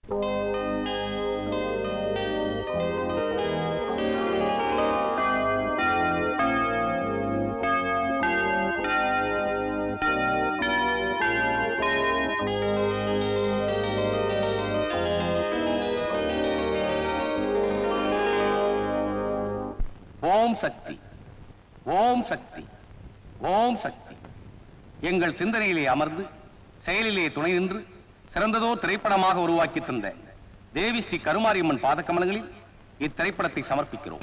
ஓம் சக்தி ஓம் சக்தி ஓம் சக்தி எங்கள் சிந்தனையிலே அமர்ந்து செயலிலே துணை நின்று சிறந்ததோர் திரைப்படமாக உருவாக்கி தந்த தேவி ஸ்ரீ கருமாரியம்மன் பாதக்கமலங்களில் இத்திரைப்படத்தை சமர்ப்பிக்கிறோம்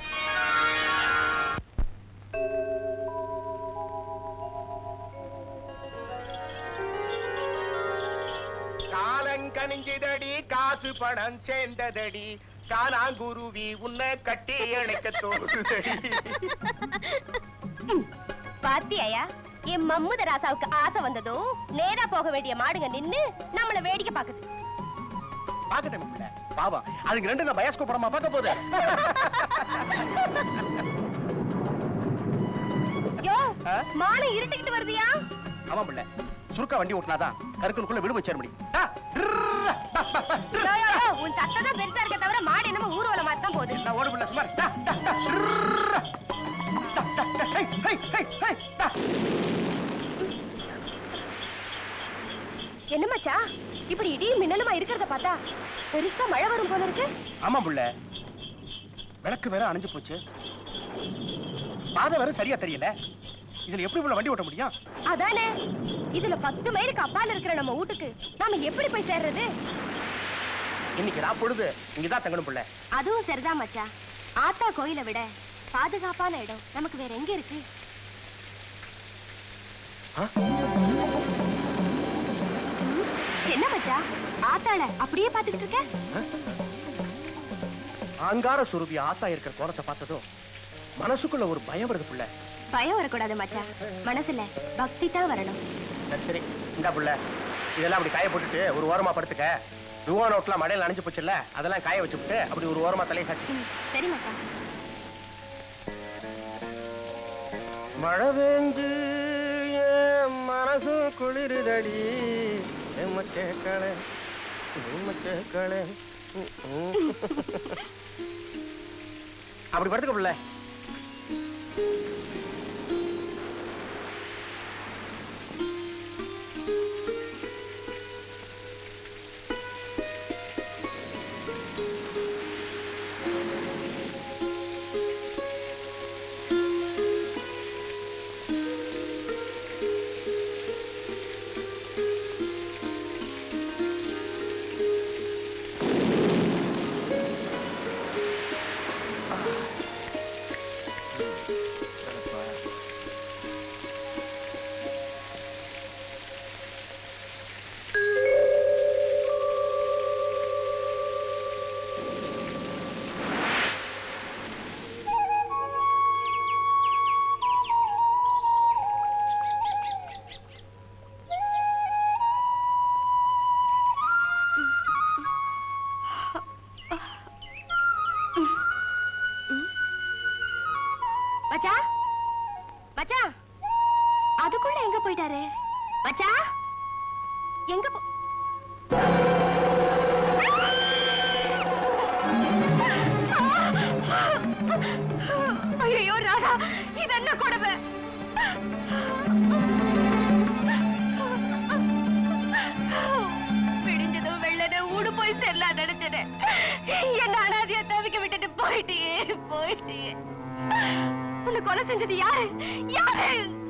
காலங்கனிஞ்சிதடி காசு பணம் சேர்ந்ததடி காணாங்குருவி உன்னை கட்டி அணைக்க தோணுதடி பாத்தியாயா என் மம்முத ராசாவுக்கு ஆசை வந்ததும் நேரா போக வேண்டிய மாடுங்க நின்னு நம்மள வேடிக்கை பாக்குது பாக்கட்டும் பிள்ளை பாவம் அதுக்கு ரெண்டு நான் பயாஸ்கோ படமா பார்க்க போதே யோ ஆ? மானம் இருட்டிக்கிட்டு வருதியா ஆமா பிள்ளை சுருக்கா வண்டி ஓட்டினாதான் கருக்கனுக்குள்ள விடு வச்சேர முடியும் ஆ, ட்ரர்ரா, பா, பா, பா, ட்ரர். யோ, யோ, யோ, உன் தட்டை தான் பெருசா இருக்க தவிர மாடு என்னமோ ஊர்வலம் மாதிரி தான் போகுது நான் ஓடு பிள்ளை சுமார் டா, டா, டா, ட்ரர்ரா. டா, டா, டா, ஹை, ஹை, ஹை, ஹை, டா. என்ன மச்சா இப்படி இடியும் மின்னலுமா இருக்கிறத பார்த்தா பெருசா மழை வரும் போல இருக்கு ஆமா புள்ள விளக்கு வேற அணைஞ்சு போச்சு பாதை வேற சரியா தெரியல இதுல எப்படி புள்ள வண்டி ஓட்ட முடியும் அதானே இதுல பத்து மைலுக்கு அப்பால இருக்கிற நம்ம வீட்டுக்கு நாம எப்படி போய் சேர்றது இன்னைக்கு நான் பொழுது இங்கதான் தங்கணும் புள்ள அதுவும் சரிதான் மச்சா ஆத்தா கோயிலை விட பாதுகாப்பான இடம் நமக்கு வேற எங்க இருக்கு ஆ? என்ன மச்சா ஆத்தாள அப்படியே பாத்துக்கிட்டு இருக்க ஆங்கார சுரூபி ஆத்தா இருக்கிற கோலத்தை பார்த்ததும் மனசுக்குள்ள ஒரு பயம் வருது புள்ள பயம் வரக்கூடாது மச்சா மனசுல பக்தி தான் வரணும் சரி சரி இந்தா புள்ள இதெல்லாம் அப்படி காய போட்டுட்டு ஒரு ஓரமா படுத்துக்க ருவா நோட்லாம் மழையில நனைஞ்சு போச்சுல்ல அதெல்லாம் காய வச்சுட்டு அப்படி ஒரு ஓரமா தலையை சாச்சு ம், சரி மச்சா மழை பெஞ்சு என் மனசு குளிருதடி மச்சேக்களே மச்சேக்களே அப்படி படுத்துக்க பிள்ளை மச்சா மச்சா அதுக்குள்ள எங்க போயிட்டாரு மச்சா எங்க போ ஐயோ ராதா இது என்ன கொடுமை விடிஞ்சதும் வெள்ளன ஊடு போய் சேரலாம் நினைச்சேன் என்ன அனாதையா தவிக்க விட்டுட்டு போயிட்டியே போயிட்டியே உன்னை கொலை செஞ்சது யாரு யாரு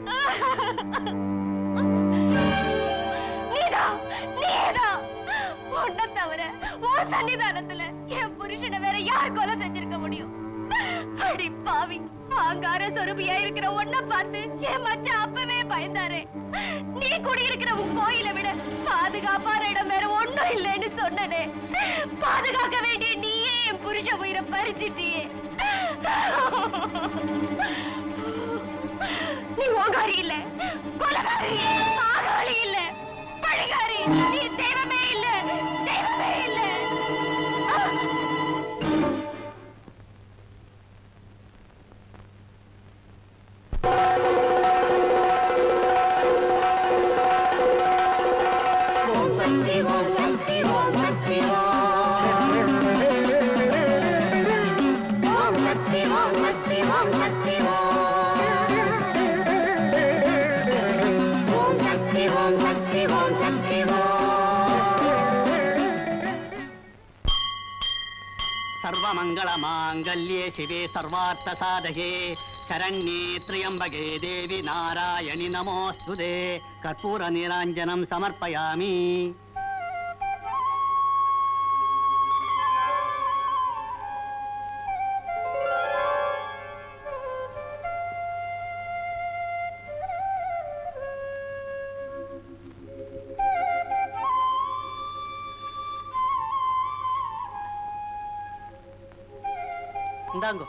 நீதான் நீதான் உன்னை தவிர உன் சன்னிதானத்துல என் புருஷனை வேற யார் கொலை செஞ்சிருக்க முடியும் அடி பாவி ஆங்கார சொருபியா இருக்கிற உன்னை பார்த்து என் மச்சான் அப்பவே பயந்தாரே நீ குடியிருக்கிற உன் கோயிலை விட பாதுகாப்பான இடம் வேற ஒண்ணும் இல்லைன்னு சொன்னனே பாதுகாக்க வேண்டிய நீயே என் புருஷ உயிரை பறிச்சிட்டியே நீ ஓங்காரி இல்ல கொலகாரி பாகாளி இல்ல பழிகாரி நீ தெய்வமே இல்ல தெய்வமே இல்ல ஆ! ஓம் சக்தி ஓம் சக்தி ஓம் சக்தி ஓம் सर्वमङ्गलमाङ्गल्ये शिवे सर्वार्थसाधके शरण्ये त्र्यम्बके देवि नारायणि नमोऽस्तु ते कर्पूरनिराञ्जनं समर्पयामि இந்தாங்கோ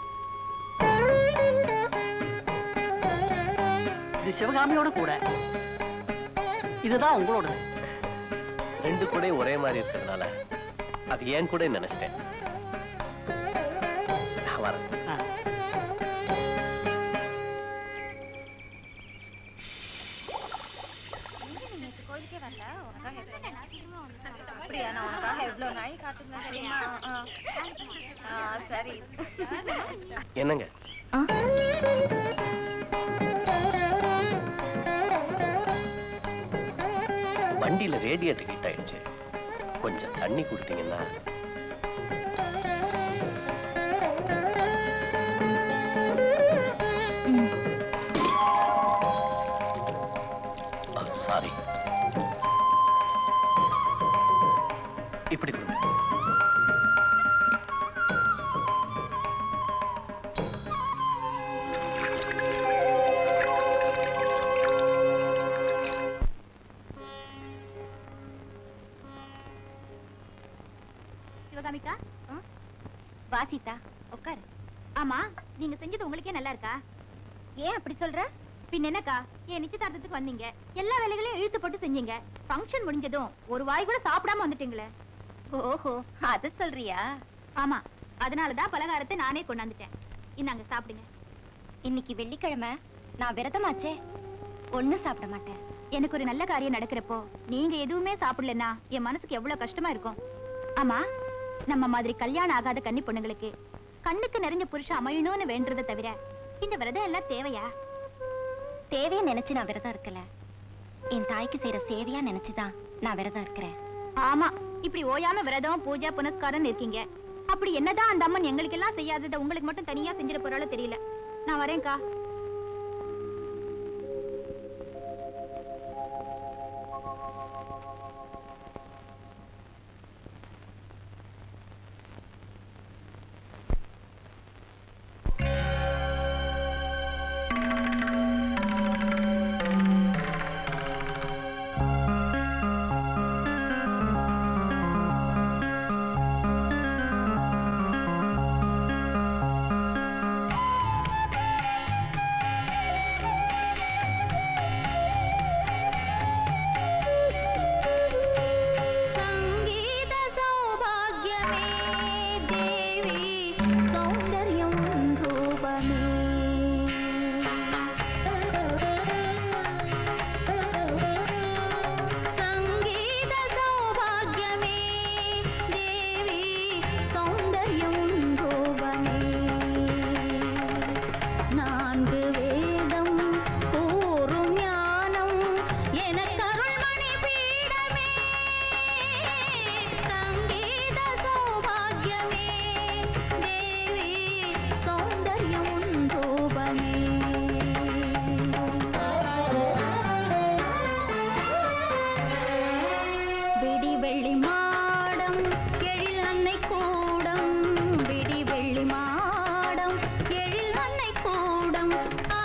இது சிவகாமியோட கூட இதுதான் உங்களோடது ரெண்டு கூட ஒரே மாதிரி இருக்கிறதுனால அது ஏன் கூட நினைச்சிட்டேன் நான் வரேன் ஆ. அப்படியா நான் உனக்காக எவ்வளவு நாள் காத்திருந்தேன் தெரியுமா ஆ, ஆ, சரி என்னங்க வண்டியில ரேடியேட்டர் ஹீட் ஆயிடுச்சு கொஞ்சம் தண்ணி கொடுத்தீங்கன்னா சாரி இப்படி கொடுங்க சிவகாமிக்கா வாசிதா உட்காரு ஆமா நீங்க செஞ்சது உங்களுக்கே நல்லா இருக்கா ஏன் அப்படி சொல்ற பின் என்னக்கா ஏன் நிச்சயதார்த்தத்துக்கு வந்தீங்க எல்லா வேலைகளையும் இழுத்து போட்டு செஞ்சீங்க ஃபங்க்ஷன் முடிஞ்சதும் ஒரு வாய் கூட சாப்பிடாம வந்துட்டீங்களே ஓஹோ அத சொல்றியா ஆமா அதனாலதான் பலகாரத்தை நானே கொண்டாந்துட்டேன் இந்தாங்க சாப்பிடுங்க இன்னைக்கு வெள்ளிக்கிழமை நான் விரதமாச்சே ஒண்ணு சாப்பிட மாட்டேன் எனக்கு ஒரு நல்ல காரியம் நடக்கிறப்போ நீங்க எதுவுமே சாப்பிடலன்னா என் மனசுக்கு எவ்வளவு கஷ்டமா இருக்கும் ஆமா நம்ம மாதிரி கல்யாணம் ஆகாத கன்னி பொண்ணுங்களுக்கு கண்ணுக்கு நிறைஞ்ச புருஷன் அமையணும்னு வேண்டதை தவிர இந்த விரதம் எல்லாம் தேவையா தேவையா நினைச்சு நான் விரதம் இருக்கல என் தாய்க்கு செய்யற சேவையா நினைச்சுதான் நான் விரதம் இருக்கிறேன் ஆமா இப்படி ஓயாம விரதம் பூஜை புனஸ்காரம் இருக்கீங்க அப்படி என்னதான் அந்த அம்மன் எங்களுக்கு எல்லாம் செய்யாததை உங்களுக்கு மட்டும் தனியா செஞ்சிட போறாளோ தெரியல நான் வரேன்க்கா సంగీత సౌభాగ్యమే దేవి సౌందర్యం రూపమే సంగీత సౌభాగ్యమే దేవి సౌందర్యం రూపమే நான்கு வேதம் கூறும் ஞானம் எனக்கருள் மணி பீடமே சங்கீத சௌபாகியமே தேவி சௌந்தர்யம் ரூபமே விடி வெள்ளி மாடம் எழில் அன்னை கூடம் விடி வெள்ளி மாடம் எழில் அன்னை கூடம்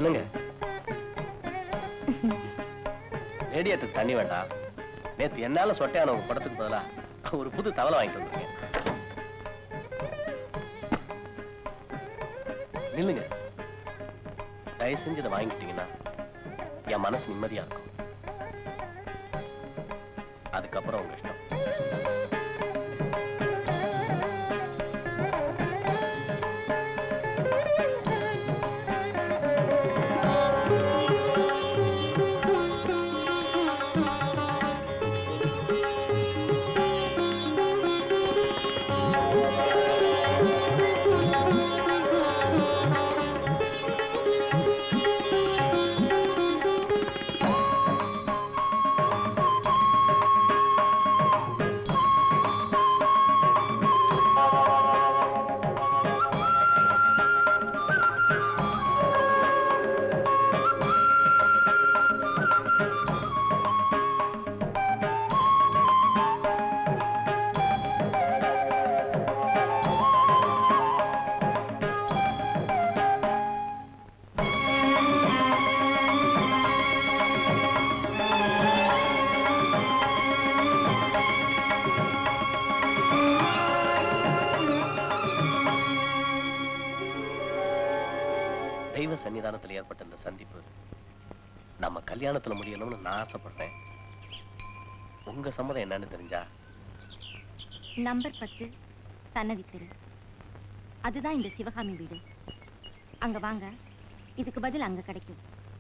என்னங்க ரேடியேட்டர் தண்ணி வேண்டாம் நேத்து என்னால சொட்டையான உங்க படத்துக்கு பதிலா ஒரு புது தவளை வாங்கிட்டு வந்திருக்கேன் நில்லுங்க தயவு செஞ்சு இதை வாங்கிட்டீங்கன்னா என் மனசு நிம்மதியா இருக்கும் அதுக்கப்புறம் உங்க இஷ்டம் தெய்வ சன்னிதானத்தில் ஏற்பட்ட இந்த சந்திப்பு நம்ம கல்யாணத்துல முடியணும்னு நான் ஆசைப்படுறேன் உங்க சம்மதம் என்னன்னு தெரிஞ்சா நம்பர் பத்து சன்னதி தெரு அதுதான் இந்த சிவகாமி வீடு அங்க வாங்க இதுக்கு பதில் அங்க கிடைக்கும்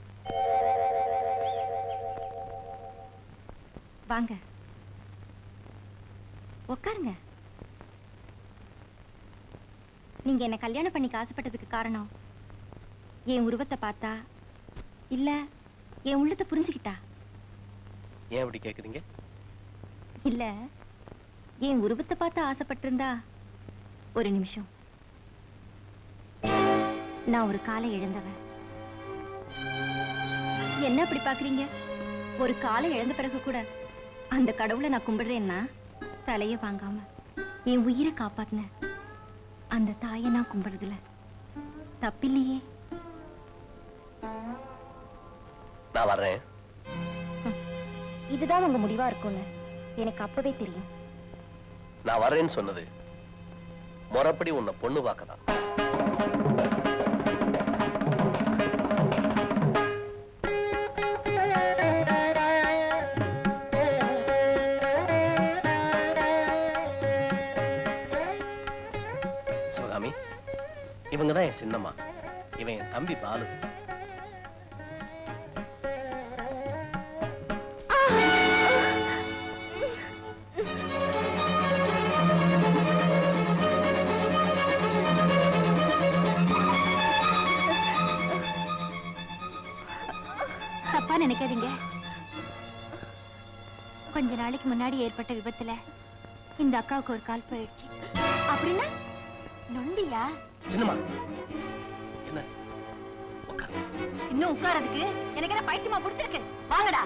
வாங்க உட்காருங்க நீங்க என்ன கல்யாணம் பண்ணிக்க ஆசைப்பட்டதுக்கு காரணம் என் உருவத்தை பார்த்தா இல்ல என் உள்ளத்தை புரிஞ்சுக்கிட்டா ஏன் அப்படி கேக்குறீங்க இல்ல என் உருவத்தை பார்த்து ஆசைப்பட்டிருந்தா ஒரு நிமிஷம் நான் ஒரு காலை இழந்தவன் என்ன அப்படி பாக்குறீங்க ஒரு காலை இழந்த பிறகு கூட அந்த கடவுளை நான் கும்பிடுறேன்னா தலைய வாங்காம என் உயிரை காப்பாத்தின அந்த தாயை நான் கும்பிடுறதுல தப்பில்லையே நான் வர்றேன் இதுதான் உங்க முடிவா இருக்கும்னு எனக்கு அப்பவே தெரியும் நான் வர்றேன்னு சொன்னது முறைப்படி உன்னை பொண்ணு பார்க்கதான் சிவகாமி இவங்க தான் என் சின்னம்மா இவன் என் தம்பி பாலு தப்பா நினைக்காதீங்க கொஞ்ச நாளைக்கு முன்னாடி ஏற்பட்ட விபத்துல இந்த அக்காவுக்கு ஒரு கால் போயிடுச்சு அப்படின்னா நொண்டியா சின்னம்மா என்ன உட்காரு இன்னும் உட்காரதுக்கு எனக்கு என்ன பைத்தியமா பிடிச்சிருக்கு வாங்கடா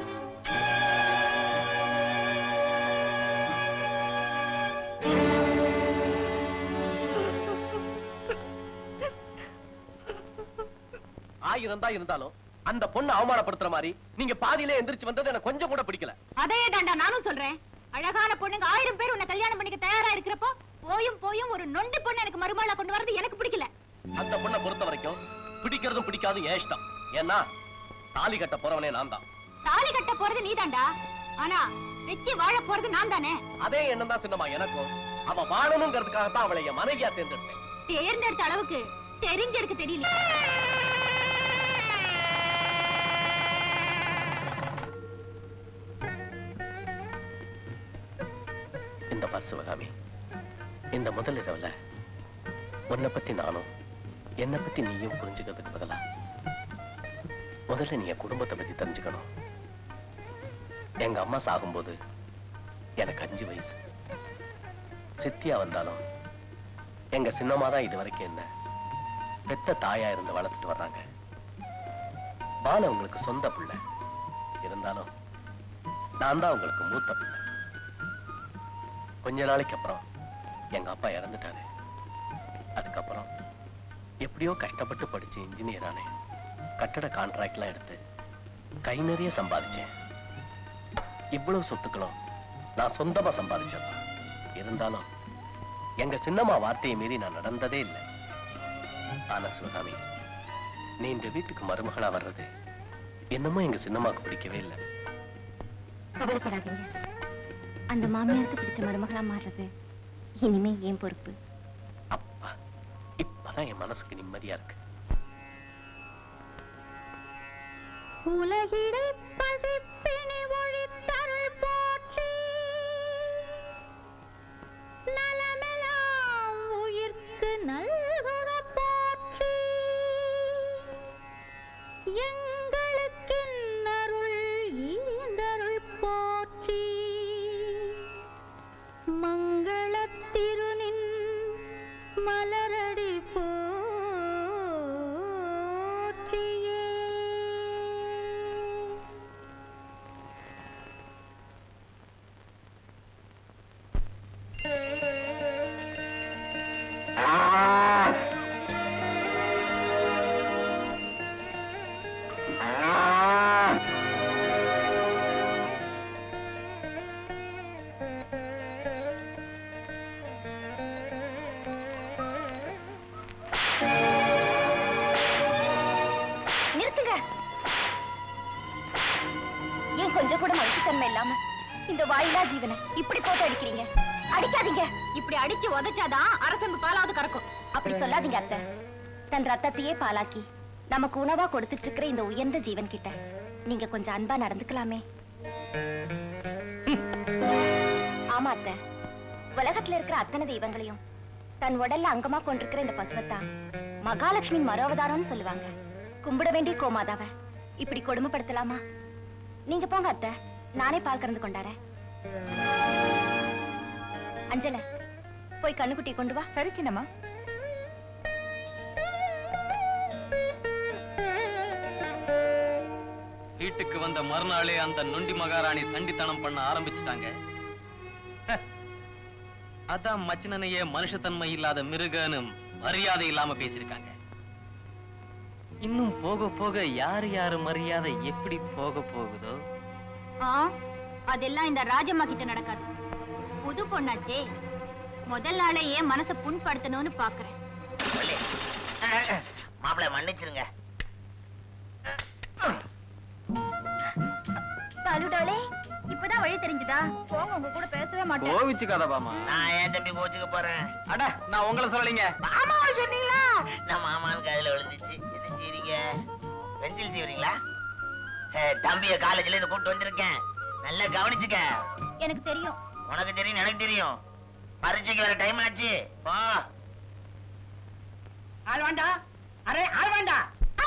ஆயிரம் தான் இருந்தாலும் அந்த பொண்ணு அவமானப்படுத்துற மாதிரி நீங்க பாதியிலே எந்திரிச்சு வந்தது எனக்கு கொஞ்சம் கூட பிடிக்கல அதே தாண்டா நானும் சொல்றேன் அழகான பொண்ணுங்க ஆயிரம் பேர் உன்னை கல்யாணம் பண்ணிக்க தயாரா இருக்கிறப்போ போயும் போயும் ஒரு நொண்டி பொண்ணு எனக்கு மருமகளா கொண்டு வரது எனக்கு பிடிக்கல அந்த பொண்ணை பொறுத்த வரைக்கும் பிடிக்கிறதும் பிடிக்காதும் ஏன் இஷ்டம் ஏன்னா தாலி கட்ட போறவனே நான் தான் தாலி கட்ட போறது நீதான்டா ஆனா வெச்சி வாழ போறது நான் தானே அதே எண்ணம் தான் சின்னமா எனக்கும் அவ வாழணுங்கிறதுக்காக தான் அவளை என் மனைவியா தேர்ந்தெடுத்தேன் தேர்ந்தெடுத்த அளவுக்கு தெரிஞ்சிருக்கு தெரியல இந்த பார் சிவகாமி இந்த முதல் இரவுல உன்னை பத்தி நானும் என்னை பத்தி நீயும் புரிஞ்சுக்கிறதுக்கு பதிலா முதல்ல நீ என் குடும்பத்தை பத்தி தெரிஞ்சுக்கணும் எங்க அம்மா சாகும்போது எனக்கு அஞ்சு வயசு சித்தியா வந்தாலும் எங்க சின்னம்மா தான் இது வரைக்கும் என்ன பெத்த தாயா இருந்து வளர்த்துட்டு வர்றாங்க பால உங்களுக்கு சொந்த பிள்ளை இருந்தாலும் நான் தான் உங்களுக்கு மூத்த பிள்ளை கொஞ்ச நாளைக்கு அப்புறம் எங்க அப்பா இறந்துட்டாரு அதுக்கப்புறம் எப்படியோ கஷ்டப்பட்டு படிச்சு இன்ஜினியர் ஆனேன் கட்டட கான்ட்ராக்ட்லாம் எடுத்து கை நிறைய சம்பாதிச்சேன் இவ்வளவு சொத்துக்களும் நான் சொந்தமா சம்பாதிச்சதுதான் இருந்தாலும் எங்க சின்னம்மா வார்த்தையை மீறி நான் நடந்ததே இல்லை ஆனா சிவகாமி நீ இந்த வீட்டுக்கு மருமகளா வர்றது என்னமோ எங்க சின்னம்மாக்கு பிடிக்கவே இல்லை கவலைப்படாதீங்க அந்த மாமியாருக்கு பிடிச்ச மருமகளா மாறுறது இனிமே ஏன் பொறுப்பு அப்பா இப்பதான் என் மனசுக்கு நிம்மதியா இருக்கு உலகிடை பசிப்பினி ஒழித்தருள் போற்றி நலமெல்லாம் உயிர்க்கு நல்குக போற்றி எங்களுக்கின்னருள் ஈந்தருள் போற்றி மங்களத்திருநின் மலரடி போற்றியே நிறுத்துங்க ஏன் கொஞ்சம் கூட மனுஷத்தன்மை இல்லாம இந்த வாயிலா ஜீவனை இப்படி போட்டு அடிக்கிறீங்க அடிக்காதீங்க இப்படி அடிச்சு உதைச்சாதான் அரசம்பு பாலாவது கறக்கும் அப்படி சொல்லாதீங்க அத்தை தன் ரத்தத்தையே பாலாக்கி நமக்கு உணவா கொடுத்துட்டு இருக்கிற இந்த உயர்ந்த ஜீவன் கிட்ட நீங்க கொஞ்சம் அன்பா நடந்துக்கலாமே ஆமா அத்தை உலகத்துல இருக்கிற அத்தனை தெய்வங்களையும் தன் உடல்ல அங்கமா கொண்டிருக்கிற இந்த பசுவத்தா மகாலட்சுமி மரோவதாரம்னு சொல்லுவாங்க கும்பிட வேண்டிய கோமாதாவ இப்படி கொடுமைப்படுத்தலாமா நீங்க போங்க அத்தை நானே பால் கறந்து கொண்டாரேன் அஞ்சல போய் கண்ணுக்குட்டி கொண்டு வா சரி சின்னம்மா வீட்டுக்கு வந்த மறுநாளே அந்த நொண்டி மகாராணி சண்டித்தனம் பண்ண ஆரம்பிச்சுட்டாங்க ஹ, அதான் மச்சினனையே மனுஷத்தன்மை இல்லாத மிருகன்னு மரியாதை இல்லாம பேசியிருக்காங்க இன்னும் போக போக யார் யாரு மரியாதை எப்படி போக போகுதோ அதெல்லாம் இந்த ராஜம்மா கிட்ட நடக்காது புது பொண்ணாச்சே முதல் நாளேயே மனச புண்படுத்தணும்னு பாக்குறேன் மாப்பிள்ள மன்னிச்சிருங்க பாலுடாலே இப்பதான் வழி தெரிஞ்சுதா போங்க உங்க கூட பேசவே மாட்டேன் கோவிச்சுக்காத பாமா நான் ஏன் தம்பி கோச்சுக்க போறேன் அட நான் உங்களை சொல்லலைங்க மாமாவை சொன்னீங்களா நான் மாமான்னு காதுல விழுந்துச்சு என்ன செய்றீங்க பென்சில் செய்வீங்களா தம்பிய காலேஜ்ல இருந்து கூப்பிட்டு வந்திருக்கேன் நல்லா கவனிச்சுக்க எனக்கு தெரியும் உனக்கு தெரியும் எனக்கு தெரியும் பரீட்சைக்கு வர டைம் ஆச்சு போ ஆள் வேண்டா அரே ஆள் வேண்டா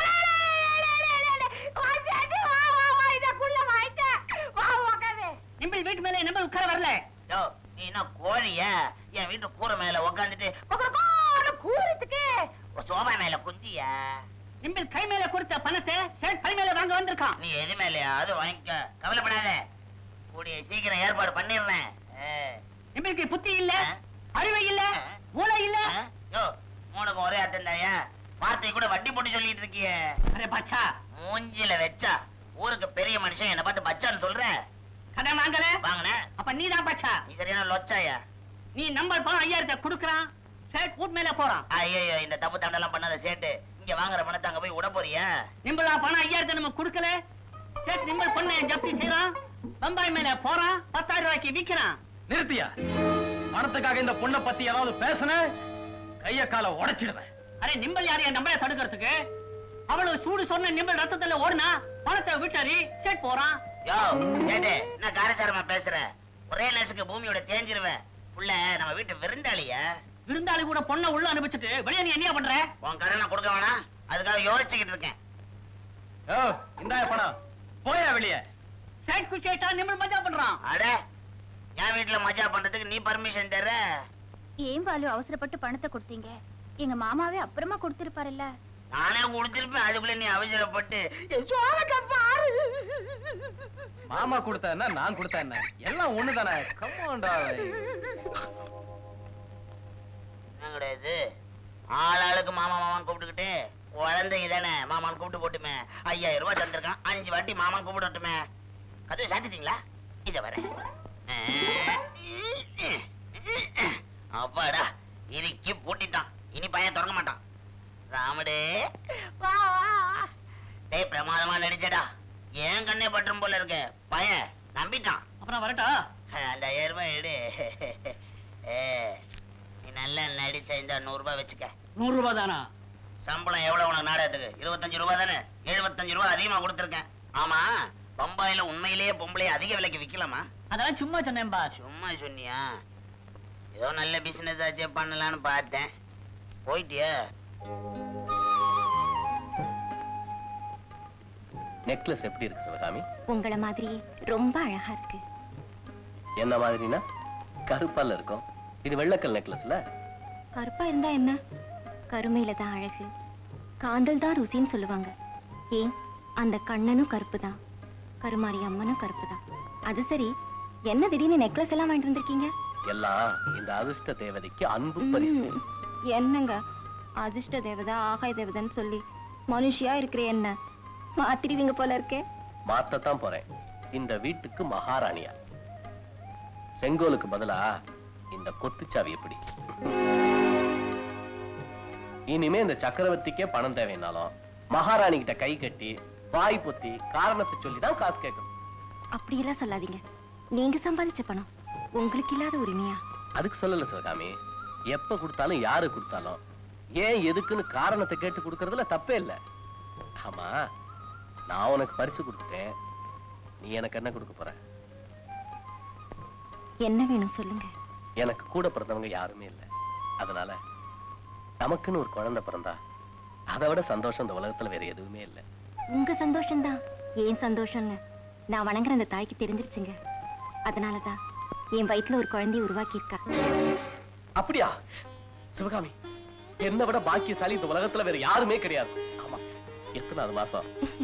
நிம்பிள் வீட்டு மேல என்ன உட்கார வரல யோ நீ என்ன கோழியா என் வீட்டு கூரை மேல உக்காந்துட்டு கூறத்துக்கு சோபா மேல குந்தியா நிம்பிள் கை மேல கொடுத்த பணத்தை சேட் கை மேல வாங்க வந்திருக்கான் நீ எது மேலயா அது வாங்கிக்க கவலைப்படாத கூடிய சீக்கிரம் ஏற்பாடு பண்ணிடுறேன் ஆ. நிம்பிளுக்கு புத்தி இல்ல ஆ. அறிவை இல்ல மூளை இல்ல ஆ? யோ மூணுக்கு ஒரே அர்த்தம் தாயா வார்த்தை கூட வட்டி போட்டு சொல்லிட்டு இருக்கியே அரே பச்சா மூஞ்சில வச்சா ஊருக்கு பெரிய மனுஷன் என்ன பார்த்து பச்சான்னு சொல்ற கடன் வாங்கல வாங்கின அப்ப நீதான் பச்சா நீ சரியான லொச்சாயா நீ நம்பர் பணம் ஐயாயிரத்தை கொடுக்கறான் சேட் வீட்டு மேல போறான் ஐயோ இந்த தப்பு தண்டெல்லாம் பண்ணாத சேட்டு இங்க வாங்குற பணத்தை அங்க போய் விட போறியா நிம்பிளா பணம் ஐயாயிரத்தை நம்ம கொடுக்கல சேட் நிம்பிள் பொண்ணை ஜப்தி செய்யறான் பம்பாய் மேல போறான் பத்தாயிரம் ரூபாய்க்கு விக்கிறான் நிறுத்தியா பணத்துக்காக இந்த பொண்ணை பத்தி ஏதாவது பேசுன கைய கால உடைச்சிடுவேன் அரே நிம்பல் யாரையா நம்மள தடுக்கிறதுக்கு அவ்வளவு சூடு சொன்ன நிம்பல் ரத்தத்துல ஓடுனா பணத்தை விட்டாரி சேட் போறான் யோ சேட்டு நான் காரசாரமா பேசுறேன் ஒரே நேசுக்கு பூமியோட தேஞ்சிருவேன் புள்ள நம்ம வீட்டு விருந்தாளியா விருந்தாளி கூட பொண்ணை உள்ள அனுப்பிச்சிட்டு வெளியே நீ என்ன பண்ற உன் கடனை கொடுக்க வேணாம் அதுக்காக யோசிச்சுக்கிட்டு இருக்கேன் ஓ இந்தாய பணம் போயா வெளிய சேட் குச்சேட்டா நிம்பல் மஜா பண்றான் அட என் வீட்டுல மஜா பண்றதுக்கு நீ பர்மிஷன் தர ஏன் பாலு அவசரப்பட்டு பணத்தை கொடுத்தீங்க எங்க மாமாவே அப்புறமா கொடுத்திருப்பாருல்ல நானே குடிச்சிருப்பேன் அதுக்குள்ள நீ அவசரப்பட்டு என் சோளத்தை பாரு மாமா கொடுத்தா என்ன நான் கொடுத்தா என்ன எல்லாம் ஒண்ணுதானே கம்மாண்டா என்ன கிடையாது ஆள் ஆளுக்கு மாமா மாமான்னு கூப்பிட்டுக்கிட்டு குழந்தைங்க தானே மாமான் கூப்பிட்டு போட்டுமே ஐயாயிரம் ரூபாய் தந்திருக்கான் அஞ்சு வாட்டி மாமான் கூப்பிடட்டுமே கதவை சாத்திட்டீங்களா இத வர அப்பாடா இறுக்கி பூட்டிட்டான் இனி பையன் திறக்க மாட்டான் ராமடே வா வா வா. டேய் பிரமாதமா நடிச்சடா ஏன் கண்ணே பற்றும் போல இருக்க பையன் நம்பிட்டான் அப்புறம் வரட்டா அந்த ஐயாயிரம் ரூபாய் எடு ஏ, நீ நல்லா நடிச்ச இந்த நூறு ரூபாய் வச்சுக்க நூறு ரூபாய் தானா சம்பளம் எவ்வளவு உனக்கு நாடகத்துக்கு இருபத்தஞ்சு ரூபாய் தானே எழுபத்தஞ்சு ரூபாய் அதிகமா கொடுத்துருக்கேன் ஆமா பம்பாயில உண்மையிலேயே பொம்பளைய அதிக விலைக்கு விக்கலாமா அதெல்லாம் சும்மா சொன்னேன் பாஸ் சும்மா சொன்னியா ஏதோ நல்ல பிசினஸ் ஆச்சே பண்ணலாம்னு பார்த்தேன் போயிட்டியா நெக்லஸ் எப்படி இருக்கு சிவகாமி உங்கள மாதிரி ரொம்ப அழகா இருக்கு என்ன மாதிரினா கருப்பால இருக்கும் இது வெள்ளக்கல் நெக்லஸ்ல கருப்பா இருந்தா என்ன கருமையில தான் அழகு காந்தல் தான் ருசின்னு சொல்லுவாங்க ஏன் அந்த கண்ணனும் கருப்பு தான் கருமாரி அம்மனும் கருப்பு தான் அது சரி என்ன திடீர்னு நெக்லஸ் எல்லாம் வாங்கிட்டு வந்திருக்கீங்க எல்லாம் இந்த அதிர்ஷ்ட தேவதைக்கு அன்பு பரிசு ம், என்னங்க அதிர்ஷ்ட தேவதை ஆகாய தேவதைன்னு சொல்லி மனுஷியா இருக்கிற என்ன மாத்திடுவீங்க போல இருக்கே மாத்தத்தான் போறேன் இந்த வீட்டுக்கு மகாராணியா செங்கோலுக்கு பதிலா இந்த கொத்துச்சாவி எப்படி இனிமே இந்த சக்கரவர்த்திக்கே பணம் தேவைன்னாலும் மகாராணி கிட்ட கை கட்டி வாய் பொத்தி காரணத்தை சொல்லி தான் காசு கேட்கணும் அப்படியெல்லாம் சொல்லாதீங்க நீங்க சம்பாதிச்ச பணம் உங்களுக்கு இல்லாத உரிமையா அதுக்கு சொல்லல சிவகாமி எப்ப கொடுத்தாலும் யாரு கொடுத்தாலும் ஏன் எதுக்குன்னு காரணத்தை கேட்டு கொடுக்கறதுல தப்பே இல்ல ஆமா நான் உனக்கு பரிசு கொடுத்துட்டேன் நீ எனக்கு என்ன கொடுக்க போற என்ன வேணும் சொல்லுங்க எனக்கு கூட பிறந்தவங்க யாருமே இல்ல அதனால நமக்குன்னு ஒரு குழந்தை பிறந்தா அதை விட சந்தோஷம் இந்த உலகத்துல வேற எதுவுமே இல்ல உங்க சந்தோஷம்தான் ஏன் சந்தோஷம்னு நான் வணங்குற அந்த தாய்க்கு தெரிஞ்சிருச்சுங்க அதனாலதான் என் வயித்துல ஒரு குழந்தைய உருவாக்கி இருக்கா அப்படியா சிவகாமி என்னை விட பாக்கியசாலி இந்த உலகத்துல வேற யாருமே கிடையாது ஆமா எத்தனாவது மாசம்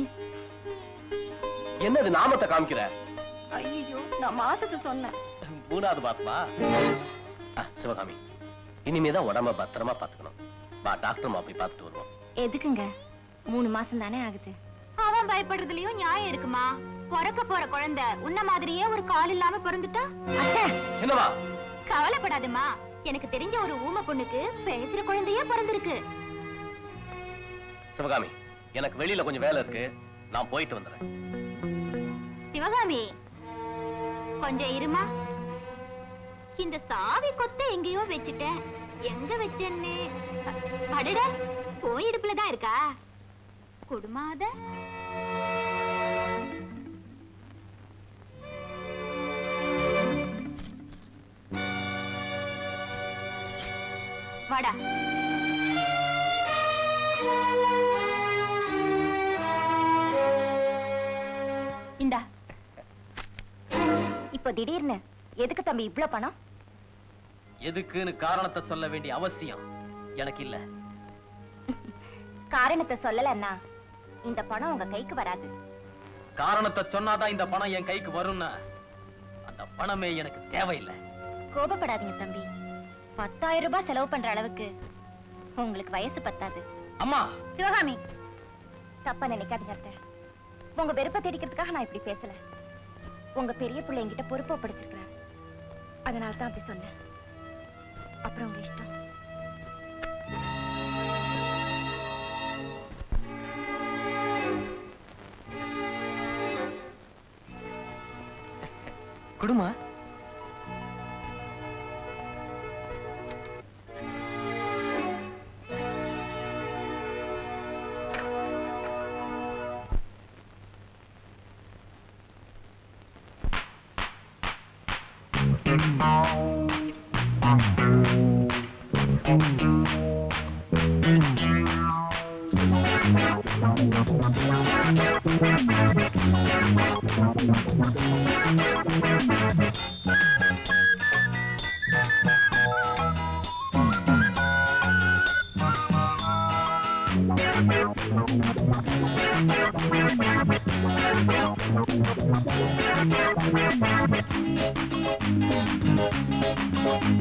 என்னது நாமத்தை காமிக்கிற ஐயோ நான் மாசத்தை சொன்னேன் மூணாவது மாசமா ஆ, சிவகாமி இனிமேதான் உடம்ப பத்திரமா பாத்துக்கணும் வா டாக்டர் மா போய் பார்த்துட்டு வருவோம் எதுக்குங்க மூணு மாசம் தானே ஆகுது அவன் பயப்படுறதுலயும் நியாயம் இருக்குமா பிறக்க போற குழந்தை உன்ன மாதிரியே ஒரு கால் இல்லாம பிறந்துட்டா சின்னமா கவலைப்படாதம்மா எனக்கு தெரிஞ்ச ஒரு ஊமை பொண்ணுக்கு பேசுற குழந்தையே பிறந்திருக்கு சிவகாமி எனக்கு வெளியில கொஞ்சம் வேலை இருக்கு நான் போயிட்டு வந்துடுறேன் சிவகாமி கொஞ்சம் இருமா இந்த சாவி கொத்த எங்கேயோ வச்சுட்டேன் எங்க வச்சேன்னு அடட போயிடுப்புல தான் இருக்கா குடுமாத வாடா இந்தா இப்போ திடீர்னு எதுக்கு தம்பி இவ்ளோ பணம் எதுக்குன்னு காரணத்தை சொல்ல வேண்டிய அவசியம் எனக்கு இல்ல காரணத்தை சொல்லலன்னா இந்த பணம் உங்க கைக்கு வராது காரணத்தை சொன்னாதான் இந்த பணம் என் கைக்கு வரும்னா அந்த பணமே எனக்கு தேவையில்லை கோபப்படாதீங்க தம்பி பத்தாயிரம் ரூபாய் செலவு பண்ற அளவுக்கு உங்களுக்கு வயசு பத்தாது அம்மா சிவகாமி தப்பா நினைக்காதீங்க அத்தை உங்க வெறுப்பை தேடிக்கிறதுக்காக நான் இப்படி பேசல உங்க பெரிய பிள்ளை என்கிட்ட பொறுப்பா படிச்சிருக்கிறார் அதனால தான் அப்படி சொன்னேன் அப்புறம் உங்க இஷ்டம் குடுமா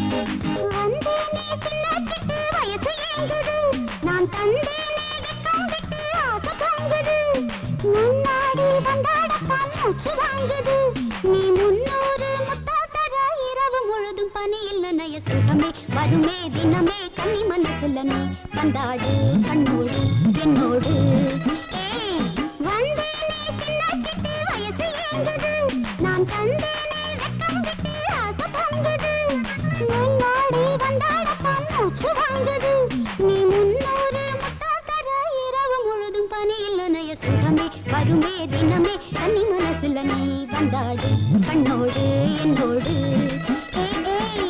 வந்தேனே சின்ன சிட்டு வயசு ஏங்குது நான் தந்தேனே வெக்கம் மூச்சு வாங்குது நீ முன்னூறு முத்தா தர இரவு முழுதும் பனி இல்ல நய சுகமே வருமே தினமே கன்னி மனசுல நீ வந்தாடு கண்ணோடு என்னோடு ஏய், வந்தேனே சின்ன சிட்டு வயசு ஏங்குது நான் தந்தேனே வெக்கம் விட்டு ஆசை பொங்குது முன்னாடி வந்தாடத்தான் மூச்சு வாங்குது நீ முன்னூறு முத்தா தர இரவு முழுதும் பனி இல்ல நய சுகமே வருமே தினமே கன்னி மனசுல நீ வந்தாடு கண்ணோடு என்னோடு ஏய், ஏய்.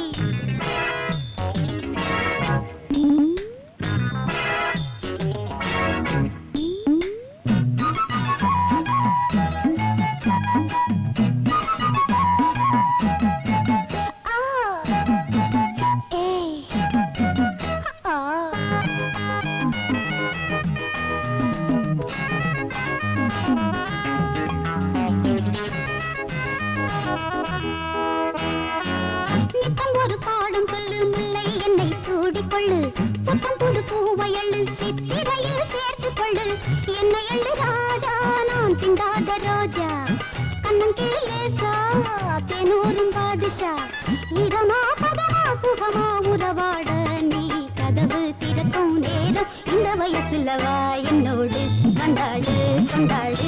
ஆ. ஏய். ஆ. நித்தம் ஒரு பாடம் சொல்லு முல்லை என்னை சூடிக்கொள்ளு புத்தம் புது பூவையள்ளு சித்திரையில் சேர்த்துக் கொள்ளு என்னை அள்ளு ராஜா நான் சிந்தாத ரோஜா கண்ணன் கேலேசா தேனூரும் பாதுஷா இதமா பதமா சுகமா உறவாட நீ கதவு திறக்கும் நேரம் இந்த வயசுலவா என்னோடு வந்தாடு கொண்டாடு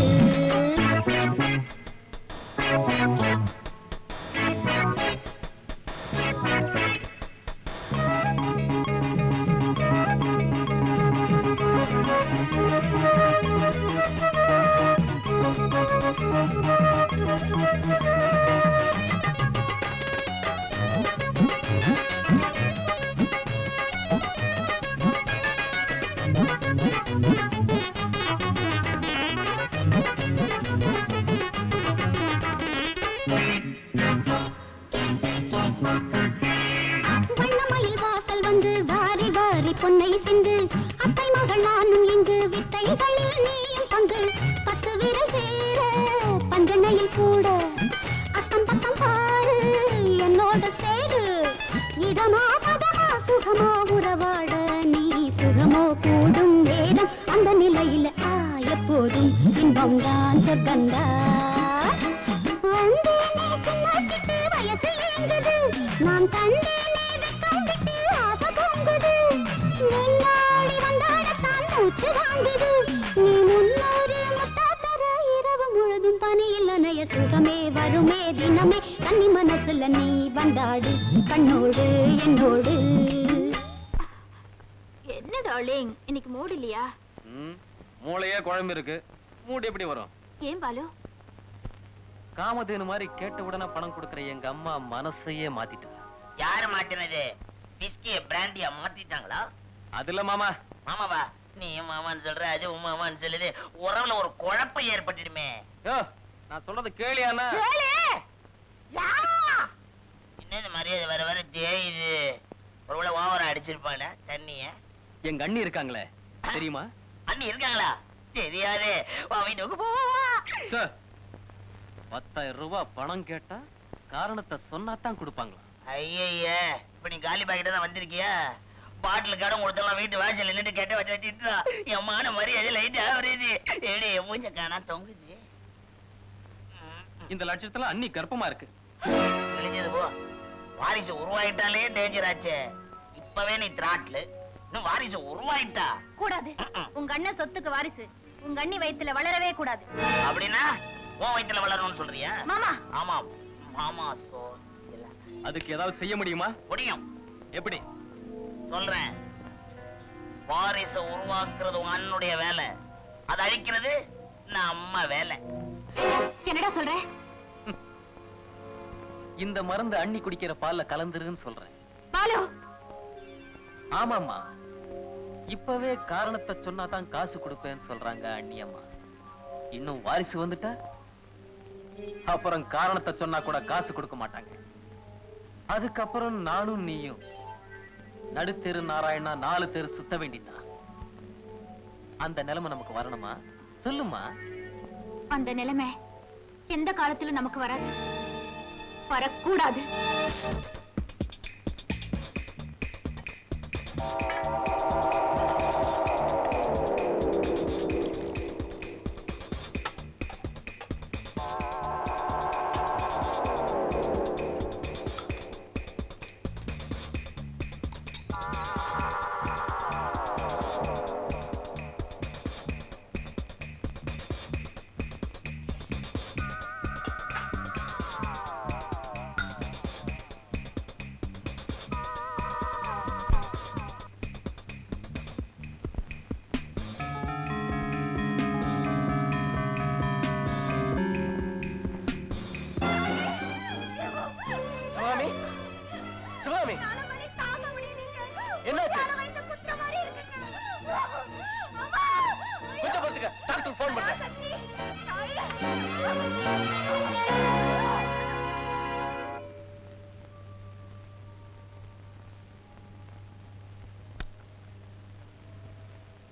வண்ணமயில் வாசல் வந்து வாரி வாரி பொன்னை சிந்து அத்தை மகள் நானும் இங்கு வித்தைகளில் நீயும் பங்கு பத்து விரல் சேர பஞ்சனையில் கூட அக்கம் பக்கம் பாரு என்னோட சேரு இதமா பதமா சுகமா உறவாட நீ சுகமோ கூடும் நேரம் அந்த நிலையில ஆ எப்போதும் இன்பம் தான் சொர்க்கந்தா வந்தேனே சின்ன சிட்டு வயசு ஏங்குது நான் தந்தேனே வெக்கம் விட்டு ஆசை பொங்குது முன்னாடி வந்தாடத்தான் மூச்சு வாங்குது நீ முன்னூறு முத்தா தர இரவு முழுதும் பனி இல்ல நய சுகமே வருமே தினமே கன்னி மனசுல நீ வந்தாடு கண்ணோடு என்னோடு என்ன டார்லிங் இன்னைக்கு மூடு இல்லையா ம், மூளையே குழம்பு இருக்கு மூடு எப்படி வரும் ஏன் பாலு காமதேனு மாதிரி கேட்ட உடனே பணம் கொடுக்கற எங்க அம்மா மனசையே மாத்திட்டா யாரு மாட்டினது பிஸ்கிய பிராண்டியா மாத்திட்டாங்களா அது இல்ல மாமா மாமாவா நீ மாமான்னு சொல்ற அது உன் மாமான்னு சொல்லுது உறவுல ஒரு குழப்பம் ஏற்பட்டுடுமே யோ நான் சொல்றது கேளியாண்ணா என்னது மரியாதை வர வர தேயுது ஒருவேளை ஓவரா அடிச்சிருப்பான தண்ணிய எங்க அண்ணி இருக்காங்களே தெரியுமா அண்ணி இருக்காங்களா தெரியாது வா வீட்டுக்கு போவா சார் பத்தாயிரம் ரூபாய் பணம் கேட்டா காரணத்தை சொன்னாதான் கொடுப்பாங்களா ஐயய்ய இப்ப நீ காலி பாக்கிட்ட தான் வந்திருக்கியா பாட்டில் கடன் கொடுத்தலாம் வீட்டு வாசல் நின்னுட்டு கேட்ட வச்சு வச்சுட்டா என் மான மரியாதை லைட் ஆகுறது ஏடி என் மூஞ்ச காணா தொங்குது ம், இந்த லட்சத்துல அண்ணி கர்ப்பமா இருக்கு கிழிஞ்சது போ வாரிசு உருவாயிட்டாலே டேஞ்சர் ஆச்சே இப்பவே நீ திராட்லு இன்னும் வாரிசு உருவாயிட்டா கூடாது ம்ம். உங்க அண்ணன் சொத்துக்கு வாரிசு உங்க அண்ணி வயித்துல வளரவே கூடாது அப்படின்னா உன் வயித்துல வளரணும்னு சொல்றியா மாமா ஆமாம் மாமா சோ அதுக்கு ஏதாவது செய்ய முடியுமா முடியும் எப்படி சொல்றேன் வாரிசை உருவாக்குறது உன் அண்ணனுடைய வேலை அதை அழிக்கிறது நம்ம வேலை என்னடா சொல்ற இந்த மருந்து அண்ணி குடிக்கிற பால்ல கலந்துருன்னு சொல்றேன் பாலு ஆமாம்மா இப்பவே காரணத்தை சொன்னாதான் காசு கொடுப்பேன்னு சொல்றாங்க அண்ணி அம்மா இன்னும் வாரிசு வந்துட்டா அப்புறம் காரணத்தை சொன்னா கூட காசு கொடுக்க மாட்டாங்க அதுக்கப்புறம் நானும் நீயும் நடுத்தெரு நாராயணா நாலு தெரு சுத்த வேண்டியதுதான் அந்த நிலைமை நமக்கு வரணுமா சொல்லுமா அந்த நிலைமை எந்த காலத்திலும் நமக்கு வராது வரக்கூடாது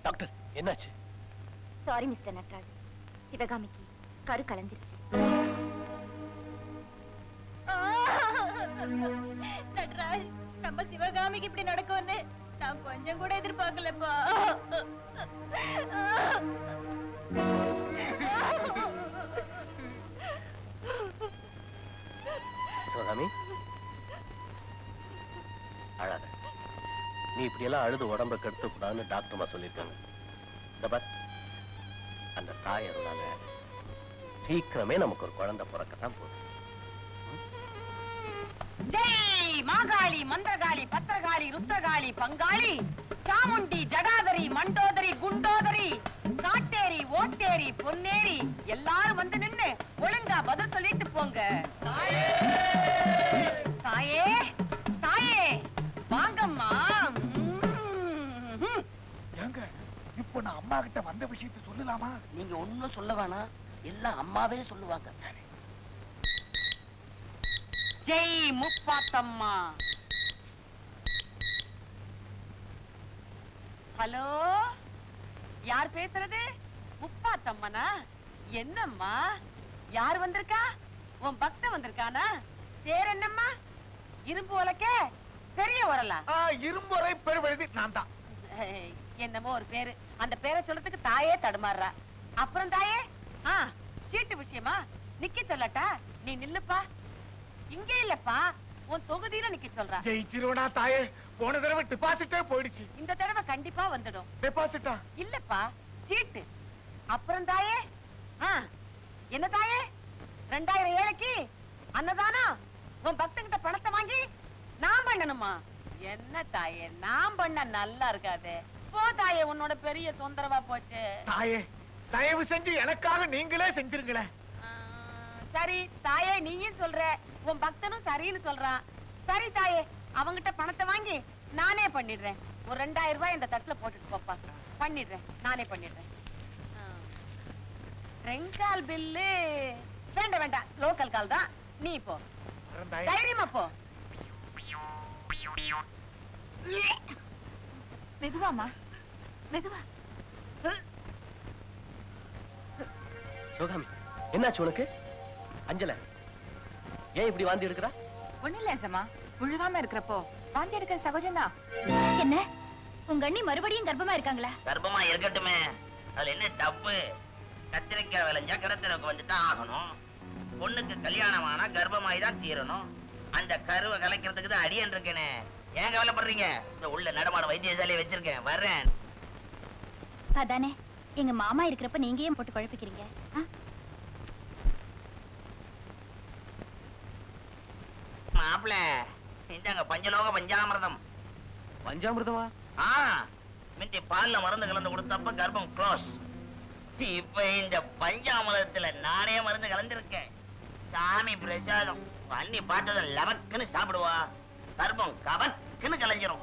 டாக்டர் என்னாச்சு சாரி மிஸ்டர் நட்ராஜ் சிவகாமிக்கு கரு கலந்துருச்சு நட்ராஜ் நம்ம சிவகாமிக்கு இப்படி நடக்கும்னு நான் கொஞ்சம் கூட எதிர்பார்க்கலப்பா சிவகாமி அழாத நீ இப்படி எல்லாம் அழுது உடம்ப கெடுத்து கூடாதுன்னு டாக்டர்மா சொல்லியிருக்காங்க இந்த பார் அந்த தாய் அருளால சீக்கிரமே நமக்கு ஒரு குழந்தை பிறக்கத்தான் போகுது ஜெய் மாகாளி மந்திரகாளி பத்திரகாளி ருத்ரகாளி பங்காளி சாமுண்டி ஜடாதரி மண்டோதரி குண்டோதரி காட்டேரி ஓட்டேரி பொன்னேரி எல்லாரும் வந்து நின்னு ஒழுங்கா பதில் சொல்லிட்டு போங்க தாயே தாயே வாங்கம்மா ம்ம். ஏங்க இப்போ நான் அம்மா கிட்ட வந்த விஷயத்தை சொல்லலாமா நீங்க ஒண்ணும் சொல்ல வேணாம் எல்லாம் அம்மாவே சொல்லுவாங்க ஜெய் முப்பாத்தம்மா ஹலோ யார் பேசுறது முப்பாத்தம்மனா என்னம்மா யார் வந்திருக்கா உன் பக்த வந்திருக்கானா பேர் என்னம்மா இரும்பு உலக்க பெரிய உரலா ஆ, இரும்பொறை பெருவழுதி நான் தான் ஏய், என்னமோ ஒரு பேரு அந்த பேரை சொல்றதுக்கு தாயே தடுமாறுறா அப்புறம் தாயே ஆ சீட்டு விஷயமா நிக்க சொல்லட்டா நீ நில்லுப்பா இங்க இல்லப்பா உன் தொகுதியில நிக்க சொல்றா ஜெயிச்சிருவனா தாயே போன தடவை டிபாசிட்டே போயிடுச்சு இந்த தடவை கண்டிப்பா வந்துடும் டெபாசிட்டா இல்லப்பா சீட்டு அப்புறம் தாயே ஆ என்ன தாயே ரெண்டாயிரம் ஏழைக்கு அன்னதானா உன் பக்தங்கிட்ட பணத்தை வாங்கி நான் பண்ணணுமா என்ன தாயே நான் பண்ண நல்லா இருக்காதே போ தாயே உன்னோட பெரிய தொந்தரவா போச்சு தாயே தயவு செஞ்சு எனக்காக நீங்களே செஞ்சிருங்களேன் ஆ, சரி தாயே நீயும் சொல்ற உன் பக்தனும் சரின்னு சொல்றான் சரி தாயே அவங்கிட்ட பணத்தை வாங்கி நானே பண்ணிடுறேன் ஒரு ரெண்டாயிரம் ரூபாய் இந்த தட்டுல போட்டுட்டு போப்பா பண்ணிடுறேன் நானே பண்ணிடுறேன் ஆ. ரெங்கால் பில்லு வேண்டாம் வேண்டாம் லோக்கல் கால் தான் நீ போ வரேன் தாயே. தைரியமா போ மெதுவாமா மெதுவா சிவகாமி என்னாச்சு உனக்கு அஞ்சல ஏன் இப்படி வாந்தி எடுக்கிறா ஒண்ணு இல்ல சமா முழுகாம இருக்கிறப்போ வாந்தி எடுக்கிற சகஜம்தான் என்ன உங்க அண்ணி மறுபடியும் கர்ப்பமா இருக்காங்களா கர்ப்பமா இருக்கட்டுமே அதுல என்ன தப்பு கத்திரிக்காய் விளைஞ்சா கிடத்திற்கு வந்துதான் ஆகணும் பொண்ணுக்கு கல்யாணம் ஆனா கர்ப்பமாயி தான் தீரணும் அந்த கருவை கலைக்கிறதுக்கு தான் அடியன் இருக்கேனே ஏன் கவலைப்படுறீங்க இந்த உள்ள நடமாட வைத்தியசாலையை வச்சிருக்கேன் வர்றேன் அதானே எங்க மாமா இருக்கிறப்ப நீங்க ஏன் போட்டு குழப்பிக்கிறீங்க ஆ? மாப்பிள இந்தாங்க பஞ்சலோக பஞ்சாமிர்தம் பஞ்சாமிர்தமா ஆ மிந்தி பால்ல மருந்து கலந்து கொடுத்தப்ப கர்ப்பம் க்ளோஸ் இப்ப இந்த பஞ்சாமிரதத்துல நானே மருந்து கலந்திருக்கேன் சாமி பிரசாதம் பண்ணி பார்த்ததை லவக்குன்னு சாப்பிடுவா கர்ப்பம் கவக்குன்னு கலைஞ்சிரும்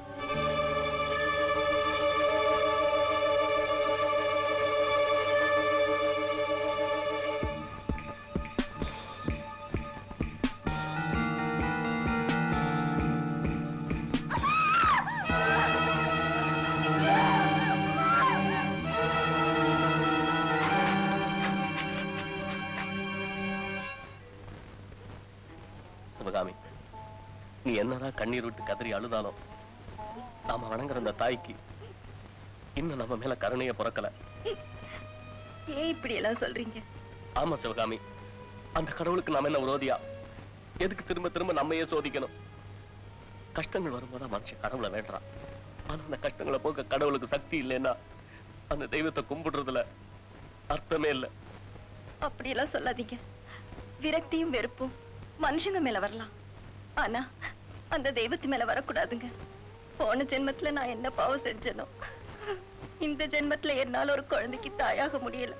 சிவகாமி நீ என்னதான் கண்ணீர் விட்டு கதறி அழுதாலும் நாம வணங்குற அந்த தாய்க்கு இன்னும் நம்ம மேல கருணைய பிறக்கல ஏன் இப்படி எல்லாம் சொல்றீங்க ஆமா சிவகாமி அந்த கடவுளுக்கு நாம என்ன விரோதியா எதுக்கு திரும்ப திரும்ப நம்மையே சோதிக்கணும் கஷ்டங்கள் வரும்போது மனுஷன் கடவுளை வேண்டான் ஆனா அந்த கஷ்டங்களை போக்க கடவுளுக்கு சக்தி இல்லைன்னா அந்த தெய்வத்தை கும்பிடுறதுல அர்த்தமே இல்லை அப்படியெல்லாம் சொல்லாதீங்க விரக்தியும் வெறுப்பும் மனுஷங்க மேல வரலாம் ஆனா அந்த தெய்வத்து மேல வரக்கூடாதுங்க போன ஜென்மத்துல நான் என்ன பாவம் செஞ்சனோ இந்த ஜென்மத்துல என்னால ஒரு குழந்தைக்கு தாயாக முடியல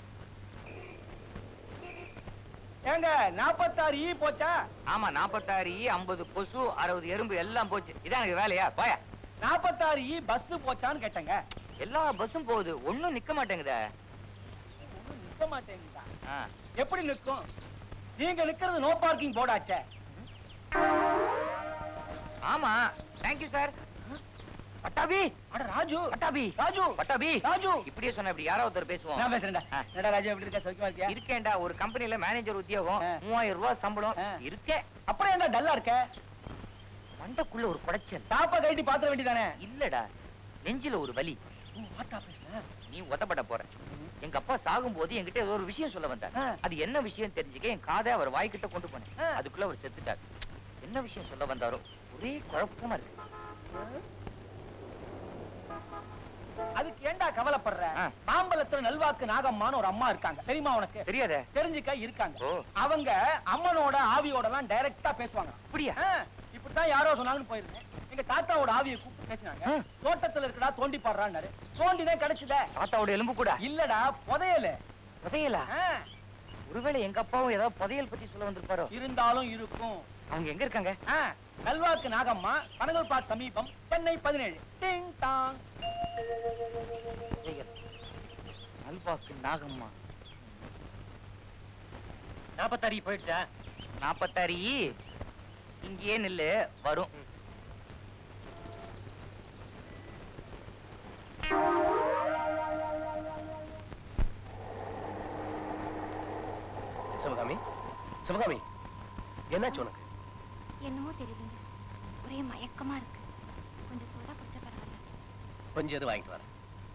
ஏங்க நாற்பத்தாறு ஈ போச்சா ஆமா நாற்பத்தாறு ஈ ஐம்பது கொசு அறுபது எறும்பு எல்லாம் போச்சு இதான் எனக்கு வேலையா போயா நாற்பத்தாறு ஈ பஸ் போச்சான்னு கேட்டேங்க எல்லா பஸ்ஸும் போகுது ஒண்ணும் நிக்க மாட்டேங்குதே நிக்க மாட்டேங்குதா எப்படி நிக்கும் நீங்க நிக்கிறது நோ பார்க்கிங் போர்டாச்சே ஆமா தேங்க்யூ சார் பட்டாபி அட ராஜு பட்டாபி ராஜு பட்டாபி ராஜு இப்படியே சொன்ன இப்படி யாரோ ஒருத்தர் பேசுவோம் நான் பேசுறேன்டா ஆ. என்னடா ராஜு எப்படி இருக்க சௌக்கியமா இருக்கியா இருக்கேன்டா ஒரு கம்பெனில மேனேஜர் உத்தியோகம் ஆ. மூவாயிரம் ரூபாய் சம்பளம் ஆ. இருக்கேன் அப்புறம் என்ன டல்லா இருக்க மண்டக்குள்ள ஒரு குடைச்சல் டாப்பா கைட்டி பாத்திர வேண்டியதானே இல்லடா நெஞ்சில ஒரு வலி வாட்டா பேசுன நீ உதப்பட போற எங்க அப்பா சாகும்போது என்கிட்ட ஏதோ ஒரு விஷயம் சொல்ல வந்தார் ஆ. அது என்ன விஷயம் தெரிஞ்சுக்க என் காதை அவர் வாய்க்கிட்ட கொண்டு போனேன் ஆ. அதுக்குள்ள அவர் செத்துட்டார் என்ன விஷயம் சொல்ல வந்தாரோ ஒரே குழப்பமா இருக்கு அதுக்கு ஏன்டா கவலைப்படுற ஆ. மாம்பழத்துல நல்வாக்கு நாகம்மான்னு ஒரு அம்மா இருக்காங்க தெரியுமா உனக்கு தெரியாதே தெரிஞ்சுக்க இருக்காங்க ஓ. அவங்க அம்மனோட ஆவியோட எல்லாம் டைரக்டா பேசுவாங்க அப்படியா ஆ, இப்படித்தான் யாரோ சொன்னாங்கன்னு போயிருந்தேன் எங்க தாத்தாவோட ஆவியை கூப்பிட்டு பேசினாங்க ஆ. தோட்டத்துல இருக்கடா தோண்டி பாடுறான்னாரு தோண்டினே கிடைச்சுத தாத்தாவோட எலும்பு கூட இல்லடா புதையல புதையலா ஒருவேளை எங்க அப்பாவும் ஏதாவது புதையல் பத்தி சொல்ல வந்திருப்பாரோ இருந்தாலும் இருக்கும் அவங்க எங்க இருக்காங்க ஆ, கல்வாக்கு நாகம்மா பனகல்பாத் சமீபம் சென்னை பதினேழு டிங் டாங் புதையல். நல்வாக்கு நாகம்மா நாற்பத்தாறு போயிடுச்சா நாப்பத்தாறு இங்கேயே நில்லு வரும் சிவகாமி சிவகாமி என்னாச்சு உனக்கு என்னமோ தெரியலங்க ஒரே மயக்கமா இருக்கு கொஞ்சம் சோடா குடிச்சா பரவாயில்ல கொஞ்சம் எது வாங்கிட்டு வரேன்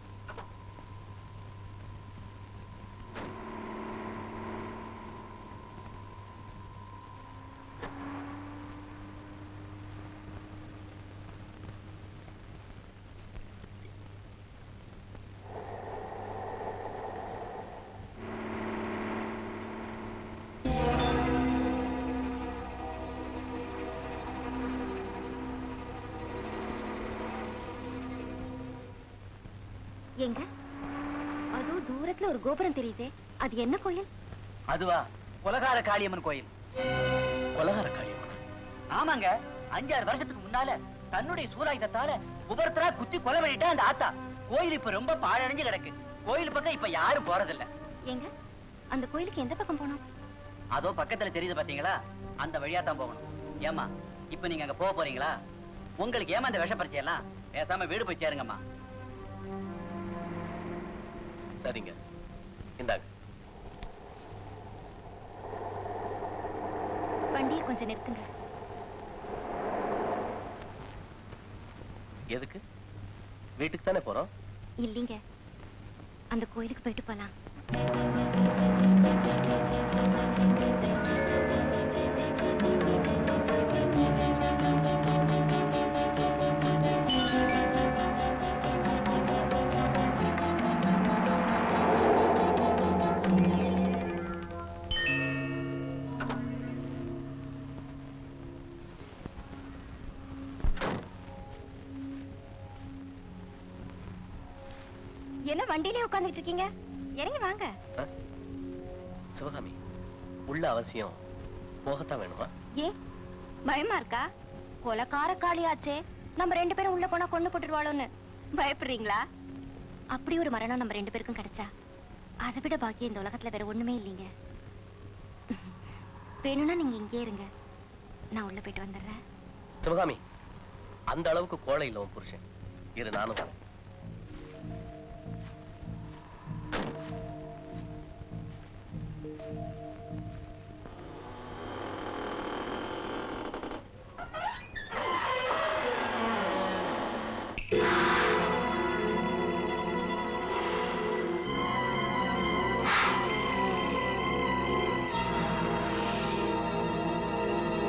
எங்க அதோ தூரத்துல ஒரு கோபுரம் தெரியுதே அது என்ன கோயில் அதுவா கொலகார காளியம்மன் கோயில் கொலகார காரியமா ஆமாங்க அஞ்சாறு வருஷத்துக்கு முன்னால தன்னுடைய சூராயுதத்தால ஒவ்வொருத்தரா குத்தி கொலை பண்ணிட்டா அந்த ஆத்தா கோயில் இப்ப ரொம்ப பாழடைஞ்சு கிடக்கு கோயில் பக்கம் இப்ப யாரும் போறதில்ல எங்க அந்த கோயிலுக்கு எந்த பக்கம் போனோம் அதோ பக்கத்துல தெரியுது பாத்தீங்களா அந்த வழியா தான் போகணும் ஏமா இப்ப நீங்க அங்க போக போறீங்களா உங்களுக்கு ஏமா இந்த விஷ பரிச்சையெல்லாம் பேசாம வீடு போய் சேருங்கம்மா சரிங்க இந்தாங்க வண்டியை கொஞ்சம் நிறுத்துங்க எதுக்கு வீட்டுக்கு தானே போறோம் இல்லைங்க அந்த கோயிலுக்கு போயிட்டு போலாம் என்ன வண்டியிலே உட்கார்ந்துட்டு இருக்கீங்க இறங்கி வாங்க சிவகாமி உள்ள அவசியம் போகத்தான் வேணுமா ஏன் பயமா இருக்கா கொலக்கார காளியாச்சே நம்ம ரெண்டு பேரும் உள்ள போனா கொண்டு போட்டுடுவாளோன்னு பயப்படுறீங்களா அப்படி ஒரு மரணம் நம்ம ரெண்டு பேருக்கும் கிடைச்சா அதை விட பாக்கியம் இந்த உலகத்துல வேற ஒண்ணுமே இல்லைங்க வேணும்னா நீங்க இங்கே இருங்க நான் உள்ள போயிட்டு வந்துடுறேன் சிவகாமி அந்த அளவுக்கு கோழை இல்ல உன் புருஷன் இரு நானும் வரேன்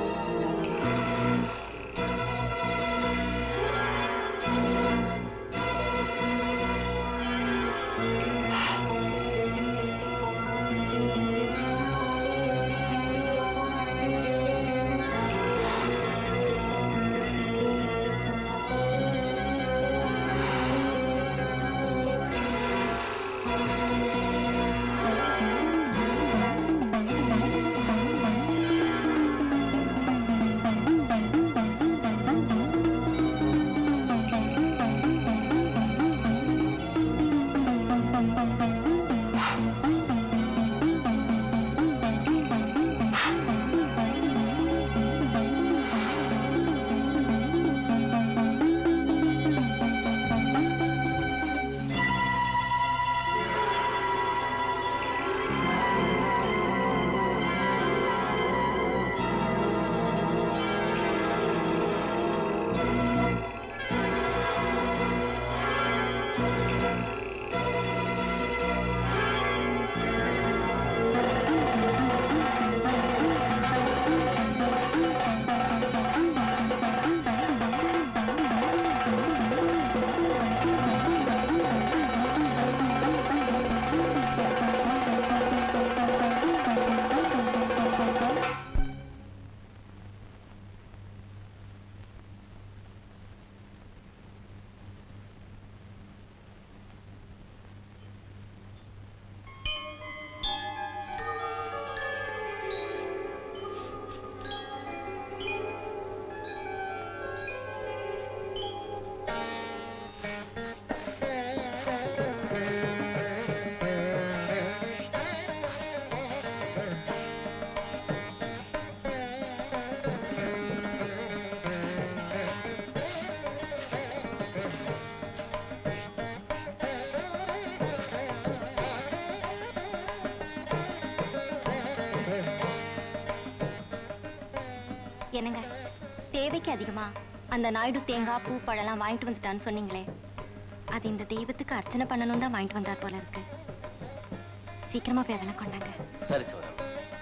ஆ என்னங்க தேவைக்கு அதிகமா அந்த நாயுடு தேங்காய் பூ பழம்லாம் வாங்கிட்டு வந்துட்டான்னு சொன்னீங்களே அது இந்த தெய்வத்துக்கு அர்ச்சனை பண்ணணும் தான் வாங்கிட்டு வந்தார் போல இருக்கு சீக்கிரமா போய் அதெல்லாம் கொண்டாங்க சரி சிவகாமி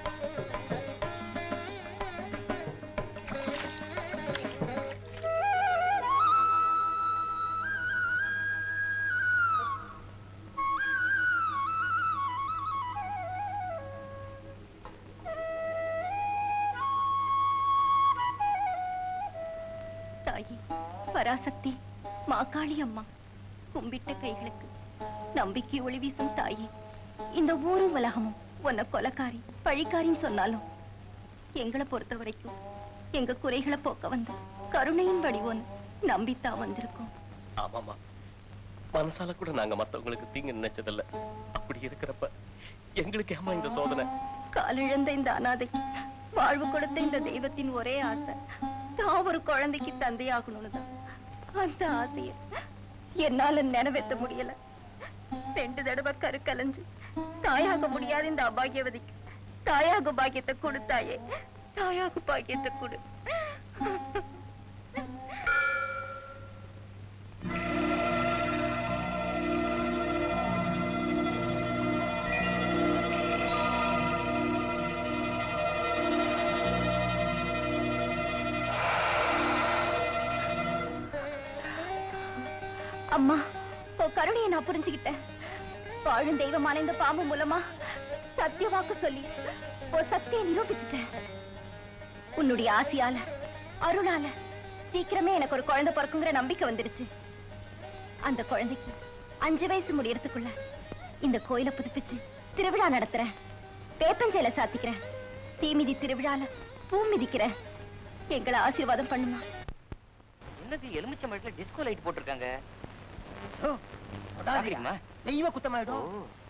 தாயி பராசக்தி மாகாளி அம்மா கும்பிட்ட கைகளுக்கு நம்பிக்கை ஒளி வீசும் தாயி இந்த ஊரும் உலகமும் உன்னை கொலக்காரி பழிக்காரின்னு சொன்னாலும் எங்களை பொறுத்த வரைக்கும் எங்க குறைகளை போக்க வந்த கருணையின் வடிவோன்னு நம்பித்தான் வந்திருக்கோம் ஆமாமா மனசால கூட நாங்க மத்தவங்களுக்கு தீங்கு நினைச்சதில்ல அப்படி இருக்கிறப்ப எங்களுக்கு ஏமா இந்த சோதனை காலிழந்த இந்த அனாதைக்கு வாழ்வு கொடுத்த இந்த தெய்வத்தின் ஒரே ஆசை தான் ஒரு குழந்தைக்கு தந்தையாகணும்னு தான் அந்த ஆசைய என்னால நிறைவேற்ற முடியல ரெண்டு தடவை கரு கலைஞ்சு தாயாக முடியாத இந்த அபாகியவதிக்கு தாயாக பாக்கியத்தை கொடுத்தாயே தாயாக பாக்கியத்தை கொடு அம்மா உன் கருணையை நான் புரிஞ்சுக்கிட்டேன் வாழும் தெய்வமான இந்த பாம்பு மூலமா சத்திய வாக்கு சொல்லி ஒரு சக்தியை நிரூபிச்சுட்டேன் உன்னுடைய ஆசையால அருளால சீக்கிரமே எனக்கு ஒரு குழந்தை பிறக்குங்கிற நம்பிக்கை வந்துடுச்சு அந்த குழந்தைக்கு அஞ்சு வயசு முடியறதுக்குள்ள இந்த கோயிலை புதுப்பிச்சு திருவிழா நடத்துறேன் வேப்பஞ்சேல சாத்திக்கிறேன் தீமிதி திருவிழால பூ மிதிக்கிறேன் எங்களை ஆசீர்வாதம் பண்ணுமா என்னது எலுமிச்சை மரத்துல டிஸ்கோ லைட் போட்டிருக்காங்க தொடாதீங்கம்மா. தெய்வ குத்தமாயிடும்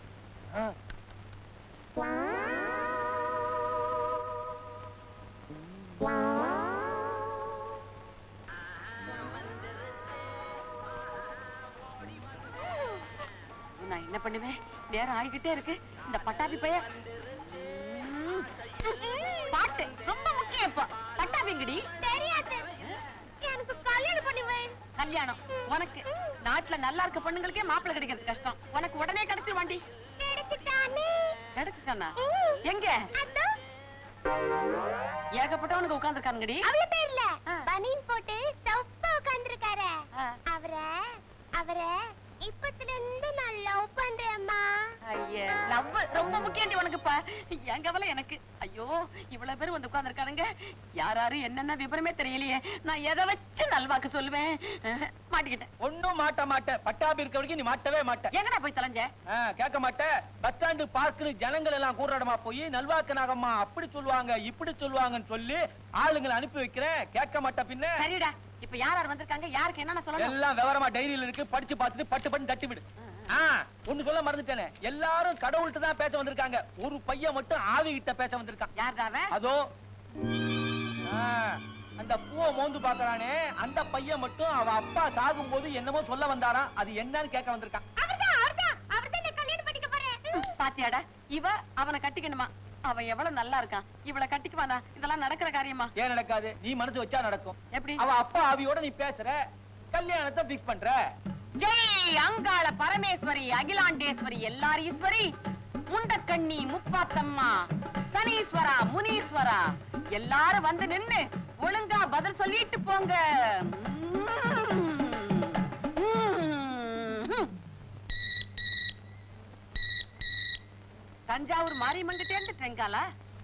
நான் என்ன பண்ணுவேன் நேரம் ஆகிக்கிட்டே இருக்கு இந்த பட்டாபி பைய ம். பாட்டு ரொம்ப முக்கியம் இப்போ பட்டாபிங்கடி தெரியாது எனக்கு கல்யாணம் பண்ணுவேன் கல்யாணம் உனக்கு நாட்டுல நல்லா இருக்க பொண்ணுங்களுக்கே மாப்பிள்ளை கிடைக்கிறது கஷ்டம் உனக்கு உடனே கிடைச்சிரு வாண்டி கிடைச்சிட்டானே கிடைச்சிட்டானா எங்க ஏகப்பட்டவனுக்கு உட்கார்ந்துருக்கானுங்கடி அவள பேர்ல பனியன் போட்டு சப்பா உட்கார்ந்திருக்காரு அவரை அவரை இப்பத்துல இருந்து நான் லவ் பண்றேம்மா ஐயே லவ் ரொம்ப முக்கியண்டி உனக்குப்பா என் கவலை எனக்கு ஐயோ இவ்வளவு பேர் வந்து உட்கார்ந்துருக்கானுங்க யார் யாரு என்னென்ன விவரமே தெரியலையே நான் எதை வச்சு நல்வாக்கு சொல்லுவேன் அஹ், மாட்டிக்கிட்டேன் ஒண்ணும் மாட்ட மாட்ட பட்டாபி இருக்க வரைக்கும் நீ மாட்டவே மாட்ட எங்கடா போய் தொலைஞ்ச ஆ, கேட்க மாட்ட பஸ் ஸ்டாண்டு பார்க்குன்னு ஜனங்கள் எல்லாம் கூடுற இடமா போய் நல்வாக்கு நாகம்மா அப்படி சொல்லுவாங்க இப்படி சொல்லுவாங்கன்னு சொல்லி ஆளுங்களை அனுப்பி வைக்கிறேன் கேட்க மாட்ட பின்ன சரிடா இப்ப யார் யார் வந்திருக்காங்க யாருக்கு என்னென்ன சொல்லணும் எல்லாம் விவரமா டைரியில இருக்கு படிச்சு பார்த்துட்டு பட்டு பட்டு தட்டி விடு ஆ, ஒண்ணு சொல்ல மறந்துட்டேனே எல்லாரும் கடவுள்கிட்ட தான் பேச வந்திருக்காங்க ஒரு பையன் மட்டும் ஆவி கிட்ட பேச வந்திருக்கான் யார்தாவ அதோ ஆ, அந்த பூவை மோந்து பாக்குறானே அந்த பையன் மட்டும் அவ அப்பா சாகும் போது என்னமோ சொல்ல வந்தாராம் அது என்னன்னு கேட்க வந்திருக்கான் அவர்தான் அவர்தான் அவர்தான் நான் கல்யாணம் பண்ணிக்க போறேன் பாத்தியாடா இவ அவனை கட்டிக்கணுமா அவன் எவ்வளவு நல்லா இருக்கான் இவளை கட்டிக்குவானா இதெல்லாம் நடக்கிற காரியமா ஏன் நடக்காது நீ மனசு வச்சா நடக்கும் எப்படி அவ அப்பா ஆவியோட நீ பேசுற கல்யாணத்தை பிக்ஸ் பண்ற ஜெய் அங்காள பரமேஸ்வரி அகிலாண்டேஸ்வரி எல்லாரீஸ்வரி முண்டக்கண்ணி முப்பாத்தம்மா சனீஸ்வரா முனீஸ்வரா எல்லாரும் வந்து நின்னு ஒழுங்கா பதில் சொல்லிட்டு போங்க ம்ம். தஞ்சாவூர் மாரியம்மன்கிட்ட இருந்து ட்ரெங்காலா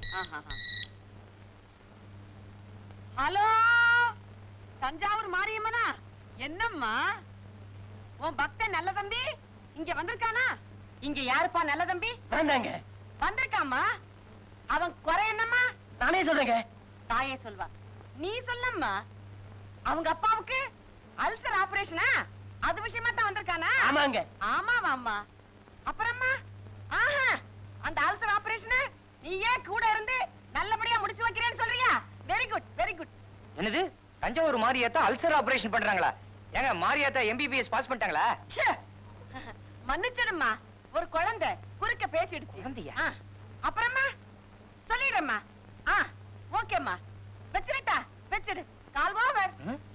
ஹலோ தஞ்சாவூர் மாரியம்மனா என்னம்மா உன் பக்தன் நல்ல தம்பி இங்க வந்திருக்கானா இங்க யாருப்பா நல்ல தம்பி வேண்டாங்க வந்திருக்காமா அவன் குறை என்னம்மா நானே சொல்றேங்க தாயே சொல்வா நீ சொல்லம்மா அவங்க அப்பாவுக்கு அல்சர் ஆபரேஷனா அது விஷயமா தான் வந்திருக்கானா ஆமாங்க ஆமாவா அம்மா அப்புறம்மா ஆஹா அந்த அல்சர் ஆபரேஷன் நீயே கூட இருந்து நல்லபடியா முடிச்சு வைக்கிறேன்னு சொல்றியா வெரி குட் வெரி குட் என்னது தஞ்சாவூர் மாரியாத்தா அல்சர் ஆபரேஷன் பண்றாங்களா ஏங்க மாரியாத்தா எம்பிபிஎஸ் பாஸ் பண்ணிட்டாங்களா மன்னிச்சிடும்மா ஒரு குழந்தை குறுக்க பேசிடுச்சு ஆ, அப்புறமா சொல்லிடுறேம்மா ஆ ஓகேம்மா வச்சிருட்டா வச்சிடு கால்வாவர்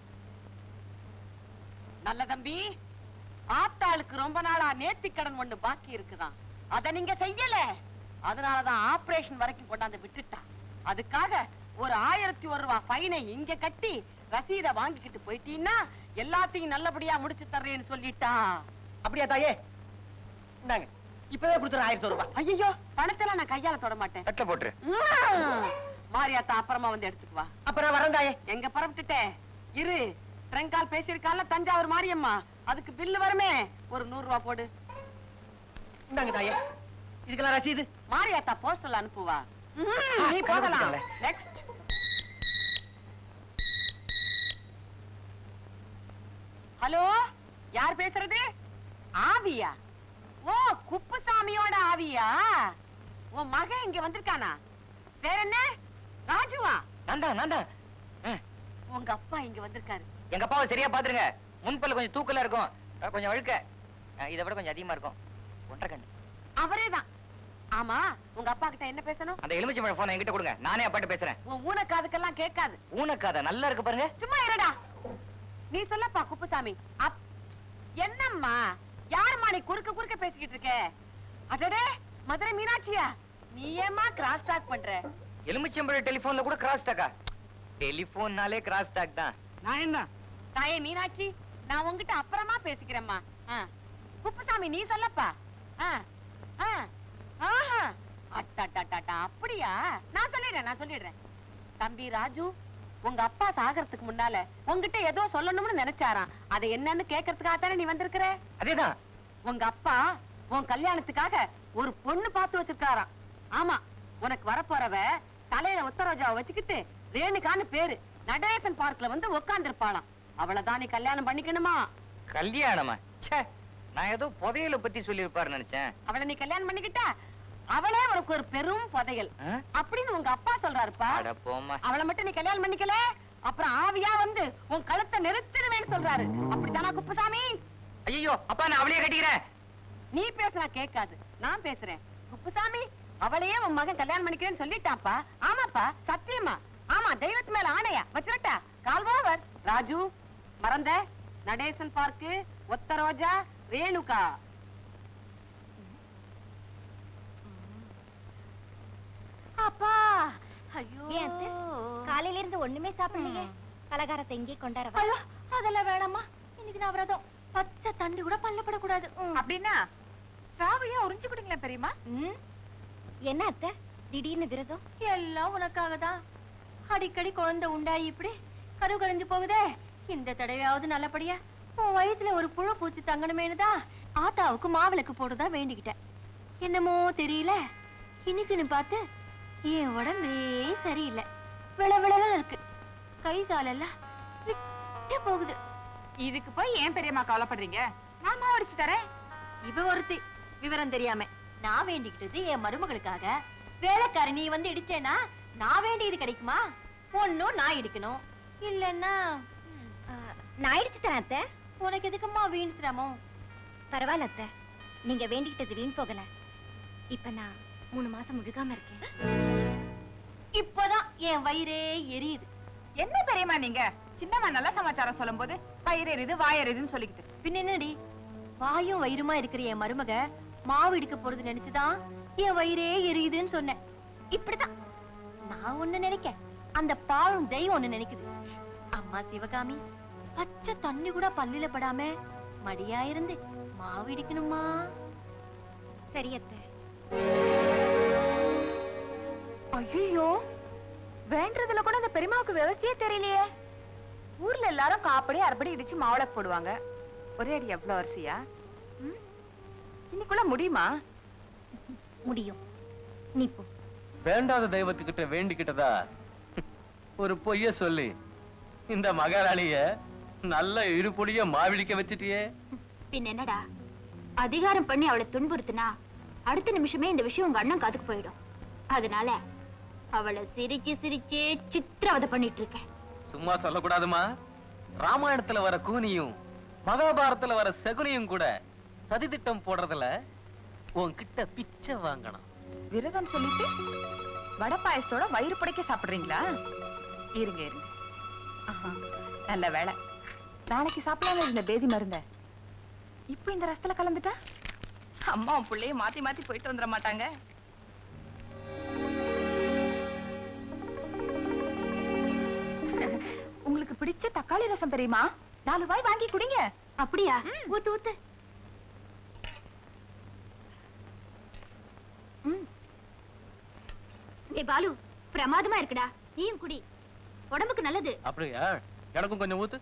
நல்ல தம்பி ஆத்தாளுக்கு ரொம்ப நாளா நேர்த்தி கடன் ஒண்ணு பாக்கி இருக்குதான் அத நீங்க செய்யல அதனாலதான் ஆபரேஷன் வரைக்கும் கொண்டாந்து விட்டுட்டா அதுக்காக ஒரு ஆயிரத்தி ஒரு ரூபாய் ஃபைனை இங்க கட்டி ரசீத வாங்கிக்கிட்டு போயிட்டீன்னா எல்லாத்தையும் நல்லபடியா முடிச்சு தர்றேன்னு சொல்லிட்டா அப்படியா தாயே இந்தாங்க இப்பவே கொடுத்துறேன் ஆயிரத்தி ரூபாய் ஐயோ பணத்தெல்லாம் நான் கையால தொட மாட்டேன் தட்டில் போட்டுரு உம். மாரியாத்தா அப்புறமா வந்து எடுத்துக்குவா அப்புறம் வரேன் தாயே எங்க பரப்பிட்டுட்டேன் இரு ட்ரெங்கால் பேசியிருக்கால தஞ்சாவூர் மாரியம்மா அதுக்கு பில்லு வருமே ஒரு நூறு ரூபா போடு இந்தாங்க தாயே இதுக்கெல்லாம் ரசீது மாரியாத்தா போஸ்டல் அனுப்புவா ம்ஹும், நீ ஆ, போகலாம் கண்டுபிடிச்சிட்டேன்ல. நெக்ஸ்ட் ஹலோ யார் பேசுறது ஆவியா ஓ குப்புசாமியோட ஆவியா உன் மகன் இங்க வந்திருக்கானா வேற என்ன ராஜுவா நான்டா நான்டா உங்க அப்பா இங்க வந்திருக்காரு எங்க அப்பாவை சரியா பாத்துருங்க முன்பல்ல கொஞ்சம் தூக்கலா இருக்கும் அஹ் கொஞ்சம் அழுக்க அஹ் இதை விட கொஞ்சம் அதிகமா இருக்கும் ஒன்றரை கண்ணு அவரேதான் ஆமா உங்க அப்பா கிட்ட என்ன பேசணும் அந்த எலுமிச்சை பழம் போனை என்கிட்ட கொடுங்க நானே அப்பாட்ட பேசுறேன் உன் ஊனக்காதுக்கெல்லாம் கேட்காது ஊனக்காத நல்லா இருக்கு பாருங்க சும்மா இருடா நீ சொல்லப்பா குப்புசாமி அப் என்னம்மா யாரும்மா நீ குறுக்க குறுக்க பேசிக்கிட்டு இருக்க அடடே மதுரை மீனாட்சியா நீ ஏம்மா கிராஸ் டாக் பண்ற எலுமிச்சம்பழம் டெலிபோன்ல கூட கிராஸ் டாக்கா டெலிபோன்னாலே கிராஸ் டாக் தான் நான் என்ன தாயே மீனாட்சி நான் உன்கிட்ட அப்புறமா பேசிக்கிறேம்மா ஆ. குப்புசாமி நீ சொல்லப்பா ஆ. ஆ. ஆஹா. அட்டட்டட்டட்டா, அப்படியா நான் சொல்லிடுறேன் நான் சொல்லிடுறேன் தம்பி ராஜு உங்க அப்பா சாகறதுக்கு முன்னால உன்கிட்ட ஏதோ சொல்லணும்னு நினைச்சாராம் அது என்னன்னு கேட்கறதுக்காக தானே நீ வந்திருக்கிற அதேதான் உங்க அப்பா உன் கல்யாணத்துக்காக ஒரு பொண்ணு பார்த்து வச்சிருக்காராம் ஆமா உனக்கு வரப்போறவ தலையில உத்தரவாஜாவை வச்சுக்கிட்டு ரேணுகான்னு பேரு நடேசன் பார்க்ல வந்து உட்கார்ந்திருப்பாளாம் அவளதான் நீ கல்யாணம் பண்ணிக்கணுமா கல்யாணமா ச்சே நான் ஏதோ புதையல பத்தி சொல்லியிருப்பாரு நினைச்சேன் அவளை நீ கல்யாணம் பண்ணிக்கிட்டா அவளே உனக்கு ஒரு பெரும் புதையல் ஆ? அப்படின்னு உங்க அப்பா சொல்றாருப்பா அட போம்மா அவளை மட்டும் நீ கல்யாணம் பண்ணிக்கல அப்புறம் ஆவியா வந்து உன் கழுத்தை நெரிச்சிருவேன்னு சொல்றாரு அப்படித்தானா குப்புசாமி ஐயோ அப்பா நான் அவளையே கட்டிக்கிறேன் நீ பேசுனா கேட்காது நான் பேசுறேன் குப்புசாமி அவளையே உன் மகன் கல்யாணம் பண்ணிக்கிறேன்னு சொல்லிட்டாப்பா ஆமாப்பா சத்தியமா ஆமா தெய்வத்து மேல ஆணையா வச்சுட்டா கால்வாவர் ராஜு மறந்த நடேசன் பார்க்கு ஒத்த ரோஜா ரேணுகா அப்பா ஐயோ காலையில இருந்து ஒண்ணுமே சாப்பிடலையே பலகாரத்தை இங்கே கொண்டாட ஐயோ அதெல்லாம் வேணாமா இன்னைக்கு நான் விரதம் பச்சை தண்ணி கூட பல்லப்படக்கூடாது அப்படின்னா ஸ்ராவையா உறிஞ்சு கொடுங்களேன் பெரியமா என்ன அத்தை திடீர்னு விரதம் எல்லாம் உனக்காக தான் அடிக்கடி குழந்தை உண்டாயி இப்படி கரு கலைஞ்சு போகுதே இந்த தடவையாவது நல்லபடியா உன் வயித்துல ஒரு புழு பூச்சி தங்கணுமேனு தான் ஆத்தாவுக்கு மாவிளக்கு போடுதா வேண்டிக்கிட்டேன் என்னமோ தெரியல இன்னைக்குன்னு பார்த்து என் உடம்பே சரியில்லை விள விளல இருக்கு கை காலெல்லாம் விட்டு போகுது இதுக்கு போய் ஏன் பெரியம்மா கவலைப்படுறீங்க நான் மாவடிச்சு தரேன் இவ ஒருத்தி விவரம் தெரியாம நான் வேண்டிக்கிட்டது என் மருமகளுக்காக வேலைக்காரி நீ வந்து இடிச்சேனா நான் வேண்டியது கிடைக்குமா ஒண்ணும் நான் இடிக்கணும் இல்லன்னா நான் இடிச்சு தரேன் அத்தை உனக்கு எதுக்குமா வீண் சிரமம் பரவாயில்ல அத்தை நீங்க வேண்டிக்கிட்டது வீண் போகல இப்ப நான் மூணு மாசம் முழுகாம இருக்கேன் இப்பதான் என் வயிறே எரியுது என்ன பெரியம்மா நீங்க சின்னம்மா நல்ல சமாச்சாரம் சொல்லும் போது பயிரெறிது வாயறிதுன்னு சொல்லிக்கிட்டு பின்ன என்னடி வாயும் வயிறுமா இருக்கிற என் மருமக மாவு இடிக்க போறது நினைச்சுதான் என் வயிறே எரியுதுன்னு சொன்னேன் இப்படிதான் நான் ஒண்ணு நினைக்க அந்த பாழும் தெய்வம் ஒண்ணு நினைக்குது அம்மா சிவகாமி பச்சை தண்ணி கூட பல்லில படாம மடியா இருந்து மாவு இடிக்கணுமா சரியத்த ஐயோ வேண்டதுல கூட அந்த பெரியம்மாவுக்கு விவசாயே தெரியலையே ஊர்ல எல்லாரும் காப்படி அரைப்படி இடிச்சு மாவுளை போடுவாங்க ஒரே அடி எவ்வளவு அரிசியா ம்? இன்னைக்குள்ள முடியுமா முடியும் நீ போ வேண்டாத தெய்வத்துக்கிட்ட வேண்டிக்கிட்டதா ஒரு பொய்ய சொல்லி இந்த மகாராணிய நல்ல இருபொடிய மாவிடிக்க வச்சிட்டியே பின் என்னடா அதிகாரம் பண்ணி அவளை துன்புறுத்தினா அடுத்த நிமிஷமே இந்த விஷயம் உங்க அண்ணன் காதுக்கு போயிடும் அதனால அவளை சிரிச்சு சிரிச்சே சித்திரவதை பண்ணிட்டு இருக்கேன் சும்மா சொல்லக்கூடாதுமா ராமாயணத்துல வர கூனியும் மகாபாரதத்துல வர சகுனியும் கூட சதித்திட்டம் போடுறதுல உன்கிட்ட பிச்சை வாங்கணும் விரதம் சொல்லிட்டு வடை பாயசத்தோட வயிறு படைக்க சாப்பிடுறீங்களா இருங்க இருங்க ஆஹா, நல்ல வேலை நாளைக்கு சாப்பிடாம இருந்த பேதி மருந்த இப்போ இந்த ரசத்துல கலந்துட்டா அம்மா உன் பிள்ளைய மாத்தி மாத்தி போயிட்டு வந்துட மாட்டாங்க உங்களுக்கு பிடிச்ச தக்காளி ரசம் தெரியுமா நாலு வாய் வாங்கி குடிங்க அப்படியா ஊத்து ஊத்து ஏ பாலு பிரமாதமா இருக்குடா நீயும் குடி உடம்புக்கு நல்லது அப்படியா எனக்கும் கொஞ்சம் ஊத்து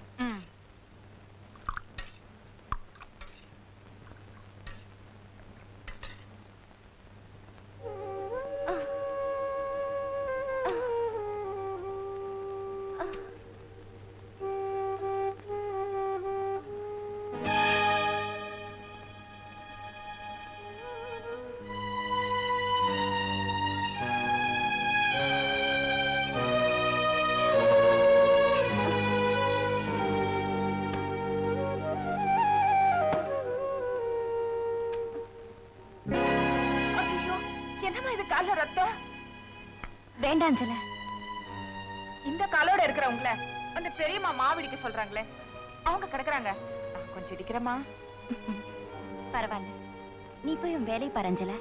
ஐயோ என்னம்மா இது கால்ல ரத்தம் வேண்டாம் அஞ்சல இந்த காலோட இருக்கிறவங்கள அந்த பெரியம்மா மாவிடிக்க சொல்றாங்களே அவங்க கிடக்குறாங்க நான் கொஞ்சம் இடிக்கிறேம்மா பரவாயில்ல நீ போய் உன் வேலையை பாரு அஞ்சல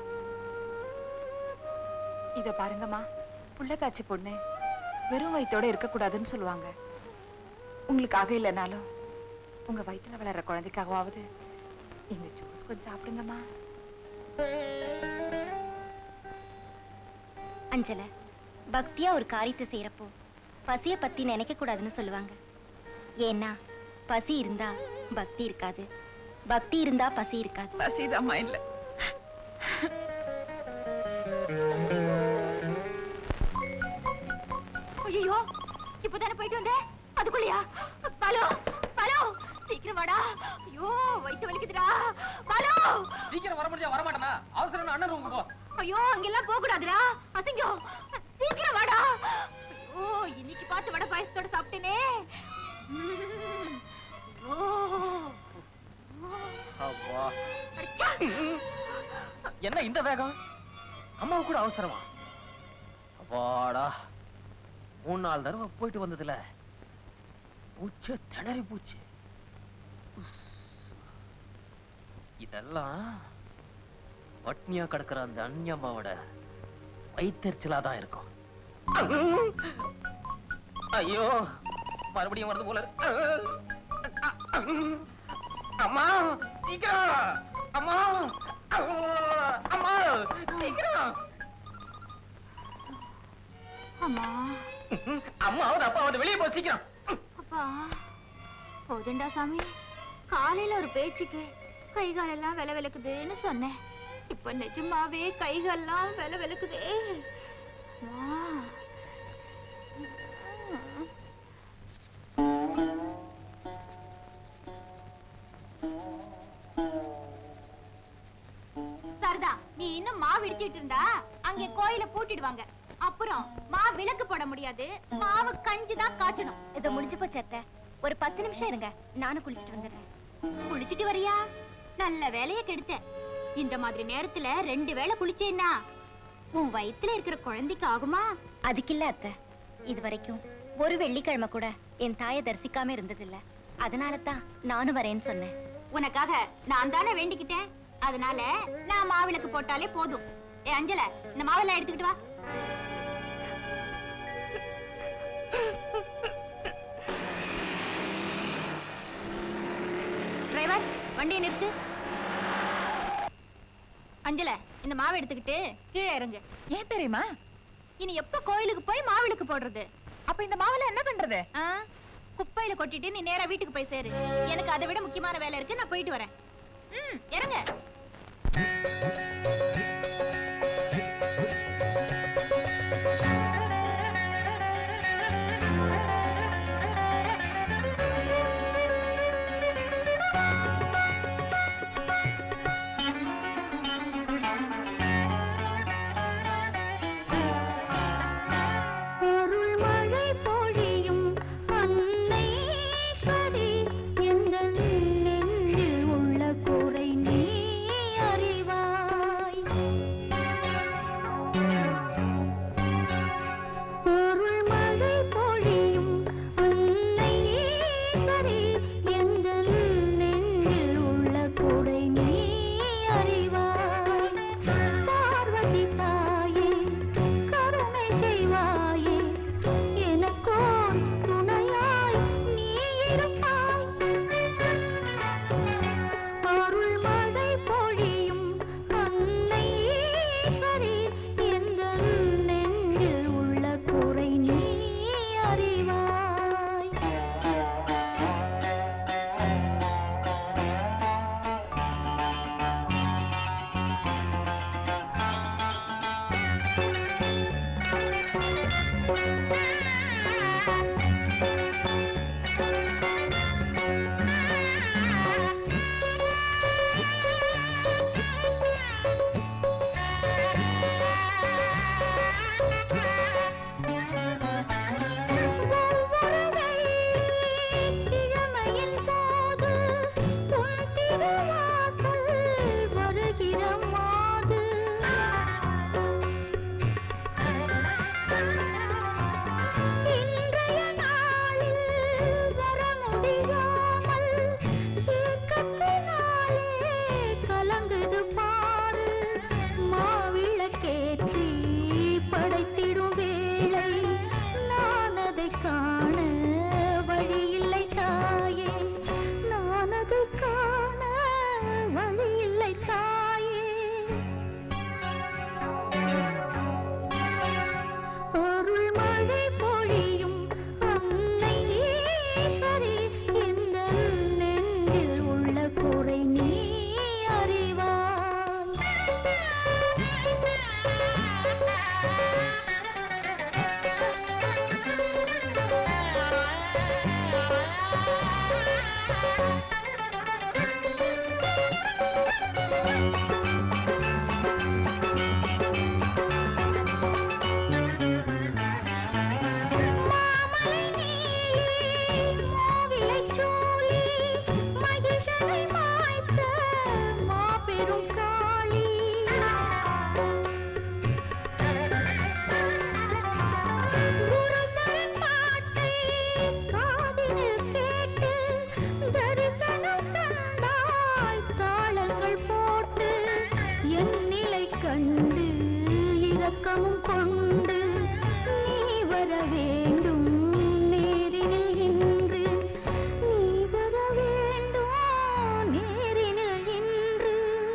இத பாருங்கம்மா புள்ளக்காச்சி பொண்ணு வெறும் வயித்தோட இருக்கக்கூடாதுன்னு சொல்லுவாங்க உங்களுக்காக இல்லைனாலும் உங்க வயித்துல வளர்ற குழந்தைக்காகவாவது இந்த ஜூஸ் கொஞ்சம் சாப்பிடுங்கம்மா அஞ்சல பக்தியா ஒரு காரியத்தை செய்யறப்போ பசிய பத்தி நினைக்க கூடாதுன்னு சொல்லுவாங்க ஏன்னா பசி இருந்தா பக்தி இருக்காது பக்தி இருந்தா பசி இருக்காது பசிதாம்மா இல்ல ஐயோ இப்பதானே போயிட்டு வந்தேன் அதுக்குள்ளயா பாலு பாலு சீக்கிரம் வாடா ஐயோ வயித்து வலிக்குதுடா பாலு சீக்கிரம் வர முடியா வர மாட்டேனா அவசரம் அண்ணன் ரூமுக்கு போ ஐயோ அங்கெல்லாம் போக கூடாதுடா அசிங்கம் சீக்கிரம் வாடா ஐயோ இன்னைக்கு பார்த்து வடை பாயசத்தோட சாப்பிட்டேனே ம். ஐயோ. அப்பா அடிச்சா. என்ன இந்த வேகம் அம்மாவு கூட அவசரமா அப்பாடா மூணு நாலு தடவை போயிட்டு வந்ததுல பூச்சு திணறி பூச்சு உஸ். இதெல்லாம் பட்னியா கிடக்குற அந்த அந்நியம்மாவோட வயிற்றுச்சலா தான் இருக்கும் ஐயோ மறுபடியும் வருது போல இருக்கு. அம்மா சீக்கிரம் அம்மா அம்மா சீக்கிரம் அம்மா அம்மாவது அப்பாவது வெளியே போ சீக்கிரம் அப்பா போதுண்டா சாமி காலையில ஒரு பேச்சுக்கு கை காலெல்லாம் வில விளக்குதுன்னு சொன்னேன் இப்ப நிஜமாவே கை காலெல்லாம் வில விளக்குதே அம்மா. சரிதா நீ இன்னும் மாவு இடிச்சிட்டு இருந்தா அங்க கோயில பூட்டிடுவாங்க அப்புறம் மா விளக்கு போட முடியாது மாவு கஞ்சி தான் காய்ச்சணும் இது முடிஞ்சு போச்சு அத்தை ஒரு பத்து நிமிஷம் இருங்க நானும் குளிச்சிட்டு வந்துடுறேன் குளிச்சிட்டு வரியா நல்ல வேலைய கெடுத்த இந்த மாதிரி நேரத்துல ரெண்டு வேளை குளிச்சேன்னா உன் வயித்துல இருக்கிற குழந்தைக்கு ஆகுமா அதுக்கு இல்ல அத்தை இது வரைக்கும் ஒரு வெள்ளிக்கிழமை கூட என் தாயை தரிசிக்காம இருந்ததில்ல அதனால தான் நானும் வரேன்னு சொன்னேன் உனக்காக நான் தானே வேண்டிக்கிட்டேன் அதனால நான் மாவிளக்கு போட்டாலே போதும் ஏ அஞ்சல இந்த மாவெல்லாம் எடுத்துக்கிட்டு வா டிரைவர் வண்டியை நிறுத்து அஞ்சல இந்த மாவை எடுத்துக்கிட்டு கீழே இறங்கு ஏன் தெரியுமா இனி எப்ப கோயிலுக்கு போய் மாவிளக்கு போடுறது அப்ப இந்த மாவுல என்ன பண்றது ஆ? குப்பையில கொட்டிட்டு நீ நேரா வீட்டுக்கு போய் சேரு எனக்கு அதை விட முக்கியமான வேலை இருக்கு நான் போயிட்டு வரேன் ம் இறங்க அருள் மழை பொழியும் அன்னைஸ்வரி எந்த நெஞ்சில் உள்ள குறை மந்திரமாது இன்றைய நாளில் வர முடியாமல் ஏக்கத்தினாலே கலங்குது பாரு மாவிளக்கேற்றி படைத்திடும் வேளை நான் அதை காண வழியில்லை தாயே நான் அதை காண வழியில்லை தாயே அருள் மழை பொழியும் அன்னை ஈஸ்வரி இந்த நெஞ்சில் உள்ள குறை நீ அறிவாய் மாமலை நீயே மாவிலைச் சோலை மகிஷனை மாய்த்த மாபெரும் காளி குருபரன் பாட்டை காதினில் கேட்டு தரிசனம் தந்தாய் தாளங்கள் போட்டு என் நிலை கண்டு இரக்கமும் கொண்டு நீ வர வேண்டும் நேரினில் இன்று நீ வர வேண்டும் நேரினில் இன்று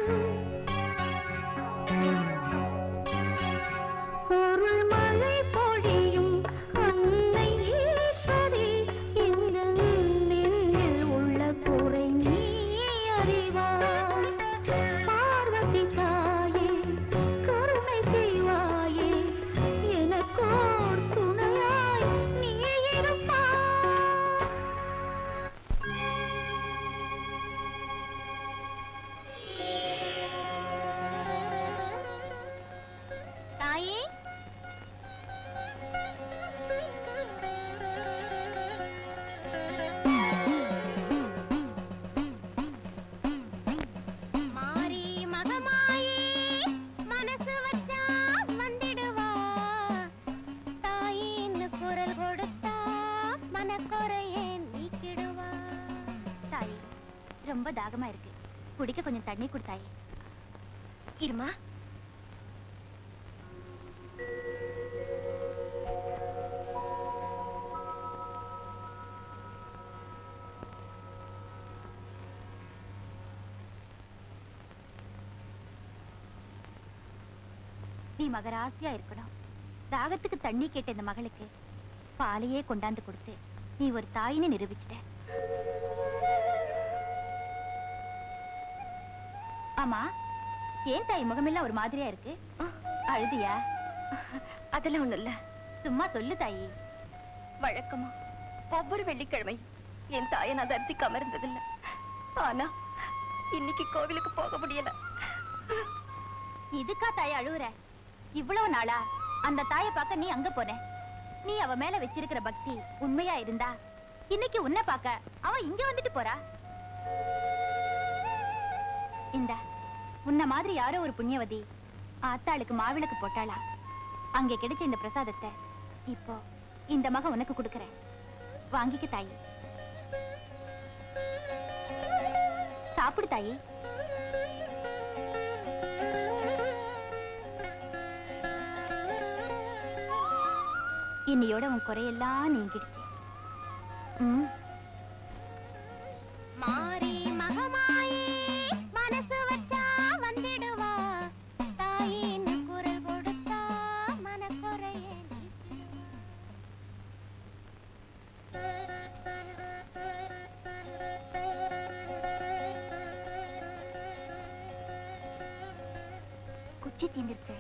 அருள் மழை பொழியும் அன்னை ஈஸ்வரி இந்த நெஞ்சில் உள்ள குறை நீ அறிவாய் பார்வதி தாயே கருணை செய்வாயே எனக்கோர் துணையாய் நீ இருப்பாய் தாயே மாறி மகமாயி மனசு வச்சா வந்திடுவா தாயின்னு குரல் கொடுத்தா மனக்குறையே நீக்கிடுவா தாயே ரொம்ப தாகமா இருக்கு குடிக்க கொஞ்சம் தண்ணி கொடுத்தாயே இருமா நீ மகராசியா இருக்கணும் தாகத்துக்கு தண்ணி கேட்ட இந்த மகளுக்கு பாலையே கொண்டாந்து கொடுத்து நீ ஒரு தாயின்னு நிரூபிச்சிட்ட ஆமா ஏன் தாய் முகமெல்லாம் ஒரு மாதிரியா இருக்கு அழுதியா அதெல்லாம் ஒண்ணு இல்ல சும்மா சொல்லு தாயி வழக்கமா ஒவ்வொரு வெள்ளிக்கிழமை என் தாயை நான் தரிசிக்காம இருந்ததில்ல ஆனா இன்னைக்கு கோவிலுக்கு போக முடியல இதுக்கா தாய் அழுவுற இவ்வளவு நாளா அந்த தாயை பார்க்க நீ அங்க போன நீ அவ மேல வச்சிருக்கிற பக்தி உண்மையா இருந்தா இன்னைக்கு உன்னை பார்க்க அவ இங்க வந்துட்டு போறா இந்த உன்ன மாதிரி யாரோ ஒரு புண்ணியவதி ஆத்தாளுக்கு மாவிளக்கு போட்டாளா அங்கே கிடைச்ச இந்த பிரசாதத்தை இப்போ இந்த மக உனக்கு கொடுக்கறேன் வாங்கிக்க தாயி சாப்பிடு தாயி இன்னையோட உன் குறையெல்லாம் நீங்கிடுச்சு ம் மாறி மகமாயி மனசு வச்சா வந்திடுவா தாயின்னு குரல் கொடுத்தா மனக்குறையே குச்சி தீந்துருச்சு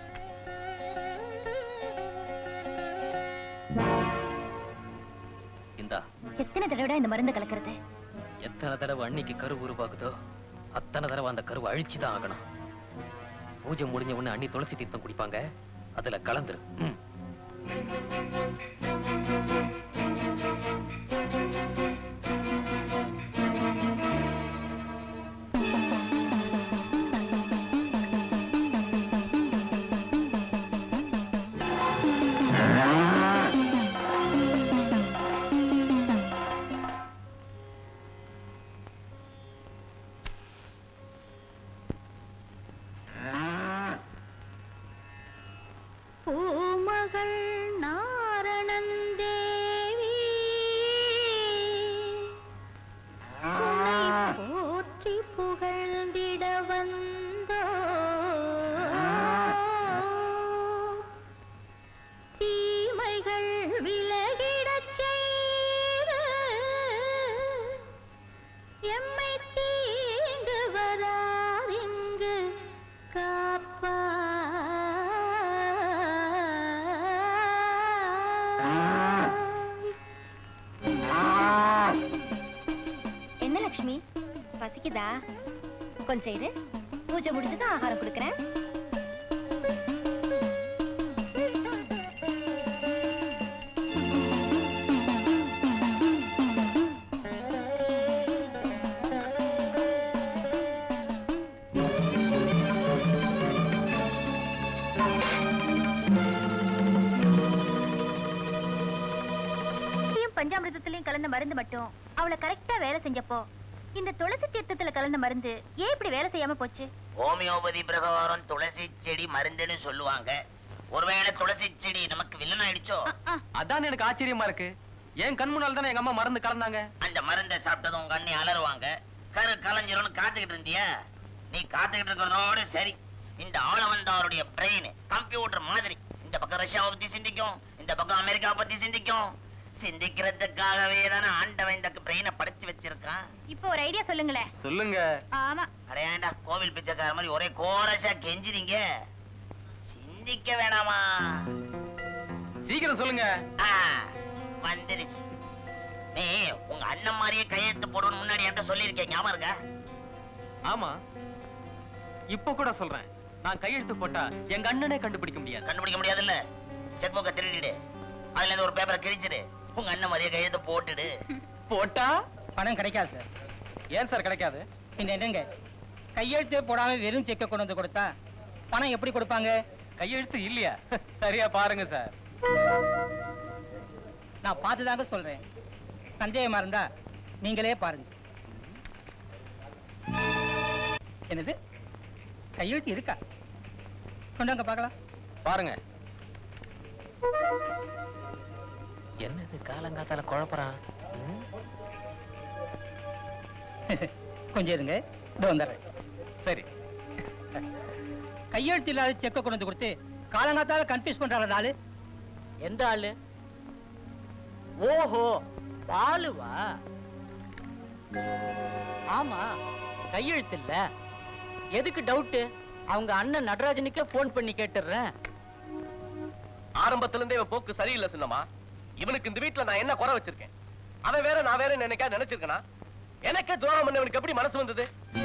இந்தா எத்தனை தடவை இந்த மருந்து கலக்கிறது எத்தனை தடவை அன்னைக்கு கரு உருவாகுதோ அத்தனை தடவை அந்த கருவை அழிச்சுதான் ஆகணும் பூஜை முடிஞ்ச உடனே அண்ணி துளசி தீர்த்தம் குடிப்பாங்க அதுல கலந்துரு ம். மகள் நாரணன் தேவி உன்னை போற்றி புகழ்ந்திட வந்தோ தீமைகள் விலகிடச் செய்து எம்மை தீங்கு வராதிங்கு காப்பா என்ன லக்ஷ்மி பசிக்குதா கொஞ்சம் இரு பூஜை முடிஞ்சதும் ஆகாரம் கொடுக்குறேன் துளசியும் பஞ்சாமிர்தத்திலையும் கலந்த மருந்து மட்டும் அவளை கரெக்டா வேலை செஞ்சப்போ இந்த துளசி தீர்த்தத்துல கலந்த மருந்து ஏன் இப்படி வேலை செய்யாம போச்சு ஹோமியோபதி பிரகாரம் துளசி செடி மருந்துன்னு சொல்லுவாங்க ஒருவேளை துளசி செடி நமக்கு வில்லன் ஆயிடுச்சோ அதான் எனக்கு ஆச்சரியமா இருக்கு என் கண் முன்னால் தானே எங்க அம்மா மருந்து கலந்தாங்க அந்த மருந்தை சாப்பிட்டதும் உங்க அண்ணி அலறுவாங்க கரு கலைஞரும்னு காத்துக்கிட்டு இருந்தியா நீ காத்துக்கிட்டு இருக்கிறதோட சரி இந்த ஆள வந்தாருடைய பிரெயின் கம்ப்யூட்டர் மாதிரி இந்த பக்கம் ரஷ்யாவை பத்தி சிந்திக்கும் இந்த பக்கம் அமெரிக்காவை பத்தி சிந்திக்கும் சிந்திக்கிறதுக்காகவே தானே ஆண்டவன் இந்த பிரெயினை படைச்சு வச்சிருக்கான் இப்போ ஒரு ஐடியா சொல்லுங்களேன் சொல்லுங்க ஆமா அட ஏன்டா கோவில் பிச்சைக்கார மாதிரி ஒரே கோரஸா கெஞ்சிறீங்க சிந்திக்க வேணாமா சீக்கிரம் சொல்லுங்க ஆ, வந்துருச்சு நீ உங்க அண்ணன் மாதிரியே கையெழுத்து போடணும் முன்னாடி என்கிட்ட சொல்லியிருக்கேன் ஞாபகம் இருக்கா ஆமா இப்ப கூட சொல்றேன் நான் கையெழுத்து போட்டா எங்க அண்ணனே கண்டுபிடிக்க முடியாது கண்டுபிடிக்க முடியாதுல்ல செக் புக்கை திருடிடு அதுல இருந்து ஒரு பேப்பரை கிழிச்சிடு உங்க அண்ணன் மாதிரியே கையெழுத்து போட்டுடு போட்டா பணம் கிடைக்காது சார் ஏன் சார் கிடைக்காது பின்ன என்னங்க கையெழுத்தே போடாம வெறும் செக்கை கொண்டு வந்து கொடுத்தா பணம் எப்படி கொடுப்பாங்க கையெழுத்து இல்லையா சரியா பாருங்க சார் நான் பார்த்துதாங்க சொல்றேன் சந்தேகமா இருந்தா நீங்களே பாருங்க என்னது கையெழுத்து இருக்கா கொண்டாங்க பார்க்கலாம் பாருங்க என்னது காலங்காத்தால குழப்பறான் ம்? கொஞ்சம் இருங்க இதோ வந்துடுறேன் சரி கையெழுத்து இல்லாத செக்கை கொண்டு வந்து கொடுத்து காலங்காத்தால கன்ஃபியூஸ் பண்றாரு ஆளு எந்த ஆளு ஓஹோ பாலுவா ஆமா கையெழுத்து இல்ல எதுக்கு டவுட் அவங்க அண்ணன் நடராஜனுக்கே போன் பண்ணி கேட்டுறேன் ஆரம்பத்துல இருந்தே இவன் போக்கு சரியில்லை சின்னமா இவனுக்கு இந்த வீட்டுல நான் என்ன குறை வச்சிருக்கேன் அவன் வேற நான் வேற நினைக்கா நினைச்சிருக்கனா எனக்கே துரோகம் பண்ணவனுக்கு எப்படி மனசு வந்தது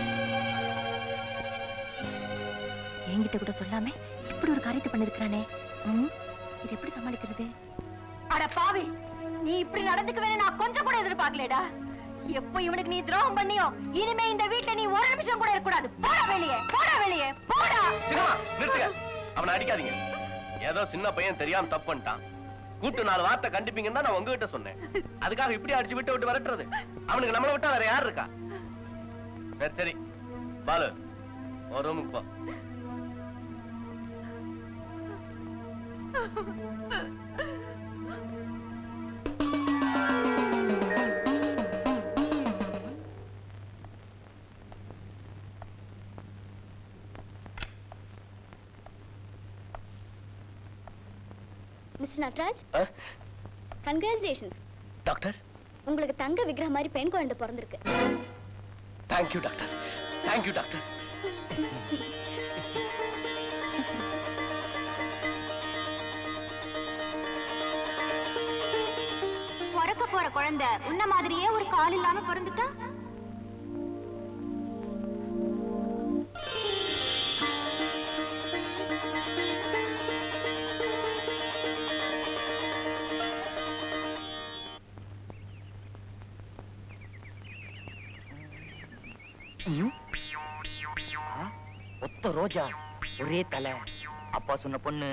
என்கிட்ட கூட சொல்லாம இப்படி ஒரு காரியத்தை பண்ணிருக்கானே இது எப்படி சமாளிக்கிறது அட பாவி நீ இப்படி நடந்துக்குவேன்னு நான் கொஞ்சம் கூட எதிர்பார்க்கலடா எப்போ இவனுக்கு நீ துரோகம் பண்ணியோ இனிமே இந்த வீட்ல நீ ஒரு நிமிஷம் கூட இருக்கக்கூடாது போடா வெளியே போடா வெளியே போடா சின்னமா நிறுத்துங்க அவனை அடிக்காதீங்க ஏதோ சின்ன பையன் தெரியாம தப்பு பண்ணிட்டான் கூட்டு நாலு வார்த்தை கண்டிப்பீங்கன்னு தான் நான் உங்ககிட்ட சொன்னேன் அதுக்காக இப்படி அடிச்சு விட்டு விட்டு விரட்டுறது அவனுக்கு நம்மளை விட்டா வேற யார் இருக்கா சரி சரி பாலு ஒரு ரூமுக்கு போ மிஸ்டர் நட்ராஜ் கங்க்ராச்சுலேஷன்ஸ் டாக்டர் உங்களுக்கு தங்க விக்கிரகம் மாதிரி பெண் குழந்தை பிறந்திருக்கு தேங்க்யூ டாக்டர் தேங்க்யூ டாக்டர் பிறக்க போற குழந்தை உன்ன மாதிரியே ஒரு கால் இல்லாம பிறந்துட்டா ஒத்த ரோஜா ஒரே தலை அப்பா சொன்ன பொண்ணு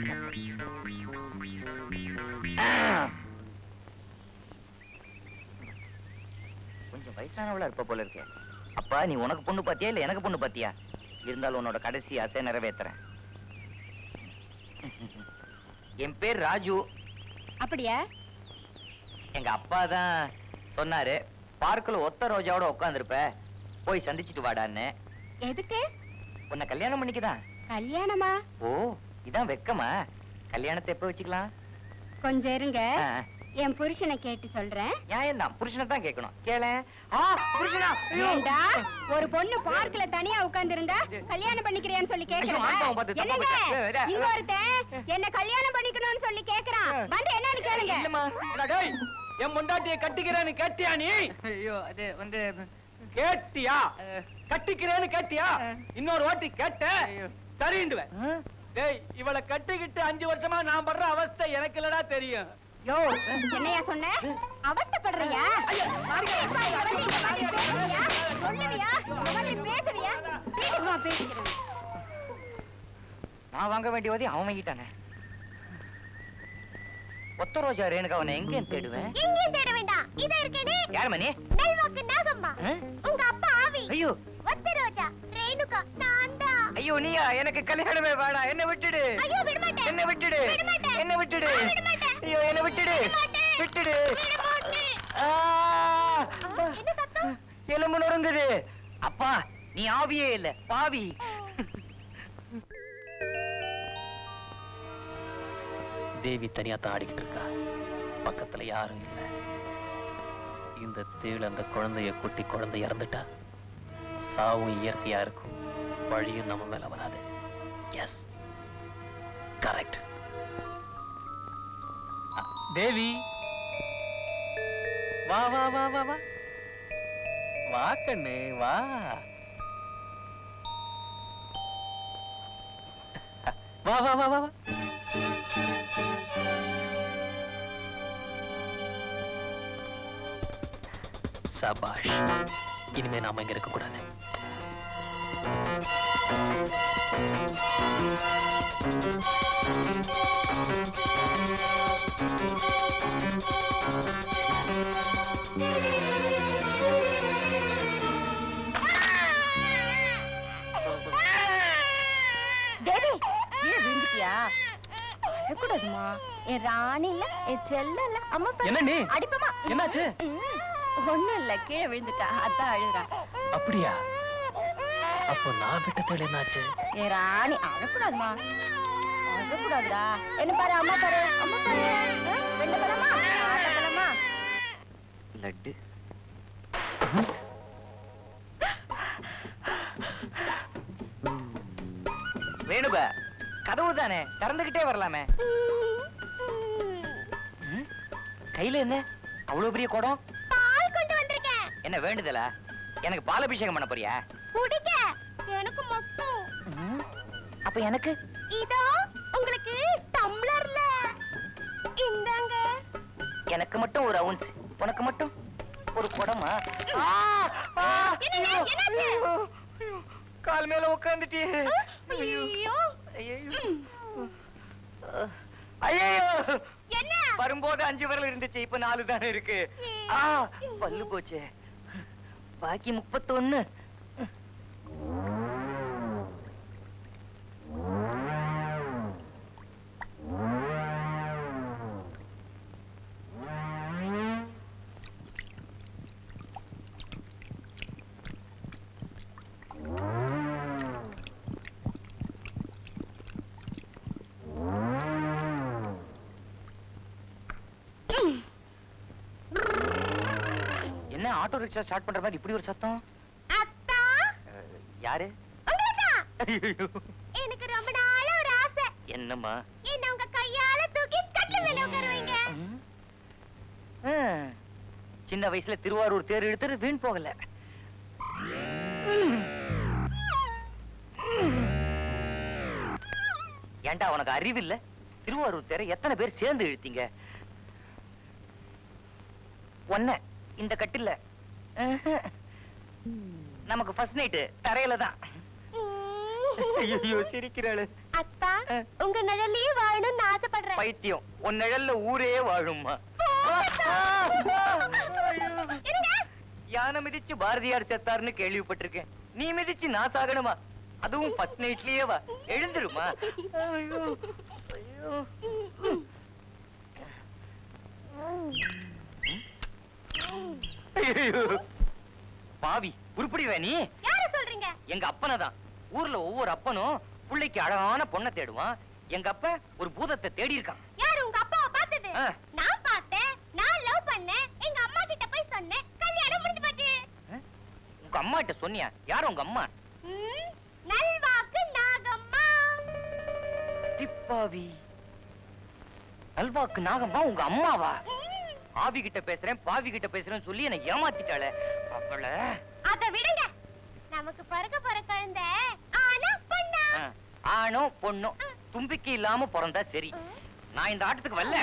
கொஞ்சம் வயசானவளா இருப்ப போல இருக்கு அப்பா நீ உனக்கு பொண்ணு பாத்தியா இல்ல எனக்கு பொண்ணு பாத்தியா இருந்தாலும் உன்னோட கடைசி ஆசை நிறைவேத்துறேன் என் பேர் ராஜு அப்படியா எங்க அப்பா தான் சொன்னாரு பார்க்ல ஒத்த ரோஜாவோட உட்காந்துருப்ப போய் சந்திச்சிட்டு வாடான்னு எதுக்கு உன்னை கல்யாணம் பண்ணிக்கதான் கல்யாணமா ஓ இதான் வெக்கமா கல்யாணத்தை எப்ப வச்சுக்கலாம் கொஞ்சம் இருங்க ஆ, என் புருஷனை கேட்டு சொல்றேன் நியாயம் தான் புருஷனை தான் கேட்கணும் கேள ஆ புருஷனா ஐயோ. ஏண்டா ஒரு பொண்ணு பார்க்ல தனியா உட்கார்ந்து இருந்தா கல்யாணம் பண்ணிக்கிறியான்னு சொல்லி ஐயோ, ஆண்டவன் பார்த்து கேக்குறேன் தப்பா என்னங்க போச்சு. இங்க ஒருத்தன் என்ன கல்யாணம் பண்ணிக்கணும்னு சொல்லி கேக்குறான் வந்து என்னன்னு கேளுங்க அடா டேய், என் பொண்டாட்டிய கட்டிக்கிறேன்னு கேட்டியா நீ ஐயோ அது வந்து கேட்டியா கட்டிக்கிறேன்னு கேட்டியா இன்னொரு வாட்டி கேட்ட சரிண்டுவேன் டேய் இவளை கட்டிக்கிட்டு அஞ்சு வருஷமா நான் படுற அவஸ்தை எனக்கு இல்லடா தெரியும் யோ என்னையா சொன்ன அவஸ்தைப்படுறியா இப்ப இங்க வந்து இங்க வந்து பேசுவியா? சொல்லுவியா இங்க வந்து பேசுவியா வீட்டுக்கு வா பேசிக்கிறேன் நான் வாங்க வேண்டிய உதவி அவன் வாங்கிட்டானே ஒத்த ரோஜா ரேணுகா அவனை எங்க தேடுவேன் எங்கேயும் தேட வேண்டாம் இதோ இருக்கேனே யார் மணி நல்வாக்கு நாகம்மா ஆ? உங்க அப்பா ஆவி ஐயோ ஒத்த ரோஜா ரேணுகா நான் தான் ஐயோ நீயா எனக்கு கல்யாணமே வேணாம் என்ன விட்டுடு ஐயோ விட மாட்டேன் என்ன விட்டுடு விட மாட்டேன். என்ன விட்டுடு நான் விட மாட்டேன். ஐயோ என்ன விட்டுடு விட மாட்டேன். விட்டுடு விட மாட்டேன். ஆ! என்ன சத்தம் எலும்பு நொறுங்குது அப்பா நீ ஆவியே இல்ல பாவி தேவி தனியா தான் ஆடிக்கிட்டு இருக்கா பக்கத்துல யாரும் இல்ல இந்த தேள் அந்த குழந்தைய குட்டி குழந்தை இறந்துட்டா சாவும் இயற்கையா இருக்கும் வழியும் நம்ம மேல வராது எஸ் கரெக்ட் தேவி வா வா வா வா வா வா கண்ணு வா வா வா வா வா வா சபாஷ் இனிமே நாம இங்க இருக்க கூடாது தேவி கீழே விழுந்துட்டியா அழக்கூடாதுமா என் ராணி இல்ல என் செல்ல இல்ல அம்மா பாரு. என்ன நீ? அடிப்பமா என்னாச்சு? ஒண்ணும் இல்ல கீழே விழுந்துட்டா அதான் அழுகுறா அப்படியா அப்போ நான் விட்ட தேள் என்னாச்சு என் ராணி அழக்கூடாதுமா அழக்கூடாதுடா என்ன பாரு அம்மா பாரு அம்மா பாரு ஆ, வெண்ட பழமா ஆட்ட பழமா லட்டு வேணுபா கதவு தானே திறந்துகிட்டே வரலாமே ம்? கையில என்ன அவ்வளவு பெரிய குடம் பால் கொண்டு வந்திருக்கேன் என்ன வேண்டுதலா எனக்கு பாலாபிஷேகம் பண்ண போறியா குடிக்க எனக்கு மட்டும் ம்? அப்ப எனக்கு இதோ உங்களுக்கு டம்ளர்ல இந்தாங்க எனக்கு மட்டும் ஒரு அவுன்ஸ் உனக்கு மட்டும் ஒரு குடமா என்னங்க, என்னாச்சு? கால் மேல உட்காந்துட்டே ஐயோ ஐயோ என்ன வரும்போது அஞ்சு விரல் இருந்துச்சு இப்ப நாலு தானே இருக்கு ஆ பல்லு போச்சு பாக்கி முப்பத்தொன்னு என்ன ஆட்டோ ரிக்ஷா ஸ்டார்ட் பண்ற மாதிரி இப்படி ஒரு சத்தம் அத்தா அஹ், யாரு உங்களுக்கா ஐயையோ, எனக்கு ரொம்ப நாளா ஒரு ஆசை என்னம்மா என்ன உங்க கையால தூக்கி கட்டில மேல உட்கார வைங்க ம்? ஆ, சின்ன வயசுல திருவாரூர் தேர் இழுத்துட்டு வீண் போகல ஏன்டா உனக்கு அறிவு இல்ல திருவாரூர் தேரை எத்தனை பேர் சேர்ந்து இழுத்தீங்க ஒன்ன இந்த கட்டில்ல நமக்கு ஃபர்ஸ்ட் நைட்டு தரையில தான் ஐயோ சிரிக்கிறாளு அத்தா உங்க நிழல்லயே வாழணும்னு ஆசைப்படுறேன் பைத்தியம் உன் நிழல்ல ஊரே வாழும்மா இருங்க யானை மிதிச்சு பாரதியார் செத்தாருன்னு கேள்விப்பட்டிருக்கேன் நீ மிதிச்சு நான் சாகணுமா அதுவும் ஃபர்ஸ்ட் நைட்லயே வா எழுந்துருமா ஐயோ. ஐயோ. பாவி உருப்படிவே நீ யார சொல்றீங்க எங்க அப்பனை தான் ஊர்ல ஒவ்வொரு அப்பனும் பிள்ளைக்கு அழகான பொண்ணை தேடுவான் எங்க அப்ப ஒரு பூதத்தை தேடி இருக்கான் யாரு உங்க அப்பாவை பார்த்தது ஆ. நான் பார்த்தேன் நான் லவ் பண்ணேன் எங்க அம்மா கிட்ட போய் சொன்னேன் கல்யாணம் முடிஞ்சு போச்சு உங்க அம்மா கிட்ட சொன்னியா யார் உங்க அம்மா ம், நல்வாக்கு நாகம்மா திப்பாவி நல்வாக்கு நாகம்மா உங்க அம்மாவா ஆவி கிட்ட பேசுறேன் பாவி கிட்ட பேசுறேன்னு சொல்லி என்னை ஏமாத்திட்டாளே அவள அத விடுங்க நமக்கு பிறக்க போற குழந்தை ஆனா பொண்ணா ஆணோ பொண்ணோ தும்பிக்கை இல்லாம பிறந்தா சரி நான் இந்த ஆட்டத்துக்கு வரல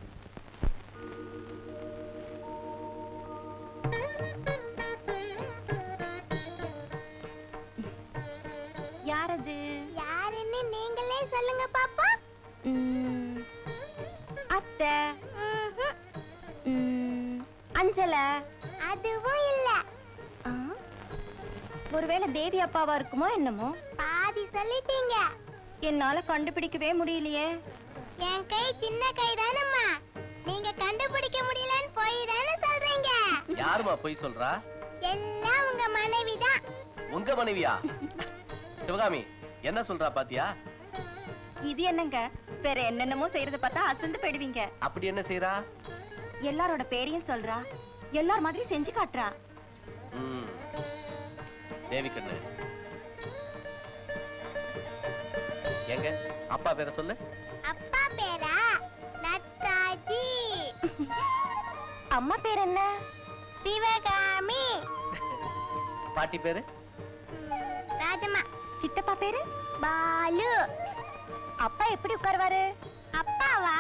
யார் அது யாருன்னு நீங்களே சொல்லுங்க பாப்பா அத்தை அஞ்சல அதுவும் இல்ல ஒருவேளை தேவி அப்பாவா இருக்குமோ என்னமோ பாதி சொல்லிட்டீங்க என்னால கண்டுபிடிக்கவே முடியலையே என் கை சின்ன கை தானம்மா நீங்க கண்டுபிடிக்க முடியலன்னு போய் தானே சொல்றீங்க யாருமா பொய் சொல்றா எல்லாம் உங்க மனைவி தான் உங்க மனைவியா சிவகாமி என்ன சொல்றா பாத்தியா இது என்னங்க வேற என்னென்னமோ செய்யறத பார்த்தா அசந்து போயிடுவீங்க அப்படி என்ன செய்றா எல்லாரோட பேரையும் சொல்றா எல்லார் மாதிரி செஞ்சு காட்டுறா ம். தேவி கண்ணு எங்க அப்பா பேரை சொல்லு அப்பா பேரா நத்தாஜி அம்மா பேர் என்ன சிவகாமி பாட்டி பேரு ராஜம்மா சித்தப்பா பேரு பாலு அப்பா எப்படி உட்காருவாரு அப்பாவா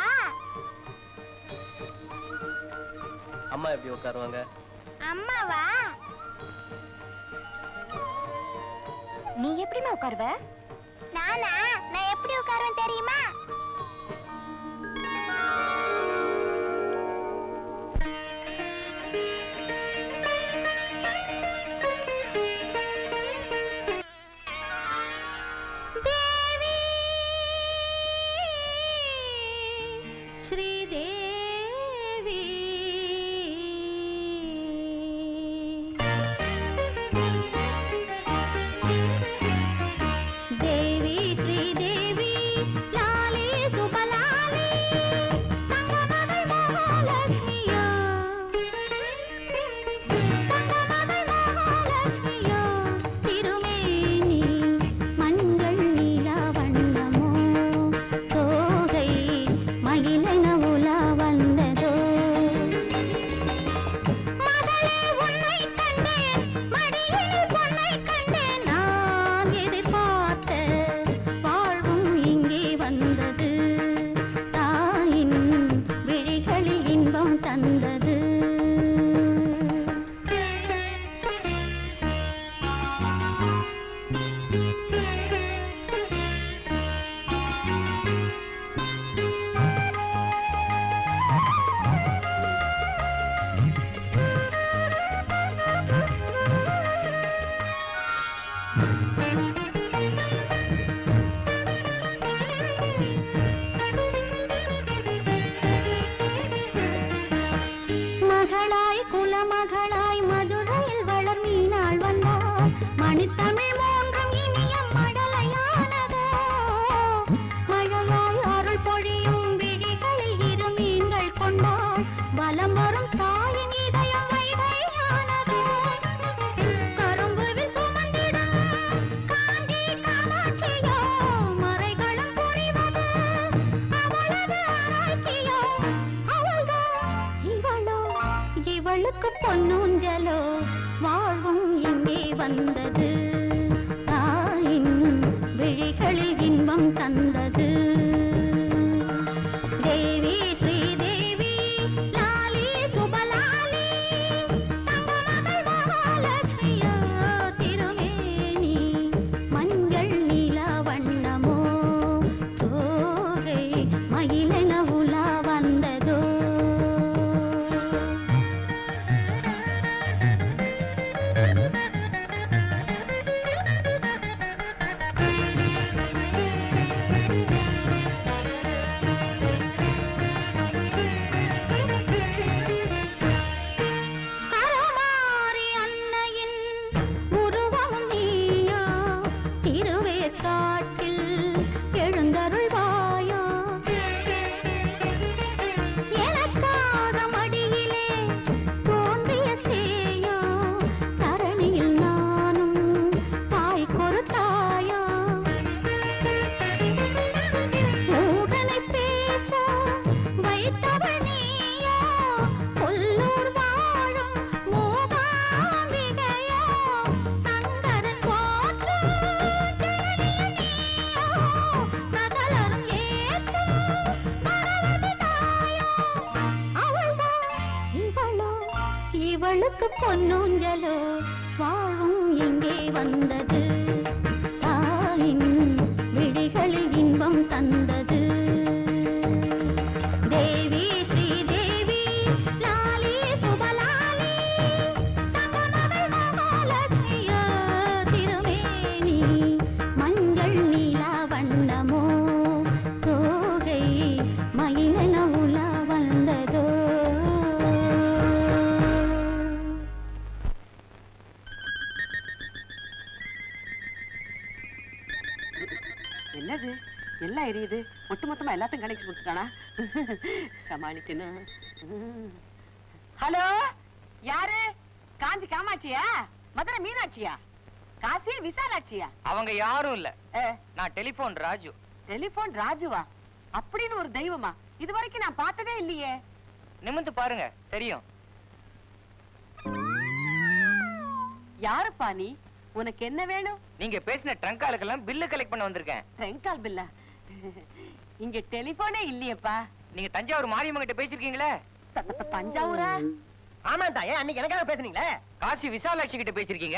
அம்மா எப்படி உட்காருவாங்க அம்மாவா நீ எப்படிமா உட்காருவ நானா நான் எப்படி உட்காருவேன் தெரியுமா ஸ்ரீதேவி தேவி ஸ்ரீதேவி லாலி சுபலாலி தங்கமகள் மகாலட்சுமியோ தங்கமகள் மகாலட்சுமியோ திருமேனி மஞ்சள் நீலா வண்ணமோ தோகை மயிலென உலா வந்ததோ மகளே உன்னை கண்டேன் மடியில் பொன்னை கண்டேன் நான் எதிர்பார்த்த வாழ்வும் இங்கே வந்தது தாயின் விழிகளில் இன்பம் தந்தது மகளாய் குலமகளாய் மதுரையில் வளர் மீனாள் வந்தாள் மணித்தமிழ் மூன்றும் இனிய மடலையானதோ மழையாய் அருள் பொழியும் விழிகளில் இரு மீன்கள் கொண்டாள் வலம் வரும் தாயின் இதயம் வைகையானதோ கரும்புவில் சுமந்திடும் காந்தி காமாட்சியோ மறைகளும் புரிவது அவளது ஆராய்ச்சியோ அவள்தான் இவளோ இவளுக்கு பொன்னூஞ்சலோ வாழ்வும் இங்கே வந்தது தாயின் விழிகளில் இன்பம் தந்தது தேவி ஸ்ரீதேவி லாலி சுபலாலி தங்கமகள் மகாலட்சுமியோ திருமேனி மஞ்சள் நீல வண்ணமோ தோகை மயிலென உலா வந்ததோ வேற்காட்டில் எழுந்தருள்வாயோ எனக்காக மடியிலே தோன்றிய சேயோ தரணியில் நானும் தாய் கொடுத்தாயோ மூகனை பேச வைத்தவள் நீயோ கொல்லூர் வாழும் மூகாம்பிகையோ சங்கரன் போற்றும் ஜனனியும் நீயோ சகலரும் ஏத்தும் பரவதி தாயோ அவள்தான் இவளோ இவளுக்கு பொன்னூஞ்சலோ வாழும் எங்கே வந்தது தாயின் விழிகளில் இன்பம் தந்தது தேவி ஸ்ரீதேவி லாலி சுபலாலி தங்கமகள் மகாலட்சுமியோ திருமேனி மஞ்சள் நீலா வண்ணமோ தோகை மயிலென உலா வந்ததோ என்னது எல்லாம் எரியுது ஒட்டு மொத்தமா எல்லாத்தையும் கணக்கு கொடுத்துட்டானா சமாளிக்கணும் ஹலோ யாரு காஞ்சி காமாட்சியா மதுரை மீனாட்சியா காசி விசாலாட்சியா அவங்க யாரும் இல்ல நான் டெலிபோன் ராஜு டெலிபோன் ராஜுவா அப்படின்னு ஒரு தெய்வமா இது வரைக்கும் நான் பார்த்ததே இல்லையே நிமிந்து பாருங்க தெரியும் யாருப்பா நீ உனக்கு என்ன வேணும் நீங்க பேசின ட்ரங்காலுக்கெல்லாம் பில்லு கலெக்ட் பண்ண வந்திருக்கேன் ட்ரெங்கால் பில்லா இங்க டெலிபோனே இல்லையேப்பா நீங்க தஞ்சாவூர் மாரியம்மன் கிட்ட பேசிருக்கீங்களே தஞ்சாவூரா ஆமா தாயே அன்னைக்கு எனக்காக பேசுனீங்களே காசி விசாலாட்சி கிட்ட பேசிருக்கீங்க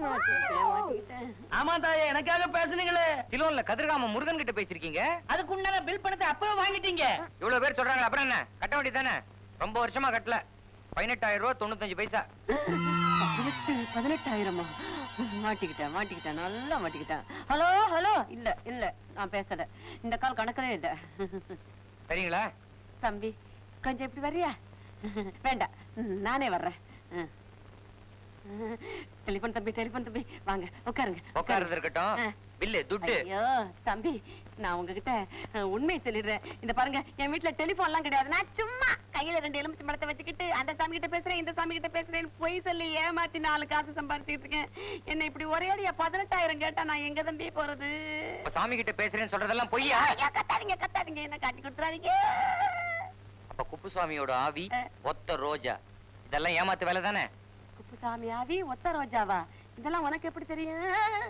ஆமா தாயே எனக்காக பேசுனீங்களே சிலோன்ல கதிர்காம முருகன் கிட்ட பேசிருக்கீங்க அதுக்கு உண்டான பில் பணத்தை அப்பவே வாங்கிட்டீங்க இவ்வளவு பேர் சொல்றாங்க அப்புறம் என்ன கட்ட வேண்டியதானே ரொம்ப வருஷமா கட்டல பதினெட்டாயிரம் ரூபாய் தொண்ணூத்தஞ்சு பைசா பதினெட்டு பதினெட்டாயிரமா மாட்டிக்கிட்டேன் மாட்டிக்கிட்டேன் நல்லா மாட்டிக்கிட்டேன் ஹலோ ஹலோ இல்ல இல்ல நான் பேசல இந்த கால் கணக்கவே இல்ல சரிங்களா தம்பி கொஞ்சம் இப்படி வர்றியா வேண்டாம் நானே வர்றேன் டெலிபோன் தம்பி டெலிபோன் தம்பி வாங்க உட்காருங்க உட்கார்றது இருக்கட்டும் ஆ. பில்லு துட்டு ஐயோ தம்பி நான் உங்ககிட்ட அஹ், உண்மையை சொல்லிடுறேன் இந்த பாருங்க என் வீட்டுல டெலிபோன் எல்லாம் கிடையாது நான் சும்மா கையில ரெண்டு எலுமிச்சை பழத்தை வச்சுக்கிட்டு அந்த சாமி கிட்ட பேசுறேன் இந்த சாமி கிட்ட பேசுறேன் பொய் சொல்லி ஏமாத்தி நாலு காசு சம்பாதிச்சுட்டு இருக்கேன் என்ன இப்படி ஒரே அடியா பதினெட்டாயிரம் கேட்டா நான் எங்க தம்பி போறது இப்ப சாமி கிட்ட பேசுறேன்னு சொல்றதெல்லாம் பொய்யா ஐயா, கத்தாதீங்க கத்தாதீங்க என்ன காட்டி கொடுத்துறாதீங்க அப்ப குப்புசாமியோட ஆவி ஒத்த ரோஜா இதெல்லாம் ஏமாத்து வேலை தானே குப்புசாமி ஆவி ஒத்த ரோஜாவா இதெல்லாம் உனக்கு எப்படி தெரியும்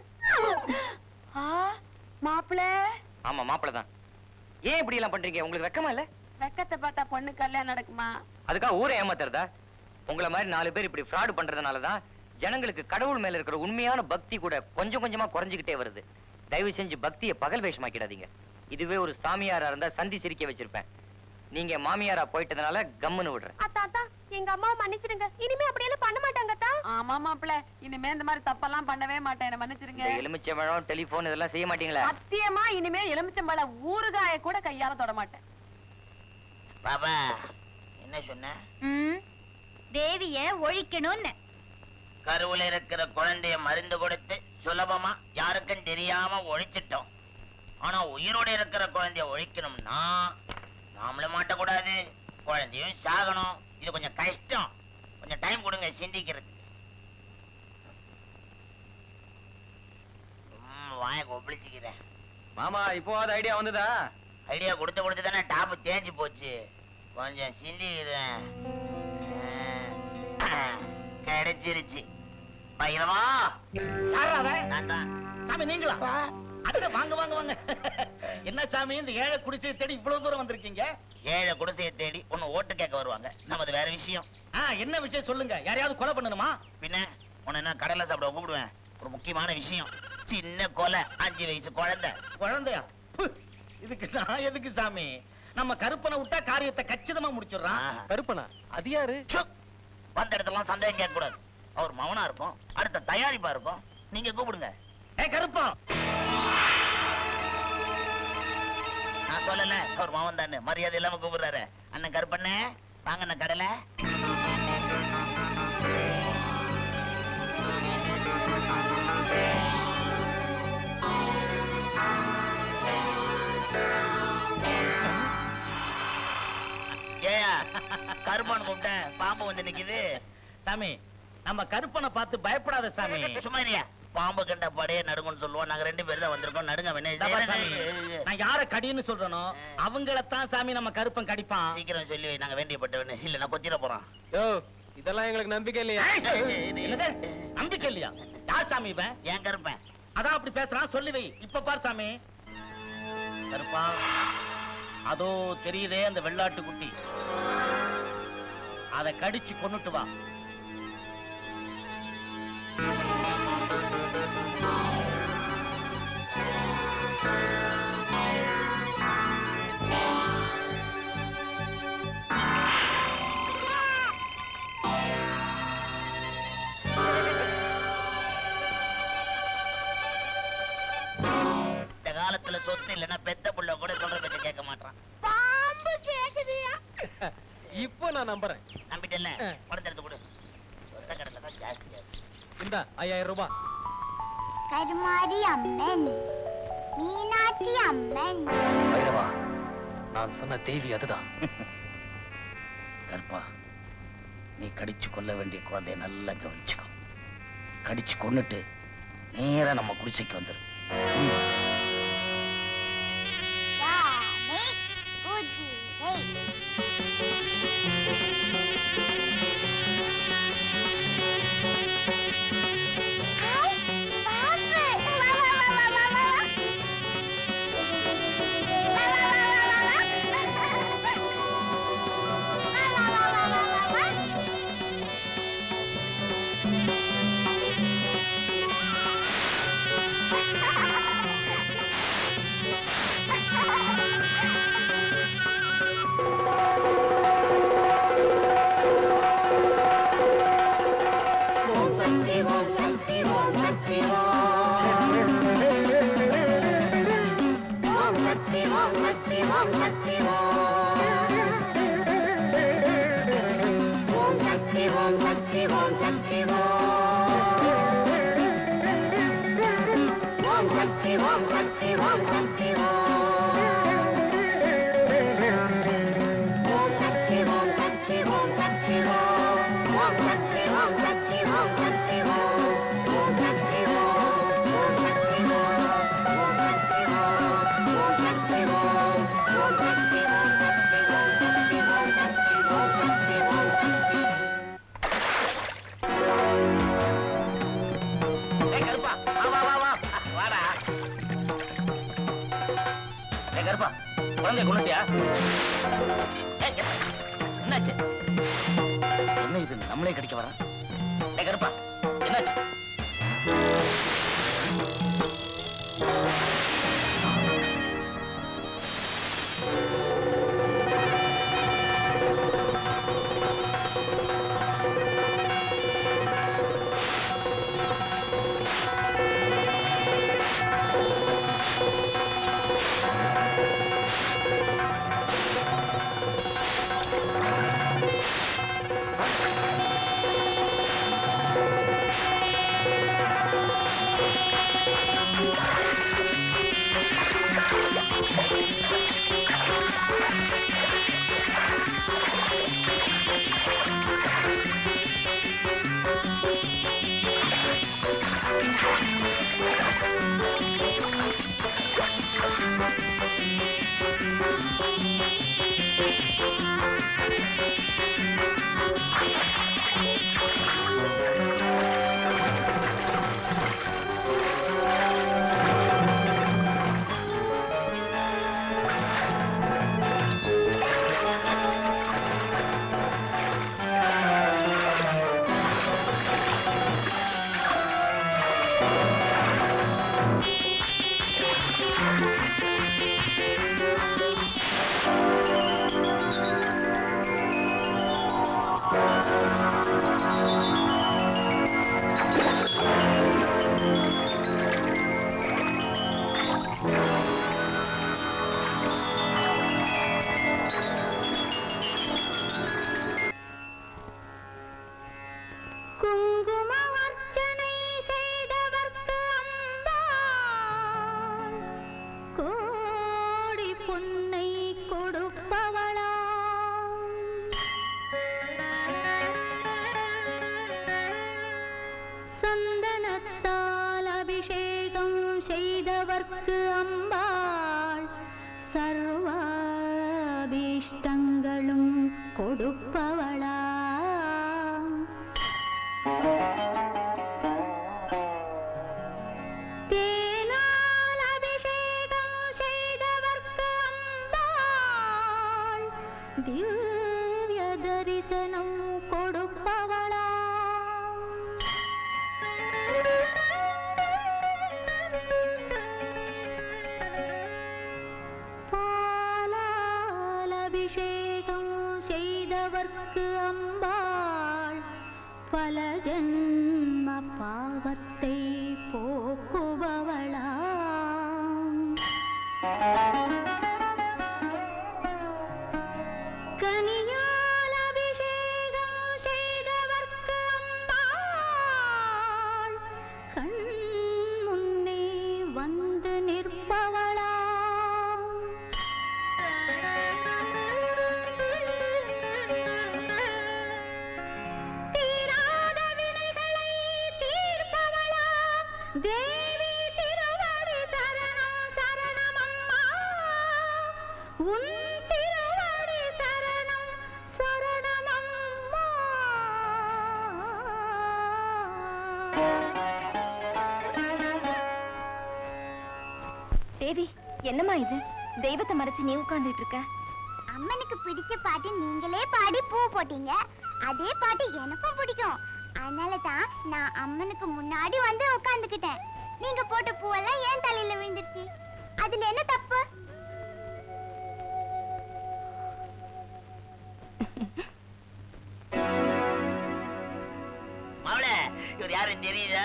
ஆ மாப்பிள ஆமா மாப்பிள தான் ஏன் இப்படி எல்லாம் பண்றீங்க உங்களுக்கு வெக்கமா இல்ல வெக்கத்தை பார்த்தா பொண்ணு கல்யாணம் நடக்குமா அதுக்காக ஊரை ஏமாத்துறதா உங்கள மாதிரி நாலு பேர் இப்படி ஃப்ராடு பண்றதுனால தான் ஜனங்களுக்கு கடவுள் மேல இருக்கிற உண்மையான பக்தி கூட கொஞ்சம் கொஞ்சமா குறைஞ்சுக்கிட்டே வருது தயவு செஞ்சு பக்தியை பகல் வேஷமாக்கிடாதீங்க இதுவே ஒரு சாமியாரா இருந்தா சந்தி சிரிக்க வச்சிருப்பேன் நீங்க மாமியாரா போயிட்டதுனால கம்முன்னு விடுறேன் அத்தா அத்தா எங்க அம்மாவை மன்னிச்சிடுங்க இனிமே அப்படியெல்லாம் பண்ண மாட்டாங்க அத்தா ஆமா மாப்பிள இனிமே இந்த மாதிரி தப்பெல்லாம் பண்ணவே மாட்டேன் என்ன மன்னிச்சிருங்க இந்த எலுமிச்சை பழம் டெலிபோன் இதெல்லாம் செய்ய மாட்டீங்களா சத்தியமா இனிமே எலுமிச்சம்பழ ஊறுகாய கூட கையால தொட மாட்டேன் பாபா என்ன சொன்ன தேவிய ஒழிக்கணும்னு கருவுல இருக்கிற குழந்தைய மருந்து கொடுத்து சுலபமா யாருக்கும் தெரியாம ஒழிச்சிட்டோம் ஆனா உயிரோட இருக்கிற குழந்தைய ஒழிக்கணும்னா நாமளும் மாட்டக்கூடாது குழந்தையும் சாகணும் இது கொஞ்சம் கஷ்டம் கொஞ்சம் டைம் கொடுங்க சிந்திக்கிறதுக்கு ம், வாயை கொப்பளிச்சுக்கிறேன் மாமா இப்போ அது ஐடியா வந்ததா ஐடியா கொடுத்து கொடுத்து தானே டாப் தேஞ்சு போச்சு கொஞ்சம் சிந்திக்கிறேன் ஆ, கிடைச்சிருச்சு பைரவா நான் தான் சாமி நீங்களா அட வாங்க வாங்க வாங்க என்ன சாமி இந்த ஏழை குடிசையை தேடி இவ்வளவு தூரம் வந்திருக்கீங்க ஏழை குடிசையை தேடி ஒன்னு ஓட்டு கேட்க வருவாங்க நமது வேற விஷயம் ஆ என்ன விஷயம் சொல்லுங்க யாரையாவது கொலை பண்ணணுமா பின்ன உன்னை என்ன கடலை சாப்பிட கூப்பிடுவேன் ஒரு முக்கியமான விஷயம் சின்ன கொலை அஞ்சு வயசு குழந்தை குழந்தையா பு, இதுக்கு நான் எதுக்கு சாமி நம்ம கருப்பனை விட்டா காரியத்தை கச்சிதமா முடிச்சிடுறான் கருப்பனா அது யாரு வந்த இடத்துல சந்தேகம் கேட்க கூடாது அவர் மௌனா இருக்கும் அடுத்த தயாரிப்பா இருக்கும் நீங்க கூப்பிடுங்க ஏ கருப்பா நான் சொல்லல அவர் மவன் தானே மரியாதை இல்லாம கூப்பிடுறாரு அண்ணன் கருப்பண்ணே வாங்க அண்ணன் கடலை கருப்பான்னு கூப்பிட்டேன் பாம்பு வந்து நிக்குது சாமி நம்ம கருப்பனை பார்த்து பயப்படாத சாமி சும்மா இருயா பாம்பு கண்ட படையே நடுங்கன்னு சொல்லுவோம் நாங்க ரெண்டு பேரும் தான் வந்திருக்கோம் நடுங்க வேணே இதா பாரு சாமி, நான் யார கடின்னு சொல்றனோ அவங்களத்தான் சாமி நம்ம கருப்பன் கடிப்பான் சீக்கிரம் சொல்லி வை, நாங்க வேண்டியப்பட்டவனு இல்ல நான் கொத்திர போறோம் யோ இதெல்லாம் எங்களுக்கு நம்பிக்கை இல்லையா என்னது? நம்பிக்கை இல்லையா யார் சாமி இவன் ஏன் கருப்பேன் அதான் அப்படி பேசுறான் சொல்லி வை இப்ப பார் சாமி கருப்பா அதோ தெரியுதே அந்த வெள்ளாட்டு குட்டி அதை கடிச்சு கொன்னுட்டு வா இந்த காலத்துல சொத்து இல்லைன்னா பெத்த புள்ள கூட சொல்ற பேச்ச கேட்க மாட்டான் பாம்பு கேக்குதியா இப்போ நான் நம்புறேன் நம்பிட்டல பணத்தை எடுத்து கொடு சொத்த கடல தான் ஜாஸ்தியா இருக்கு. இந்த ஐயாயிரம் ரூபாய் கருமாரி அம்மன் மீனாட்சி அம்மன் பைரவா நான் சொன்ன தேவி அதுதான் கருப்பா நீ கடிச்சு கொள்ள வேண்டிய குழந்தைய நல்லா கவனிச்சுக்கோ கடிச்சு கொன்னுட்டு நேரா நம்ம குடிசைக்கு வந்துரு யானை குதிரை ஹாய் பாம்பு வா வா வா வா வா வா வா வா வா வா வா வா ஓம் சக்தி ஓம் சக்தி ஓம் சக்தி ஓம் ஓம் சக்தி ஓம் சக்தி ஓம் சக்தி ஓம் சக்தி ஓம் சக்தி ஓம் சக்தி ஓம் சக்தி ஓம் சக்தி ஓம் சக்தி ஓம் சக்தி ஓம் சக்தி ஓம் சக்தி ஓம் சக்தி ஓம் சக்தி ஓம் சக்தி ஓம் சக்தி ஓம் சக்தி ஓம் சக்தி ஓம் சக்தி ஓம் ஓம் சக்தி ஓம் சக்தி ஓம் சக்தி ஓம் சக்தி ஓம் சக்தி ஓம் சக்தி ஏய் கருப்பா வா வா வா வா வாடா ஏய் கருப்பா குழந்தைய கொண்டுட்டியா ஏய், கருப்பா, என்னாச்சு என்ன இது நம்மளே கடிக்க வர ஏய் கருப்பா என்னாச்சு குங்கும அர்ச்சனை செய்தவர்க்கு அம்பாள் கோடி பொன்னை கொடுப்பவளா செய்தவர்க்கு அம்பாள் சர்வாபீஷ்டங்களும் கொடுப்பவளா தேனால் அபிஷேகம் செய்தவர்க்கு அம்பாள் திவ்ய தரிசனம் கொடுப்பவளா பாலால் அபிஷேகம் செய்தவர்க்கு அம்பாள் பல ஜென்ம பாவத்தை போக்குபவளா கனியால் அபிஷேகம் செய்தவர்க்கு அம்பாள் கண் முன்னே வந்து நிற்பவளா தீராத வினைகளை தீர்ப்பவளா தேவி திருவடி சரணம் சரணம் அம்மா உன் திருவடி சரணம் சரணம் அம்மா தேவி என்னம்மா இது தெய்வத்தை மறைச்சு நீ உட்கார்ந்துட்டு இருக்க அம்மனுக்கு பிடிச்ச பாட்டு நீங்களே பாடி பூ போட்டீங்க அதே பாட்டு எனக்கும் பிடிக்கும் அதனால தான் நான் அம்மனுக்கு முன்னாடி வந்து உட்கார்ந்துக்கிட்டேன் நீங்க போட்ட பூவெல்லாம் ஏன் தலையில விழுந்துருச்சு அதுல என்ன தப்பு மாவள இவர் யாருன்னு தெரியுதா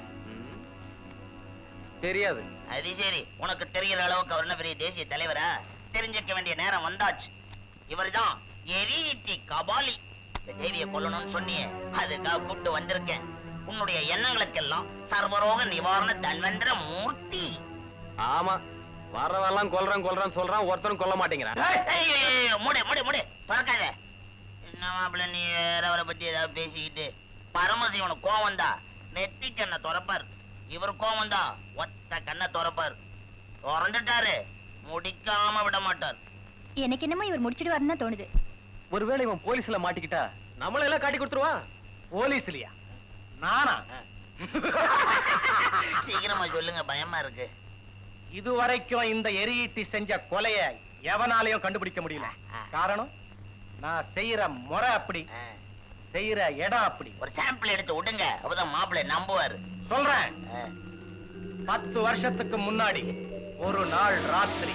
தெரியாது அது சரி உனக்கு தெரிகிற அளவுக்கு அவர் என்ன பெரிய தேசிய தலைவரா தெரிஞ்சுக்க வேண்டிய நேரம் வந்தாச்சு இவர்தான் எரியிட்டி கபாலி இந்த தேவியை கொல்லணும்னு சொன்னியே அதுக்காக கூப்பிட்டு வந்திருக்கேன் உன்னுடைய எண்ணங்களுக்கெல்லாம் சர்வரோக நிவாரண தன்வந்திர மூர்த்தி ஆமா வரவெல்லாம் கொல்றேன் கொல்றேன் சொல்றான் ஒருத்தரும் கொல்ல மாட்டேங்கிறான் ஏய், ஏய், ஏய், மூடு மூடு மூடு திறக்காத என்ன மாப்பிள்ள நீ வேற அவரை பத்தி ஏதாவது பேசிக்கிட்டு பரமசிவனுக்கு கோவம் தான் நெத்தி கண்ணை திறப்பார் இவர் கோவம் தான் ஒத்த கண்ணை திறப்பார் திறந்துட்டாரு முடிக்காம விட மாட்டார் எனக்கு என்னமோ இவர் முடிச்சிடுவாருன்னு தான் தோணுது ஒருவேளை இவன் போலீஸ்ல மாட்டிக்கிட்டா நம்மள எல்லாம் காட்டி கொடுத்துருவான் போலீஸ்லயா நானா சீக்கிரமா சொல்லுங்க பயமா இருக்கு இதுவரைக்கும் இந்த எரியீட்டி செஞ்ச கொலைய எவனாலையும் கண்டுபிடிக்க முடியல காரணம் நான் செய்யற முறை அப்படி செய்யற இடம் அப்படி ஒரு சாம்பிள் எடுத்து விடுங்க அப்பதான் மாப்பிள்ளை நம்புவாரு சொல்றேன் பத்து வருஷத்துக்கு முன்னாடி ஒரு நாள் ராத்திரி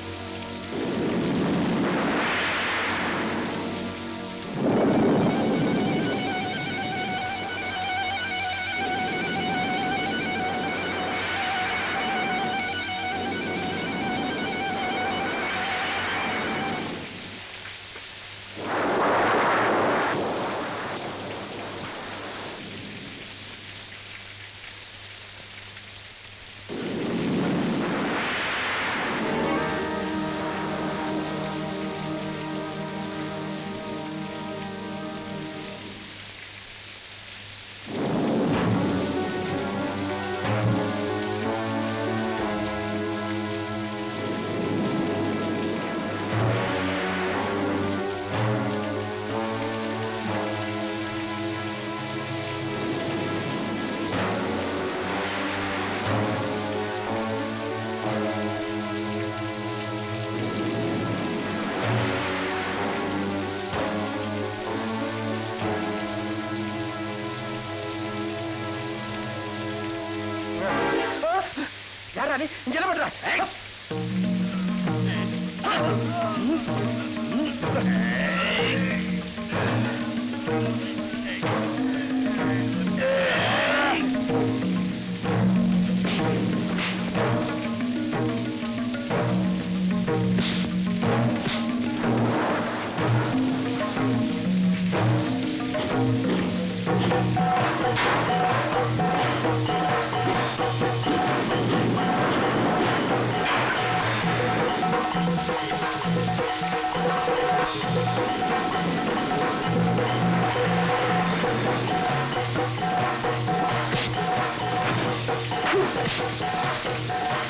யாரா நீ இங்க என்ன பண்ற ஆ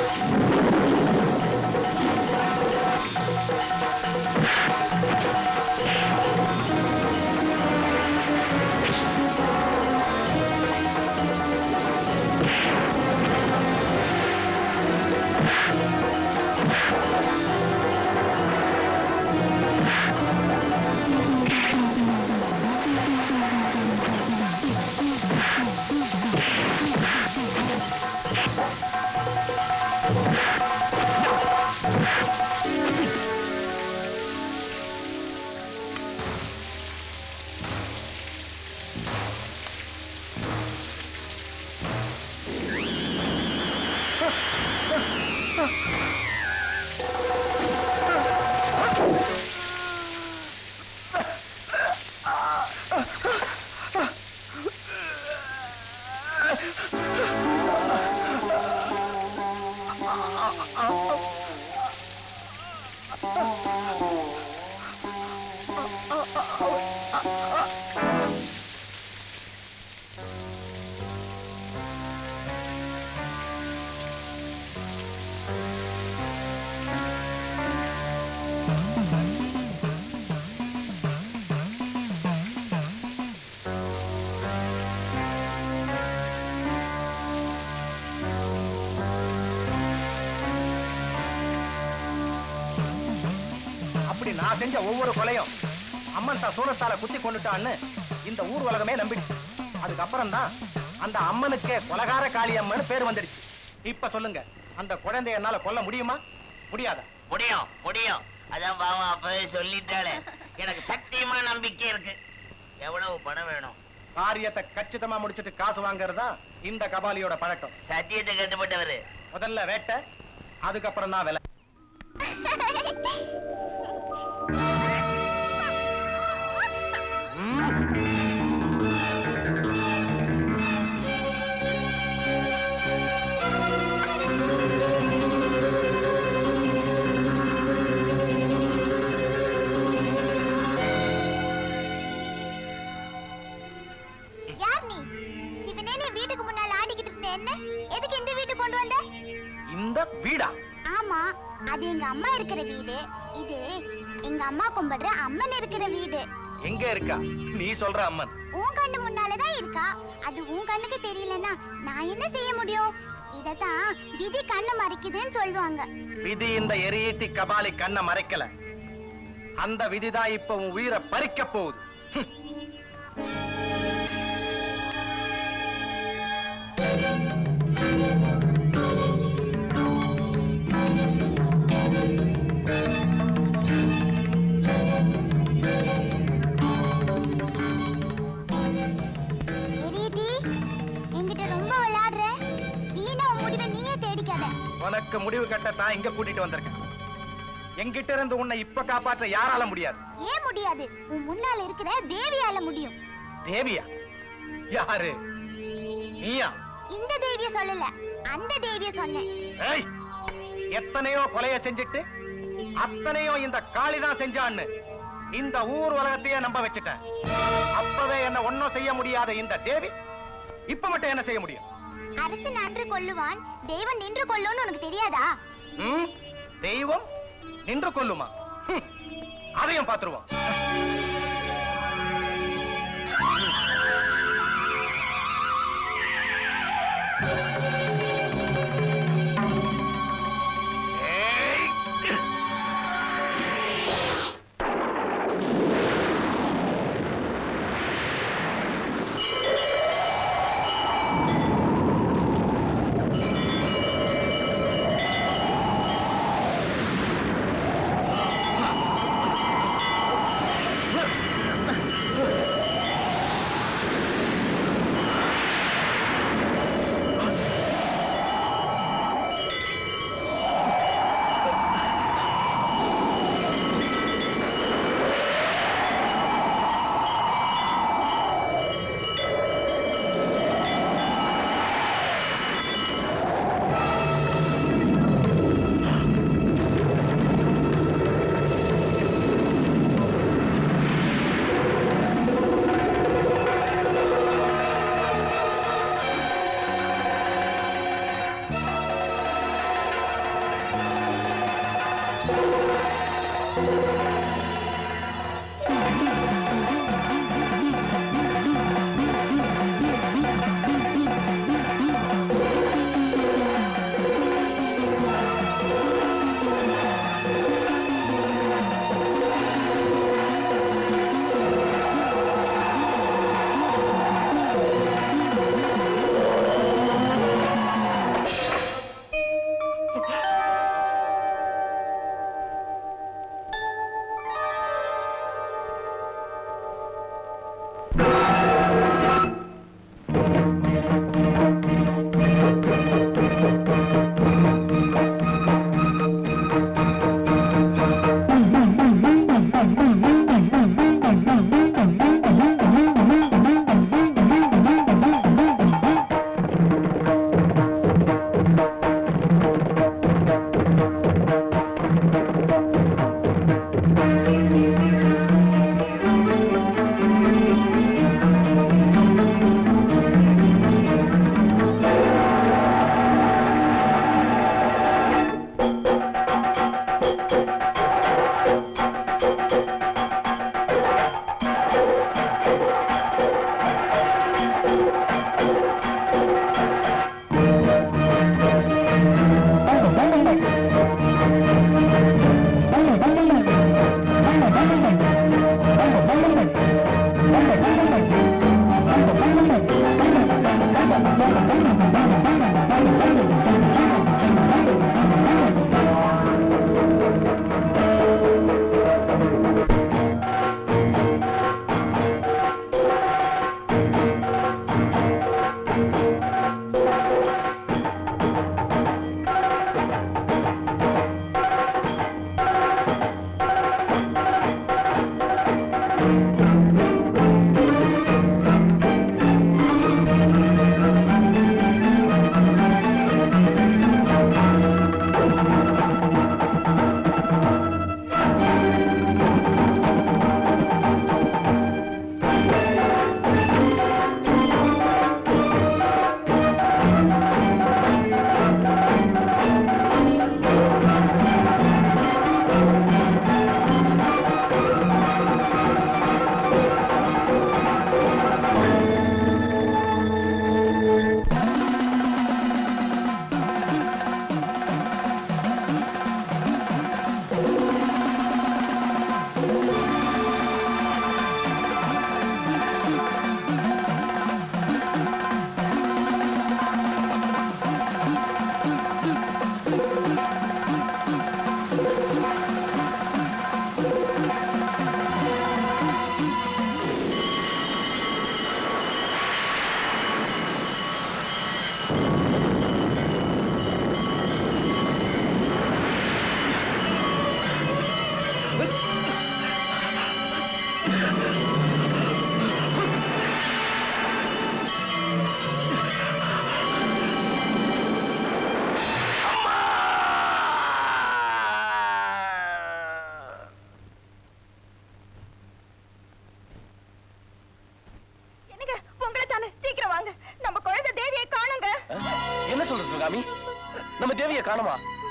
அப்படி நான் செஞ்ச ஒவ்வொரு கொலையும் அம்மன் தான் சூரத்தால குத்தி கொண்டுட்டான்னு இந்த ஊர் உலகமே நம்பிடுச்சு அதுக்கப்புறம் தான் அந்த அம்மனுக்கே கொலகார காளி அம்மன் பேர் வந்துடுச்சு இப்ப சொல்லுங்க அந்த குழந்தைய என்னால கொல்ல முடியுமா முடியாதா முடியும் முடியும் அதான் பாவம் அப்பவே சொல்லிட்டாளே எனக்கு சத்தியமா நம்பிக்கை இருக்கு எவ்வளவு பணம் வேணும் காரியத்தை கச்சிதமா முடிச்சிட்டு காசு வாங்குறது தான் இந்த கபாலியோட பழக்கம் சத்தியத்தை கட்டுப்பட்டவரு முதல்ல வேட்டை அதுக்கப்புறம் தான் விலை யார் நீ இவனே நீ வீட்டுக்கு முன்னால ஆடிக்கிட்டு இருந்த என்ன எதுக்கு இந்த வீட்டுக்கு கொண்டு வந்த இந்த வீடா ஆமா அது எங்க அம்மா இருக்கிற வீடு இது எங்க அம்மா கும்பிடுற அம்மன் இருக்கிற வீடு எங்க இருக்கா நீ சொல்ற அம்மன் உன் கண்ணு முன்னாலதான் இருக்கா அது உன் கண்ணுக்கு தெரியலன்னா நான் என்ன செய்ய முடியும் இதத்தான் விதி கண்ணு மறைக்குதுன்னு சொல்லுவாங்க விதி இந்த எரியீட்டி கபாலி கண்ணை மறைக்கல அந்த விதிதான் இப்ப உன் உயிரை பறிக்க போகுது ஹம். எரியட்டி என்கிட்ட ரொம்ப விளையாடுற வீணா உன் முடிவை நீயே தேடிக்காத உனக்கு முடிவு கட்டத்தான் இங்க கூட்டிட்டு வந்திருக்கேன் எங்கிட்ட இருந்து உன்னை இப்ப காப்பாற்ற யாரால முடியாது ஏன் முடியாது உன் முன்னால இருக்கிற தேவியால முடியும் தேவியா யாரு நீயா இந்த தேவிய சொல்லல அந்த தேவிய சொன்னேன் ஏய் எத்தனையோ கொலைய செஞ்சுட்டு அத்தனையோ இந்த காளிதான் செஞ்சான்னு இந்த ஊர் உலகத்தையே நம்ப வச்சுட்டேன் அப்பவே என்ன ஒண்ணும் செய்ய முடியாத இந்த தேவி இப்ப மட்டும் என்ன செய்ய முடியும் அரசு நன்று கொல்லுவான் தெய்வம் நின்று கொல்லும்னு உனக்கு தெரியாதா ம்? தெய்வம் நின்று கொள்ளுமா ஹம். அதையும் பார்த்துருவோம் என்னங்க உங்களை தானே சீக்கிரம் வாங்க நம்ம குழந்தை தேவியை காணுங்க என்ன சொல்ற சிவகாமி நம்ம தேவியை காணுமா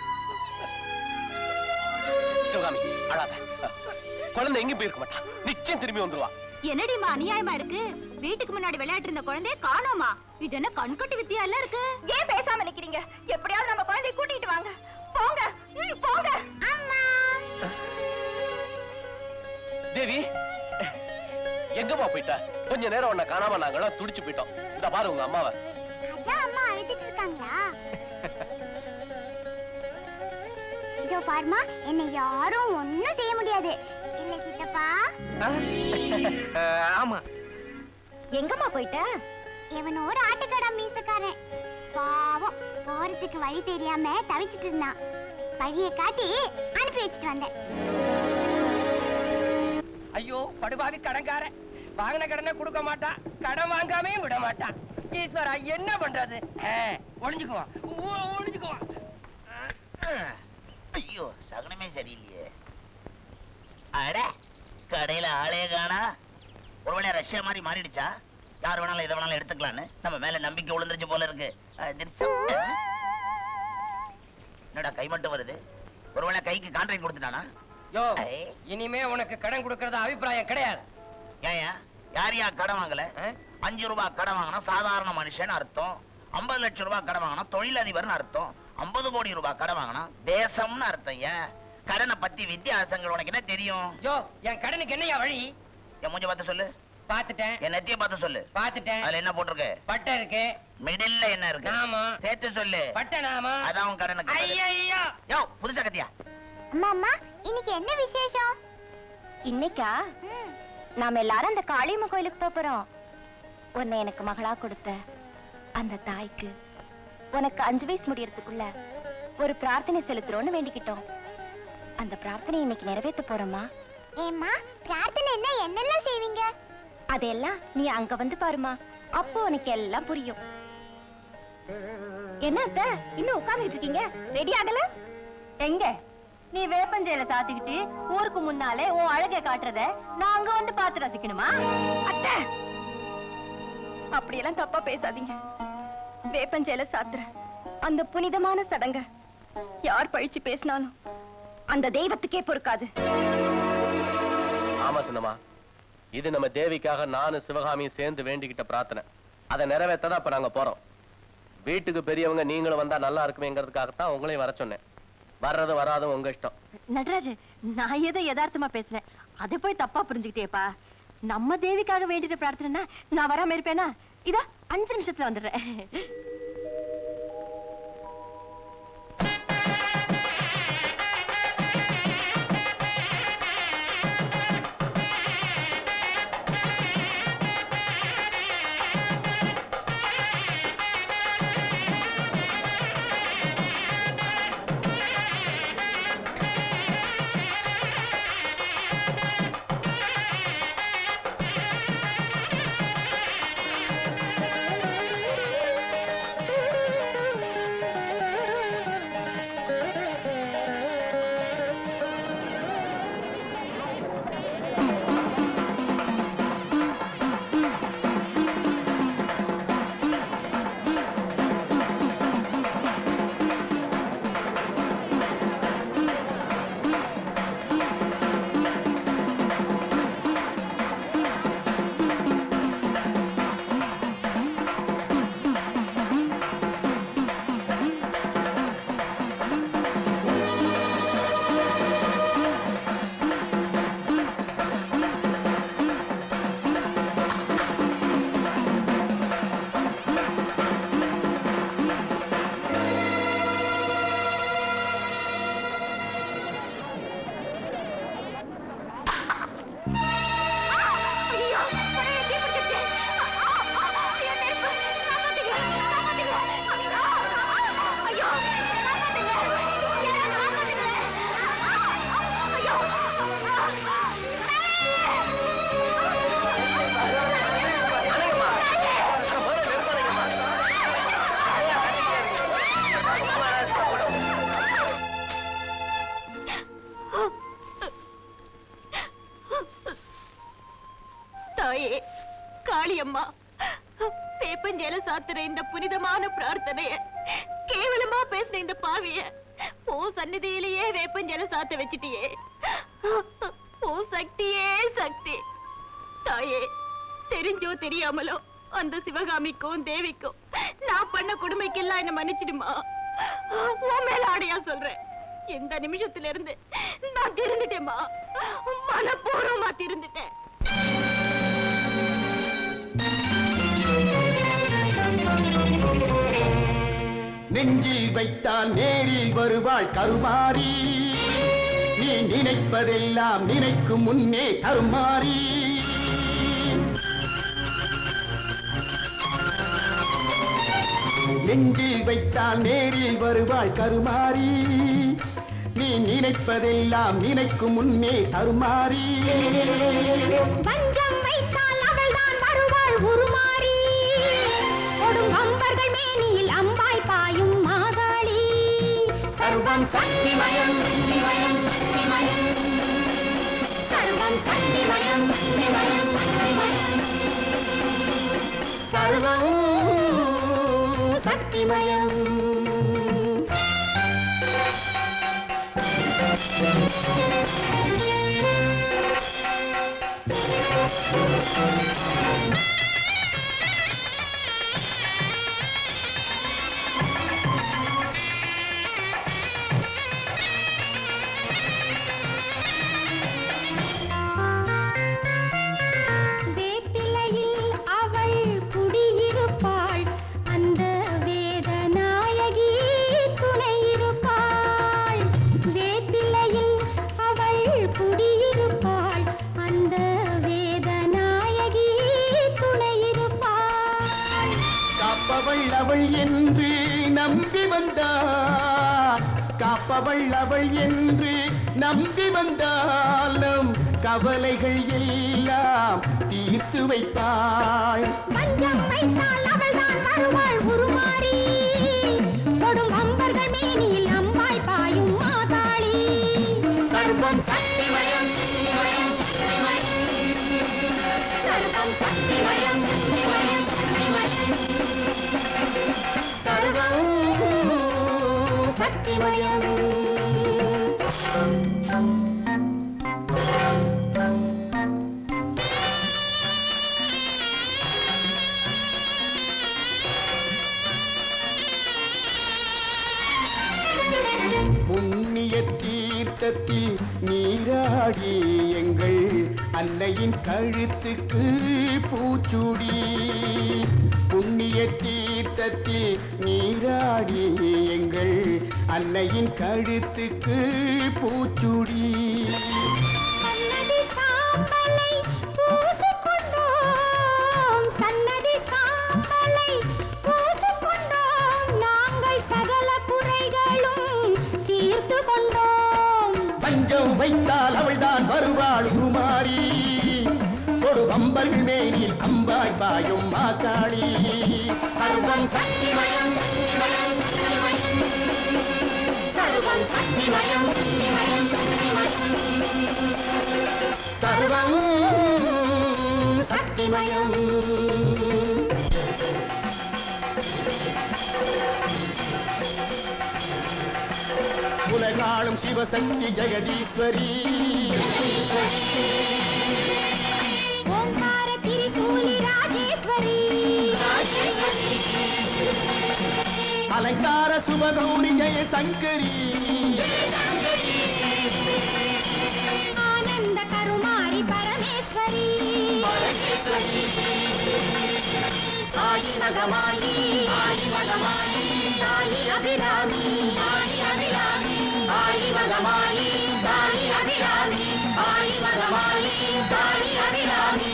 சிவகாமி அழாத குழந்தை எங்கேயும் போயிருக்க மாட்டா நிச்சயம் திரும்பி வந்துருவா என்னடிமா அநியாயமா இருக்கு வீட்டுக்கு முன்னாடி விளையாட்டு இருந்த குழந்தைய காணோமா இது என்ன கண்கட்டி வித்தியா எல்லாம் இருக்கு ஏன் பேசாம நிக்கிறீங்க எப்படியாவது நம்ம குழந்தையை கூட்டிட்டு வாங்க போங்க ம், போங்க அம்மா தேவி எங்கம்மா போயிட்டா கொஞ்ச நேரம் உன்னை காணாம நாங்கெல்லாம் துடிச்சு போயிட்டோம் இந்த பாரு உங்க அம்மாவை அதான் அம்மா அழுதுட்டு இருக்காங்களா இதோ பாருமா என்னை யாரும் ஒண்ணும் செய்ய முடியாது இல்ல சித்தப்பா ஆமா எங்கம்மா போயிட்ட இவன் ஒரு ஆட்டுக்கடா மீசக்காரன் பாவம் போறதுக்கு வழி தெரியாம தவிச்சிட்டு இருந்தான் வழியை காட்டி அனுப்பி வச்சுட்டு வந்தேன் ஐயோ படுபாவி கடன்காரன் வாங்கின கடனை கொடுக்க மாட்டான் கடன் வாங்காமே விட மாட்டான் ஈஸ்வரா என்ன பண்றது ஆ, ஒளிஞ்சுக்குவான் ஒ- ஒளிஞ்சுக்குவான் ஐயோ சகுனமே சரியில்லையே அட கடையில ஆளே காணா ஒருவேளை ரஷ்யா மாதிரி மாறிடுச்சா யார் வேணாலும் எதை வேணாலும் எடுத்துக்கலான்னு நம்ம மேல நம்பிக்கை விழுந்துருச்சு போல இருக்கு அதிர்ஷ்டம். என்னடா கை மட்டும் வருது ஒருவேளை கைக்கு கான்ட்ராக்ட் கொடுத்துட்டானா யோ இனிமே உனக்கு கடன் கொடுக்கறது அபிப்பிராயம் கிடையாது ஏயா யார் யா கடன் வாங்கல அஞ்சு ரூபாய் கடன் வாங்கினா சாதாரண மனுஷன் அர்த்தம் ஐம்பது லட்சம் ரூபாய் கடன் வாங்கினா தொழிலதிபர்னு அர்த்தம் ஐம்பது கோடி ரூபாய் கடன் வாங்கினா தேசம்னு அர்த்தம் ஏன் கடனை பத்தி வித்தியாசங்கள் உனக்கு என்ன தெரியும் யோ என் கடனுக்கு என்னையா வழி என் மூஞ்ச பார்த்து சொல்லு பாத்துட்டேன் என் நெத்திய பார்த்து சொல்லு பாத்துட்டேன் அதுல என்ன போட்டிருக்கு பட்டை இருக்கு மிடில்ல என்ன இருக்கு நாமா சேர்த்து சொல்லு பட்டை நாமா அதான் உன் கடனுக்கு பதில். ஐயையோ. யோ புதுசா கத்தியா அம்மா அம்மா இன்னைக்கு என்ன விசேஷம் இன்னைக்கா நாம எல்லாரும் அந்த காளியம்மன் கோயிலுக்கு போப் போறோம் உன்னை எனக்கு மகளா கொடுத்த அந்த தாய்க்கு உனக்கு அஞ்சு வயசு முடியறதுக்குள்ள ஒரு பிரார்த்தனை செலுத்துறோம்னு வேண்டிக்கிட்டோம் அந்த பிரார்த்தனை இன்னைக்கு நிறைவேற்ற போறோமா ஏம்மா பிரார்த்தனை என்ன என்னெல்லாம் செய்வீங்க அதெல்லாம் நீ அங்க வந்து பாருமா அப்போ உனக்கு எல்லாம் புரியும் என்ன அத்த இன்னும் உட்கார்ந்துட்டு இருக்கீங்க ரெடி ஆகல எங்க நீ வேப்பஞ்சேல சாத்திக்கிட்டு ஊருக்கு முன்னாலே உன் அழகை காட்டுறத நான் அங்க வந்து பார்த்து ரசிக்கணுமா அத்தை அப்படியெல்லாம் தப்பா பேசாதீங்க வேப்பஞ்சேல சாத்துற அந்த புனிதமான சடங்க யார் பழிச்சு பேசினாலும் அந்த தெய்வத்துக்கே பொறுக்காது ஆமா சின்னம்மா இது நம்ம தேவிக்காக நானும் சிவகாமியும் சேர்ந்து வேண்டிக்கிட்ட பிரார்த்தனை அதை நிறைவேற்றதான் இப்ப நாங்க போறோம் வீட்டுக்கு பெரியவங்க நீங்களும் வந்தா நல்லா இருக்குமேங்கிறதுக்காகத்தான் உங்களையும் வர சொன்னேன் வர்றது வராதும் உங்க இஷ்டம் நடராஜ் நான் ஏதோ யதார்த்தமா பேசுறேன் அதை போய் தப்பா புரிஞ்சுக்கிட்டேப்பா நம்ம தேவிக்காக வேண்டிட்டு பிரார்த்தனைனா நான் வராம இருப்பேனா இதோ அஞ்சு நிமிஷத்துல வந்துடுறேன் தாயே காளியம்மா வேப்பஞ்சேல சாத்துற இந்த புனிதமான பிரார்த்தனைய கேவலமா பேசின இந்த பாவிய ஓ சந்நிதியிலேயே வேப்பஞ்சேல சாத்த வச்சிட்டியே ஓ சக்தியே சக்தி தாயே தெரிஞ்சோ தெரியாமலோ அந்த சிவகாமிக்கும் தேவிக்கும் நான் பண்ண கொடுமைக்கெல்லாம் என்ன மன்னிச்சிடுமா உன் மேல ஆடையா சொல்றேன் இந்த நிமிஷத்துல இருந்து நான் திருந்துட்டேம்மா மனப்பூர்வமா திருந்துட்டேன் நெஞ்சில் வைத்தால் நேரில் வருவாள் கருமாரி நீ நினைப்பதெல்லாம் நினைக்கும் முன்னே கருமாரி நெஞ்சில் வைத்தால் நேரில் வருவாள் கருமாரி நீ நினைப்பதெல்லாம் நினைக்கும் முன்னே கருமாரி பஞ்சம் வைத்தால் அவள்தான் வருவாள் உருமாறி கொடும் அம்பர்கள் மேனியில் அம்பாய் பாயும் மாகாளி சர்வம் சக்திமயம் சக்திமயம் சக்திமயம் சர்வம் சக்திமயம் சக்திமயம் சக்திமயம் சர்வம் சக்திமயம் வேப்பிலையில் அவள் குடியிருப்பாள் அந்த வேதநாயகி காப்பவள் அவள் என்று நம்பி வந்தால் நம் கவலைகள் எல்லாம் தீர்த்து வைப்பாள் மஞ்சம் வைத்தால் அவள்தான் வருவாள் உருமாறி கொடும் அம்பர்கள் மேனியில் அம்பாய் பாயும் மாதாளி சர்வம் சக்திமயம் சக்திமயம் சக்திமயம் சர்வம் சக்திமயம் சக்திமயம் சக்திமயம் சர்வம் சக்திமயம் புண்ணிய தீர்த்தத்தில் நீராடி எங்கள் அன்னையின் கழுத்துக்கு பூச்சுடி புண்ணிய தீர்த்தத்தில் நீராடி எங்கள் அன்னையின் கழுத்துக்கு பூச்சுடி சன்னதி சாம்பலை பூசிக்கொண்டோம் சன்னதி சாம்பலை பூசிக்கொண்டோம் நாங்கள் சகல குறைகளும் தீர்த்து கொண்டோம் பஞ்சம் வைத்தால் அவள்தான் வருவாள் உருமாறி கொடு அம்பர்கள் மேனில் அம்பாய் பாயும் மாக்காளி சர்வம் சக்திமயம் சக்திமயம் சக்திமயம் சர்வம் சக்திமயம் சக்திமயம் சக்திமயம் சர்வம் சக்திமயம் உலகாளும் சிவசக்தி ஜெகதீஸ்வரி ஓங்கார திரிசூலி ராஜேஸ்வரி அலங்கார சுபகௌரி ஜெய சங்கரி ஆனந்த கருமாரி பரமேஸ்வரி ஆயி மகமாயி ஆயி மகமாயி தாயி அபிராமி ஆயி அபிராமி ஆயி மகமாயி தாயி அபிராமி ஆயி மகமாயி தாயி அபிராமி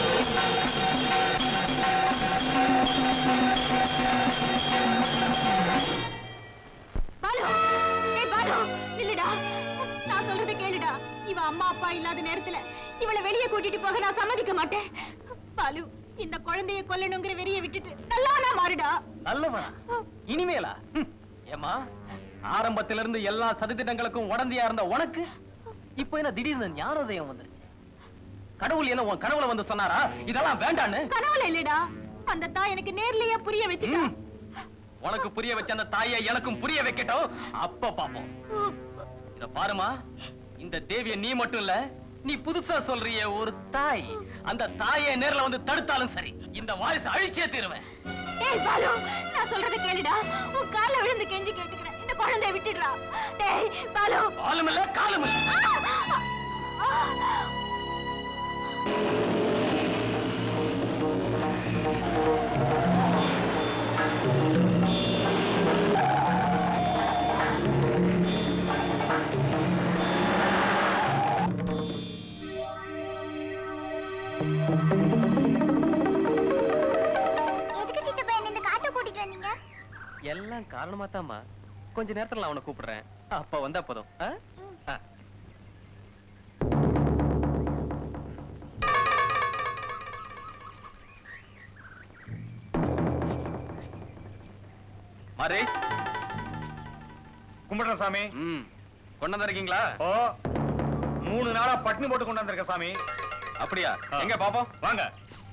பாலு ஏய் பாலு நில்லுடா நான் சொல்றதை கேளுடா இவ அம்மா அப்பா இல்லாத நேரத்துல இவளை வெளியே கூட்டிட்டு போக நான் சம்மதிக்க மாட்டேன் பாலு இந்த குழந்தைய கொல்லணுங்கிற வெறிய விட்டுட்டு நல்லவனா மாறுடா நல்லவனா இனிமேலா ஹம். ஏம்மா ஆரம்பத்திலிருந்து எல்லா சதித்திட்டங்களுக்கும் உடந்தையா இருந்த உனக்கு இப்போ என்ன திடீர்னு ஞானோதயம் வந்துருச்சு கடவுள் என்ன உன் கனவுல வந்து சொன்னாரா இதெல்லாம் வேண்டான்னு கனவுல இல்லடா அந்த தாய் எனக்கு நேர்லயே புரிய வச்சுட்டா உனக்கு புரிய வச்ச அந்த தாயை எனக்கும் புரிய வைக்கட்டும் அப்ப பாப்போம் இத பாருமா இந்த தேவிய நீ மட்டும் இல்ல நீ புதுசா சொல்றிய ஒரு தாய் அந்த தாயை நேர்ல வந்து தடுத்தாலும் சரி இந்த வாரிசு அழிச்சே தீருவேன் ஏய் பாலு நான் சொல்றதை கேளுடா உன் கால்ல விழுந்து கெஞ்சி கேட்டுக்கிறேன் இந்த குழந்தைய விட்டுடுறா டேய் பாலு காலம் இல்ல காலம் இல்ல எதுக்கு கிட்ட போய் இந்த காட்டை கூட்டிட்டு வந்தீங்க எல்லாம் காரணமா தாம்மா கொஞ்ச நேரத்துல நான் அவனை கூப்பிடுறேன் அப்ப வந்தா போதும் ஆ? ஆ. மாறி கும்பிடுறேன் சாமி ம் கொண்டு வந்திருக்கீங்களா ஓ மூணு நாளா பட்டினி போட்டு கொண்டு வந்திருக்க சாமி அப்படியா எங்க பாப்போம் வாங்க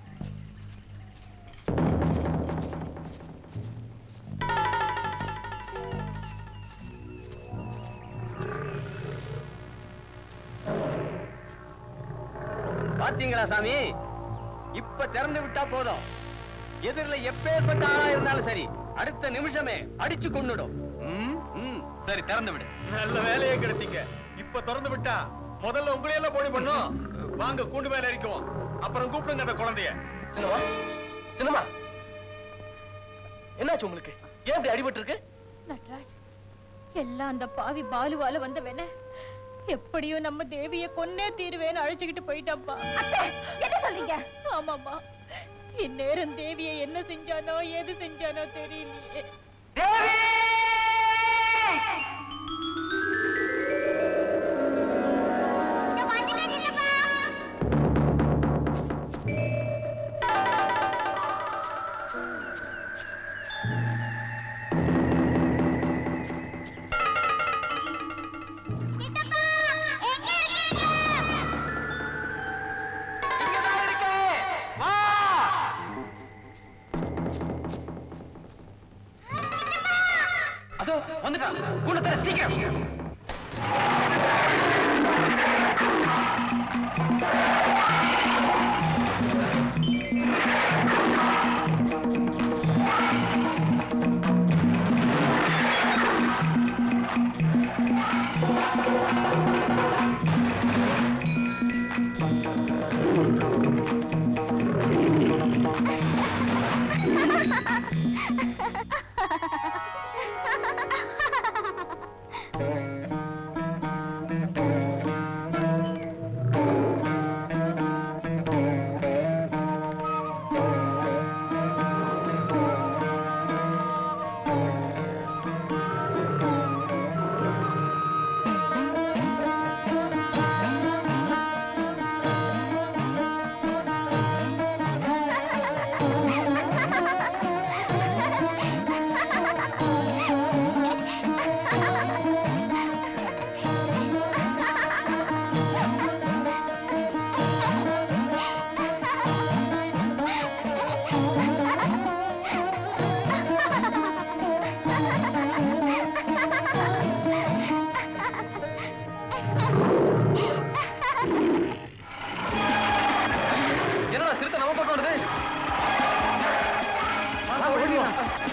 பாத்தீங்களா சாமி இப்ப திறந்து விட்டா போதும் எதிரில எப்பேற்பட்ட ஆளா இருந்தாலும் சரி அடுத்த நிமிஷமே அடிச்சு கொன்னுடும் ம், ம், சரி திறந்து விடு நல்ல வேலையே கிடைத்தீங்க இப்ப திறந்து விட்டா முதல்ல உங்களையெல்லாம் போடி பண்ணும் வாங்க கூண்டு மேல இறக்குவோம் அப்புறம் கூப்பிடுங்க அந்த குழந்தைய சின்னமா சின்னமா என்னாச்சு உங்களுக்கு ஏன் இப்படி அடிபட்டு இருக்கு நட்ராஜ் எல்லாம் அந்த பாவி பாலுவால வந்த வேண எப்படியும் நம்ம தேவிய கொன்னே தீருவேன்னு அழைச்சுக்கிட்டு போயிட்டாப்பா என்ன சொல்றீங்க ஆமாமா இந்நேரம் தேவிய என்ன செஞ்சானோ ஏது செஞ்சானோ தெரியலையே கூண்டு தர சீக்கிரம் என்னடா சிறுத்தை நம்ம பக்கம் வருது வாங்க, ஓடிடுவோம்.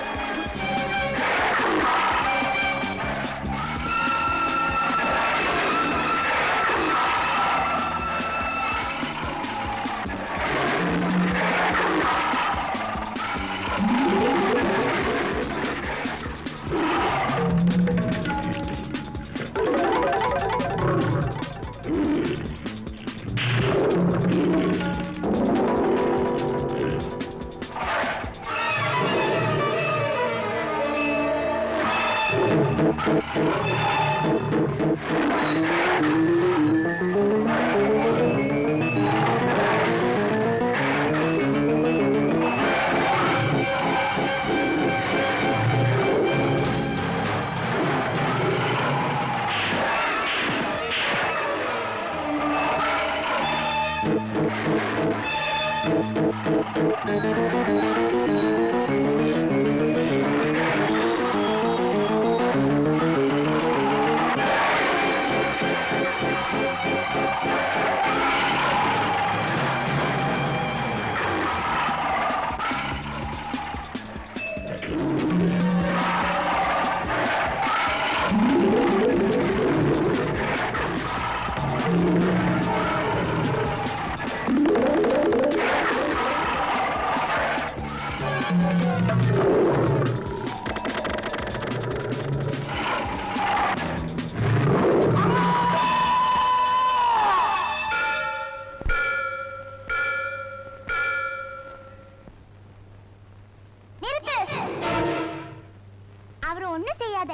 நிறுத்து அவர் ஒண்ணும் செய்யாத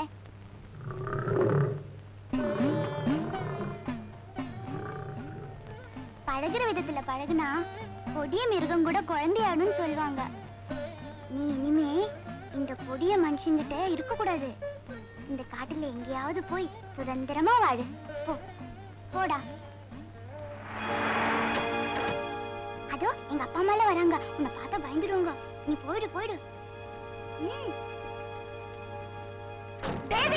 பழகுற விதத்துல பழகுனா கொடிய மிருகம் கூட குழந்தையாடுன்னு சொல்லுவாங்க நீ இனிமே இந்த கொடிய மனுஷங்கிட்ட இருக்க கூடாது இந்த காட்டுல எங்கேயாவது போய் சுதந்திரமா வாழு போ போடா அதோ எங்க அப்பா அம்மா எல்லாம் வராங்க உன்னை பார்த்தா பயந்துருவாங்க நீ போயிடு போயிடு ம் தேவி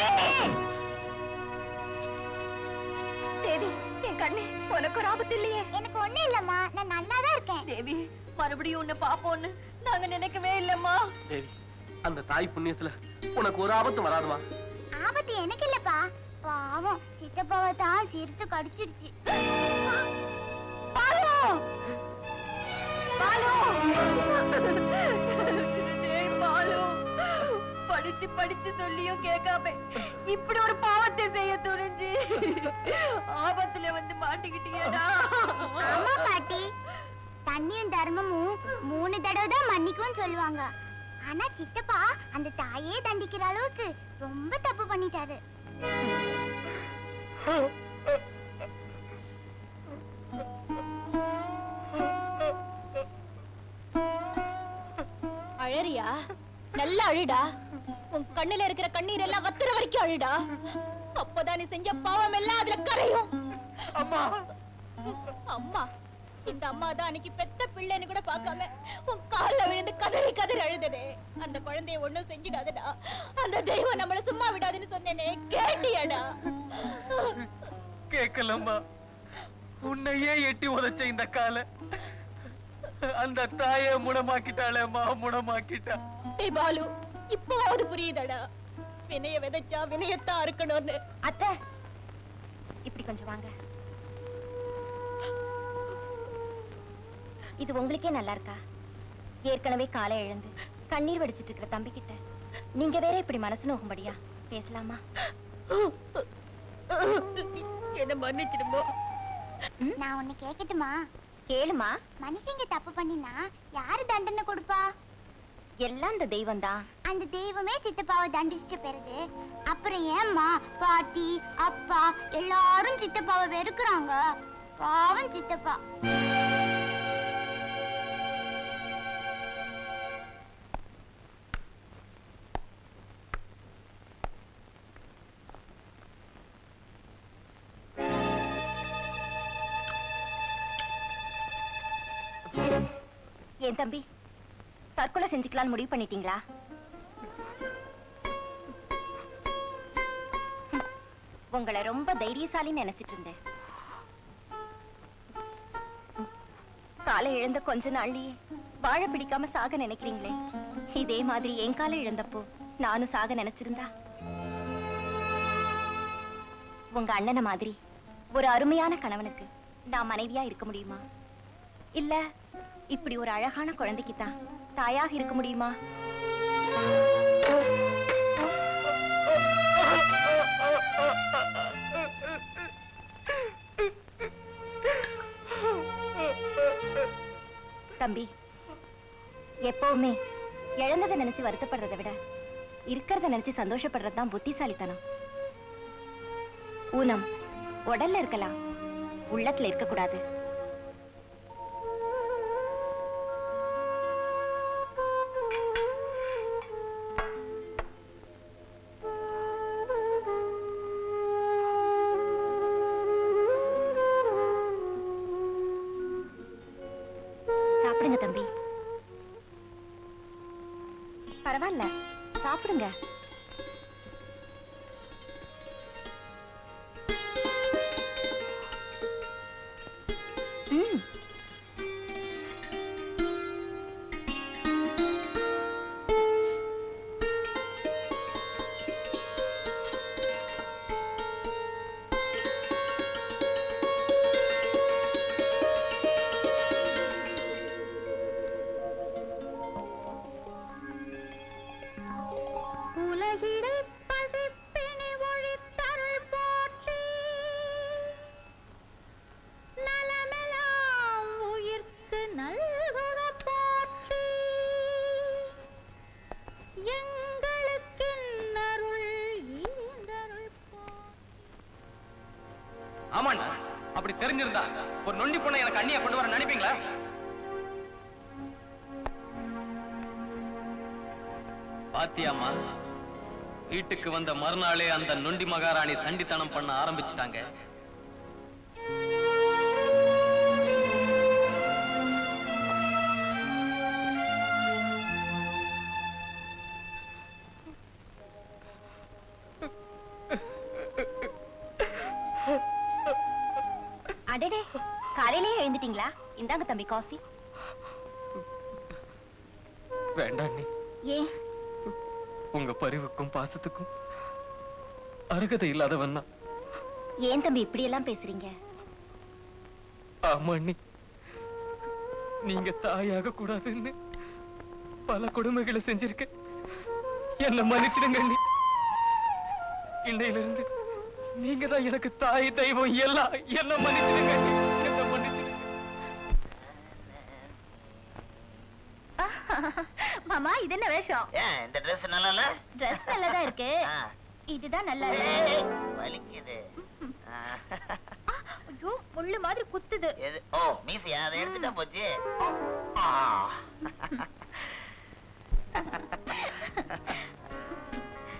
தேவி என் கண்ணு உனக்கு ஒரு ஆபத்து இல்லையே எனக்கு ஒண்ணும் இல்லம்மா நான் நல்லா தான் இருக்கேன் தேவி மறுபடியும் உன்னை பாப்போம்னு நாங்க நினைக்கவே இல்லம்மா தேவி அந்த தாய் புண்ணியத்துல உனக்கு ஒரு ஆபத்து வராதுமா ஆபத்து எனக்கு இல்லப்பா பாவம் சித்தப்பாவை தான் சிரித்து கடிச்சிடுச்சு பாலு பாலு டேய் பாலு படிச்சு படிச்சு சொல்லியும் கேட்காம இப்படி ஒரு பாவத்தை செய்ய துணிஞ்சு ஆபத்துல வந்து மாட்டிக்கிட்டீங்கடா ஆமா பாட்டி தண்ணியும் தர்மமும் மூணு தடவை தான் மன்னிக்கும்னு சொல்லுவாங்க ஆனா சித்தப்பா அந்த தாயே தண்டிக்கிற அளவுக்கு ரொம்ப தப்பு பண்ணிட்டாரு அழறியா நல்லா அழுடா உன் கண்ணுல இருக்கிற கண்ணீர் எல்லாம் வத்துற வரைக்கும் அழுடா அப்பதான் நீ செஞ்ச பாவம் எல்லாம் அதுல கரையும் அம்மா அம்மா இந்த அம்மா தான் அன்னைக்கு பெத்த பிள்ளைன்னு கூட பார்க்காம உன் கால்ல விழுந்து கதறி கதறி அழுததே அந்த குழந்தைய ஒண்ணும் செஞ்சிடாதடா அந்த தெய்வம் நம்மள சும்மா விடாதுன்னு சொன்னேனே கேட்டியாடா கேட்கலம்மா உன்னையே எட்டி உதைச்ச இந்த கால அந்த தாயை முடமாக்கிட்டாளேம்மா முடமாக்கிட்டா டேய் பாலு இப்போவாவது புரியுதாடா வினைய விதைச்சா வினையத்தான் இருக்கணும்னு அத்தை இப்படி கொஞ்சம் வாங்க இது உங்களுக்கே நல்லா இருக்கா ஏற்கனவே காலை எழுந்து கண்ணீர் வடிச்சிட்டு இருக்கிற தம்பி கிட்ட நீங்க வேற இப்படி மனசு நோகும்படியா பேசலாமா என்ன மன்னிச்சிடுமோ நான் ஒண்ணு கேக்கட்டுமா கேளுமா மனுஷங்க தப்பு பண்ணினா யாரு தண்டனை கொடுப்பா எல்லாம் இந்த தெய்வம் தான் அந்த தெய்வமே சித்தப்பாவை தண்டிச்சுட்டு பிறகு அப்புறம் ஏம்மா பாட்டி அப்பா எல்லாரும் சித்தப்பாவை வெறுக்கிறாங்க பாவம் சித்தப்பா என் தம்பி தற்கொலை செஞ்சுக்கலாம்னு முடிவு பண்ணிட்டீங்களா ஹம், உங்களை ரொம்ப தைரியசாலின்னு நினைச்சிட்டு இருந்தேன் ஹம், காலை இழந்த கொஞ்ச நாள்லயே வாழ பிடிக்காம சாக நினைக்கிறீங்களே இதே மாதிரி என் காலை இழந்தப்போ நானும் சாக நினைச்சிருந்தா உங்க அண்ணனை மாதிரி ஒரு அருமையான கணவனுக்கு நான் மனைவியா இருக்க முடியுமா இல்ல இப்படி ஒரு அழகான குழந்தைக்கு தான் தாயாக இருக்க முடியுமா தம்பி எப்பவுமே இழந்ததை நினைச்சு வருத்தப்படுறதை விட இருக்கிறத நினைச்சு சந்தோஷப்படுறது தான் புத்திசாலித்தனம் ஊனம் உடல்ல இருக்கலாம் உள்ளத்துல இருக்கக்கூடாது சாப்பிடுங்க தம்பி பரவாயில்ல சாப்பிடுங்க ம் உலகிடை பசிப்பினி ஒழித்தருள் போற்றி நலமெல்லாம் உயிர்க்கு நல்குக போற்றி எங்களுக்கின்னருள் ஈந்தருள் ஆமாண்ணா அப்படி தெரிஞ்சிருந்தா ஒரு நொண்டி பொண்ணை எனக்கு அண்ணியா கொண்டு வர நினைப்பீங்களா பாத்தியாமா வீட்டுக்கு வந்த மறுநாளே அந்த நொண்டி மகாராணி சண்டித்தனம் பண்ண ஆரம்பிச்சிட்டாங்க அடடே காலையிலேயே எழுந்துட்டீங்களா இந்தாங்க தம்பி காஃபி வேண்டாம் நீ ஏன் உங்க பரிவுக்கும் பாசத்துக்கும் அருகதை இல்லாதவன் தான் ஏன் தம்பி இப்படி எல்லாம் பேசுறீங்க ஆமா அண்ணி நீங்க தாயாக கூடாதுன்னு பல கொடுமைகளை செஞ்சிருக்க என்ன மன்னிச்சிடுங்க அண்ணி இன்னையில இருந்து நீங்க தான் எனக்கு தாய் தெய்வம் எல்லாம் என்ன மன்னிச்சிடுங்க அண்ணி. என்ன மன்னிச்சிடுங்க மாமா இது என்ன வேஷம் ஏன் இந்த Dress நல்லா இல்ல ட்ரெஸ் நல்லதா இருக்கு ஆ. இதுதான் நல்லா ஏய், இல்ல வலிக்குது ஆ. ஐயோ முள்ளு மாதிரி குத்துது எது ஓ மீசியா அதை எடுத்துட்டா போச்சு ஆ.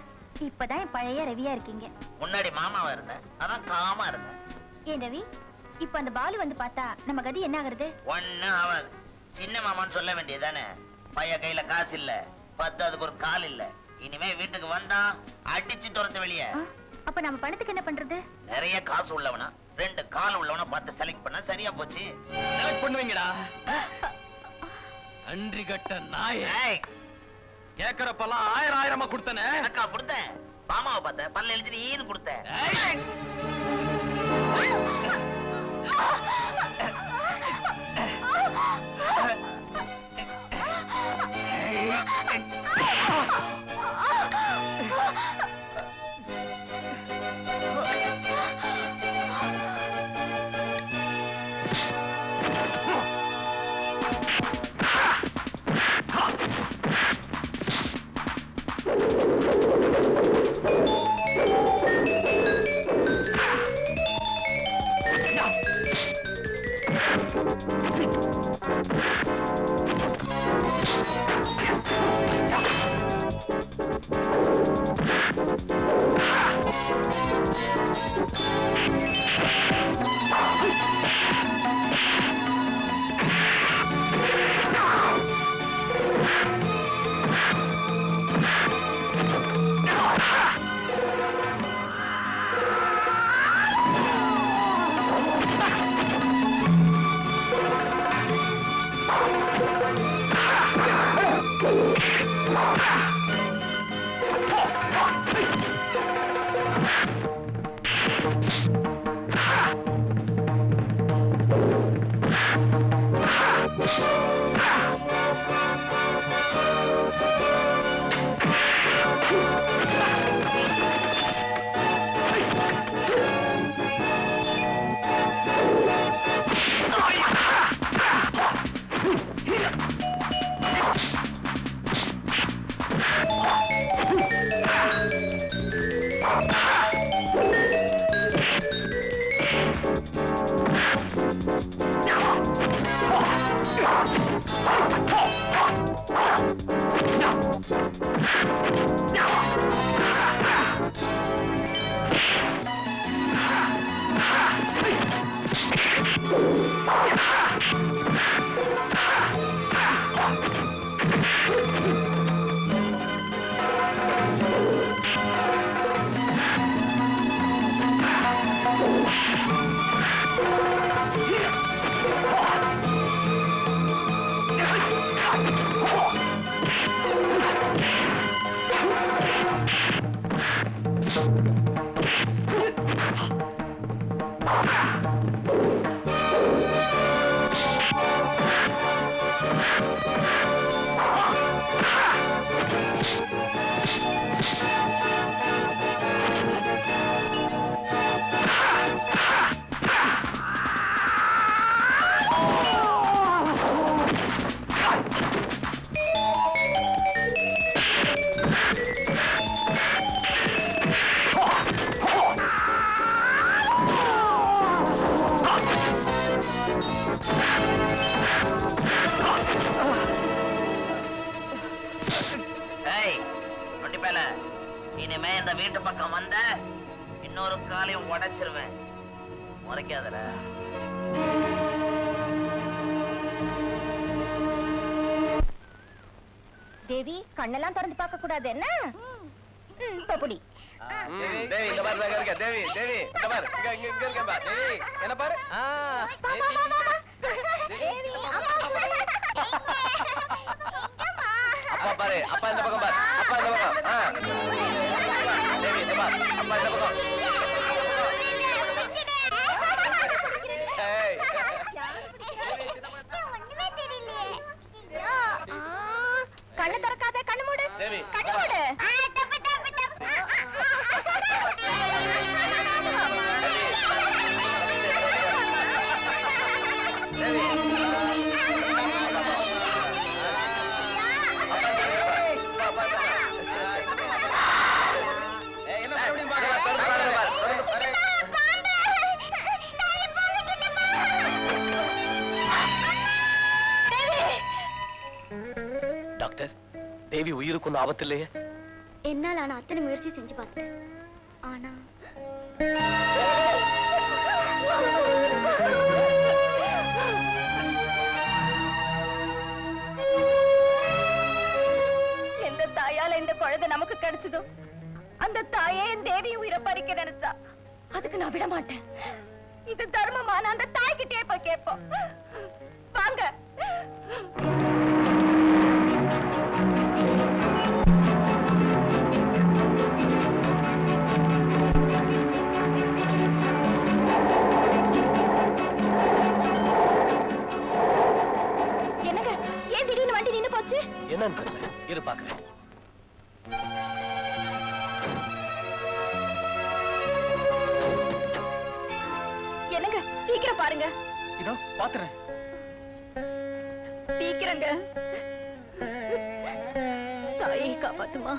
இப்பதான் என் பழைய ரவியா இருக்கீங்க முன்னாடி மாமாவா இருந்தேன் அதான் காமா இருந்தேன் ஏன் ரவி இப்ப அந்த பாலு வந்து பார்த்தா நம்ம கதி என்ன ஆகுறது ஒண்ணும் ஆகாது சின்ன மாமான்னு சொல்ல வேண்டியதுதானே பையன் கையில காசு இல்ல பத்தாதுக்கு ஒரு கால் இல்ல இனிமே வீட்டுக்கு வந்தா அடிச்சு துரத்து வெளியே அப்ப நம்ம பணத்துக்கு என்ன பண்றது நிறைய காசு உள்ளவனா ரெண்டு கால் உள்ளவனா பார்த்து செலக்ட் பண்ணா சரியா போச்சு செலக்ட் பண்ணுவீங்கடா நன்றி கட்ட நாய கேக்குறப்பெல்லாம் ஆயிரம் ஆயிரமா கொடுத்தனே அக்கா கொடுத்தேன் மாமாவை பார்த்த பல்ல எழுதி ஈடு கொடுத்தேன் ஏய் நொண்டி பேல இனிமே இந்த வீட்டு பக்கம் வந்த இன்னொரு காலையும் உடைச்சிருவேன் முறைக்காதடா தேவி கண்ணெல்லாம் திறந்து பார்க்க கூடாது என்ன ம், இப்ப புடி தேவி இந்த பாரு இங்க இருக்க தேவி தேவி இந்த பாரு இங்க இங்க இங்க இருக்க பாரு தேவி என்ன பாரு ஆ அப்பா பாரு அப்பா இந்த பக்கம் பாரு அப்பா இந்த பக்கம் ஆ தேவி இந்த பாரு அப்பா இந்த பக்கம் ஏய் கண்ணு திறக்காத கண்ணு மூடு தேவி கண்ணு மூடு ஏய் என்ன மறுபடியும் பார்க்கல திறந்து பாரு திறந்து பாரு டாக்டர் தேவி உயிருக்கு ஒன்றும் ஆபத்து இல்லையே என்னால் ஆனா அத்தனை முயற்சி செஞ்சு பார்த்துட்டேன் ஆனா கிடைச்சதும் அந்த தாயே என் தேவி உயிரை பறிக்க நினைச்சா அதுக்கு நான் விட மாட்டேன் இது தர்மமான அந்த தாய்கிட்டே போய் கேட்போம் வாங்க என்னங்க ஏன் திடீர்னு வண்டி நின்னு போச்சு என்னன்னு தெரியல இரு பாக்குறேன் என்னங்க சீக்கிரம் பாருங்க இதோ பாத்துறேன் சீக்கிரங்க தாயை காப்பாத்துமா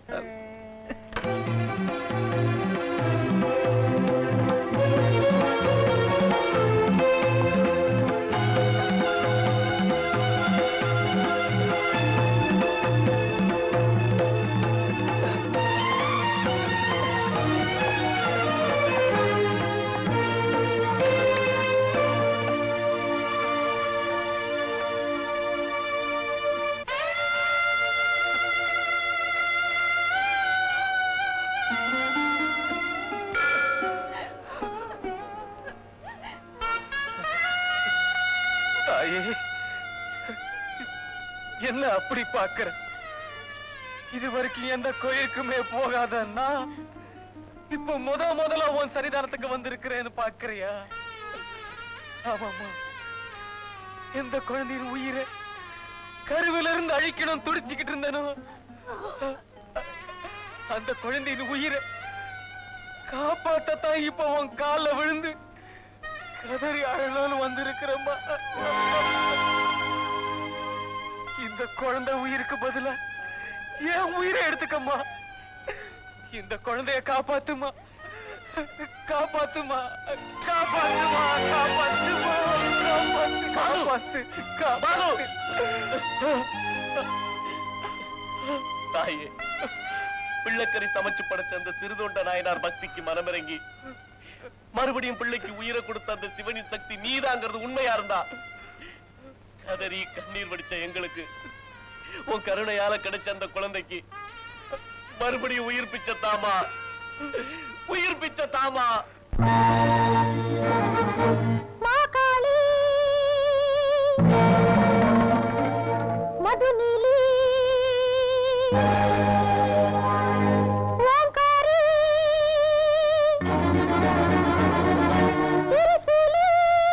தாயே என்ன அப்படி பாக்குற இது வரைக்கும் எந்த கோயிலுக்குமே போகாதன்னா இப்ப முத முதல்ல உன் சரிதானத்துக்கு வந்திருக்கிறேன்னு பாக்குறியா ஆமாமா எந்த குழந்தையின் உயிரை கருவில இருந்து அழிக்கணும் துடிச்சுக்கிட்டு இருந்தனோ அந்த குழந்தையின் உயிரை காப்பாத்தத்தான் இப்ப உன் கால்ல விழுந்து கதறி அழலோன்னு வந்திருக்கிறம்மா இந்த குழந்தை உயிருக்கு பதிலா என் உயிரை எடுத்துக்கம்மா இந்த குழந்தைய காப்பாத்துமா காப்பாத்துமா காப்பாத்துமா காப்பாத்துமா காப்பாத்து காப்பாத்து காப்பாத்து தாயே பிள்ளைக்கறி சமைச்சு படைச்ச அந்த சிறுதொண்ட நாயனார் பக்திக்கு மனமிறங்கி மறுபடியும் பிள்ளைக்கு உயிரை கொடுத்த அந்த சிவனின் சக்தி நீதாங்கிறது உண்மையா இருந்தா கதறி கண்ணீர் வடிச்ச எங்களுக்கு உன் கருணையால கிடைச்ச அந்த குழந்தைக்கு மறுபடியும் உயிர் பிச்ச தாமா உயிர் பிச்ச தாமா மாகாளி மதுநீலி ஓங்காரி திருசூலி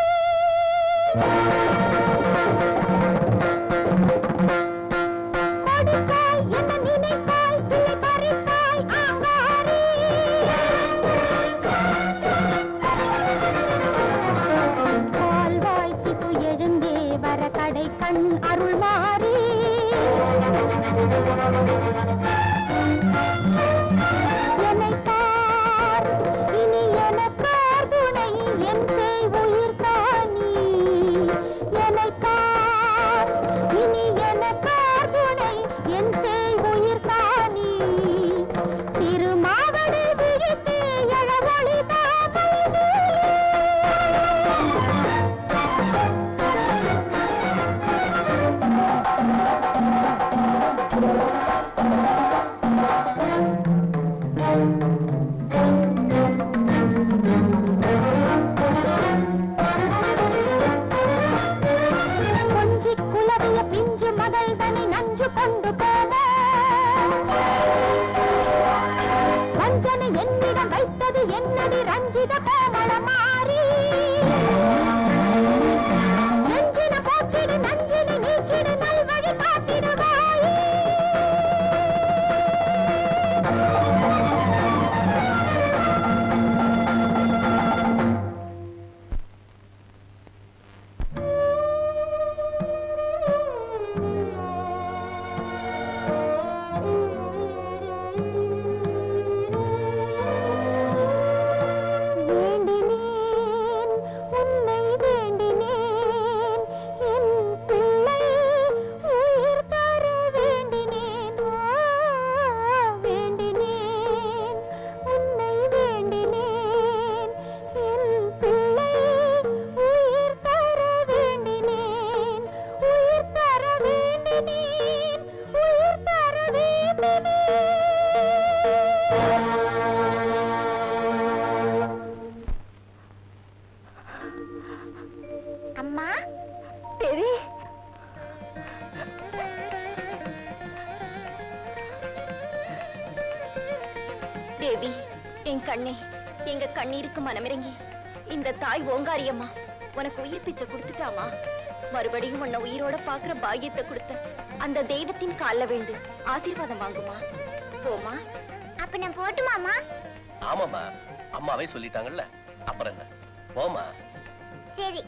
கொடுத்தாய் என்ன நினைத்தாய் பிள்ளை பறித்தாய் ஆங்காரி கால்வாய் திசு எழுந்தே வர கடை கண் அருள் மாறி என்னைத்தார் இனி எனக்கார் துணை என் செய் உயிர் காணி என்னைத்தார் இனி எனக்கார் துணை என் செய் உயிர் காணி திருமாவடு விழித்து எழவொளி கொஞ்சி குலவிய பிஞ்சு மகள் தனி நஞ்சு கொண்டு போக வஞ்சனை என்னிடம் வைத்தது என்னடி ரஞ்சித கோமள மாறி நெஞ்சின போக்கிடு நஞ்சினை நீக்கிடு நல்வழி காத்திடுவாயே வேண்டி நீ கண்ணே எங்க கண்ணீருக்கு மனமிறங்கி இந்த தாய் ஓங்காரியம்மா உனக்கு உயிர் பிச்சை கொடுத்துட்டாமா மறுபடியும் உன்னை உயிரோட பாக்குற பாக்கியத்தை கொடுத்த அந்த தெய்வத்தின் கால்ல விழுந்து ஆசீர்வாதம் வாங்குமா போமா அப்ப நான் போட்டுமாமா ஆமாம்மா அம்மாவே சொல்லிட்டாங்கல்ல அப்புறம் என்ன போமா சரி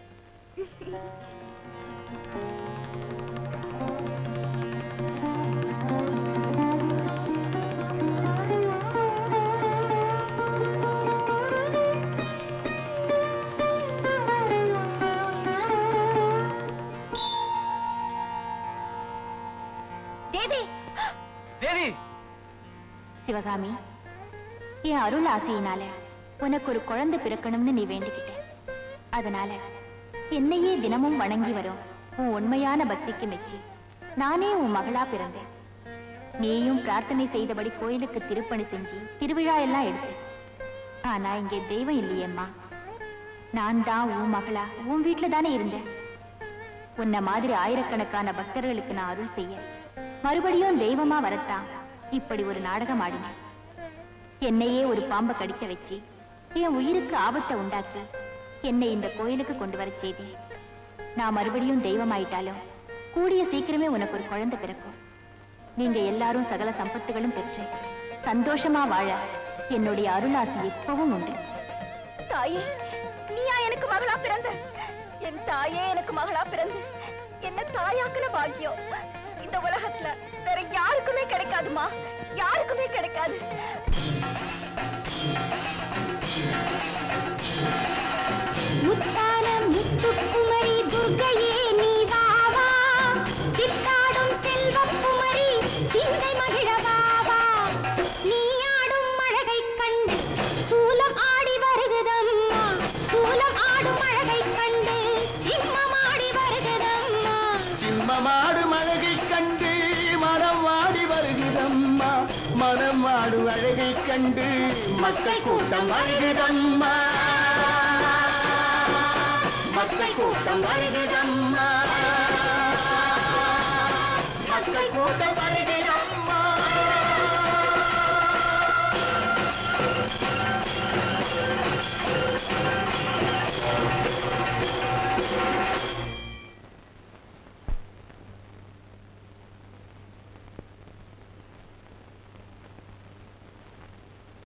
தேவி தேவி சிவகாமி என் அருள் ஆசையினால உனக்கு ஒரு குழந்தை பிறக்கணும்னு நீ வேண்டிக்கிட்ட அதனால என்னையே தினமும் வணங்கி வரும் உன் உண்மையான பக்திக்கு மெச்சி நானே உன் மகளா பிறந்தேன் நீயும் பிரார்த்தனை செய்தபடி கோயிலுக்கு திருப்பணி செஞ்சு திருவிழா எல்லாம் எடுத்து ஆனா இங்கே தெய்வம் இல்லையேம்மா நான் தான் உன் மகளா உன் வீட்டுல தானே இருந்தேன் உன்ன மாதிரி ஆயிரக்கணக்கான பக்தர்களுக்கு நான் அருள் செய்ய மறுபடியும் தெய்வமா வரத்தான் இப்படி ஒரு நாடகம் ஆடினேன் என்னையே ஒரு பாம்பை கடிக்க வச்சு என் உயிருக்கு ஆபத்தை உண்டாக்கி என்னை இந்த கோயிலுக்கு கொண்டு வரச் செய்தேன் நான் மறுபடியும் தெய்வமாயிட்டாலும் கூடிய சீக்கிரமே உனக்கு ஒரு குழந்தை பிறக்கும் நீங்க எல்லாரும் சகல சம்பத்துகளும் பெற்று சந்தோஷமா வாழ என்னுடைய அருளாசி எப்பவும் உண்டு தாயே நீயா எனக்கு மகளா பிறந்த என் தாயே எனக்கு மகளா பிறந்து என்ன தாயாக்குன பாக்கியம் இந்த உலகத்துல வேற யாருக்குமே கிடைக்காதுமா யாருக்குமே கிடைக்காது முத்தான முத்துக்குமரி துர்க்கையே நீ வா வா சித்தாடும் செல்வக்குமரி சிந்தை மகிழ வா வா நீ ஆடும் அழகைக் கண்டு சூலம் ஆடி வருகுதம்மா சூலம் ஆடும் அழகைக் கண்டு சிம்மம் ஆடி வருகுதம்மா சிம்மமாடு அழகை கண்டு மனம் வாடி வருகிறம்மா மனம் வாடும் அழகை கண்டு மக்கள் கூட்டம் வருகிறம்மா மக்கள் கூட்டம் வருகிறம்மா மக்கள் கூட்டம் வருகிறம்மா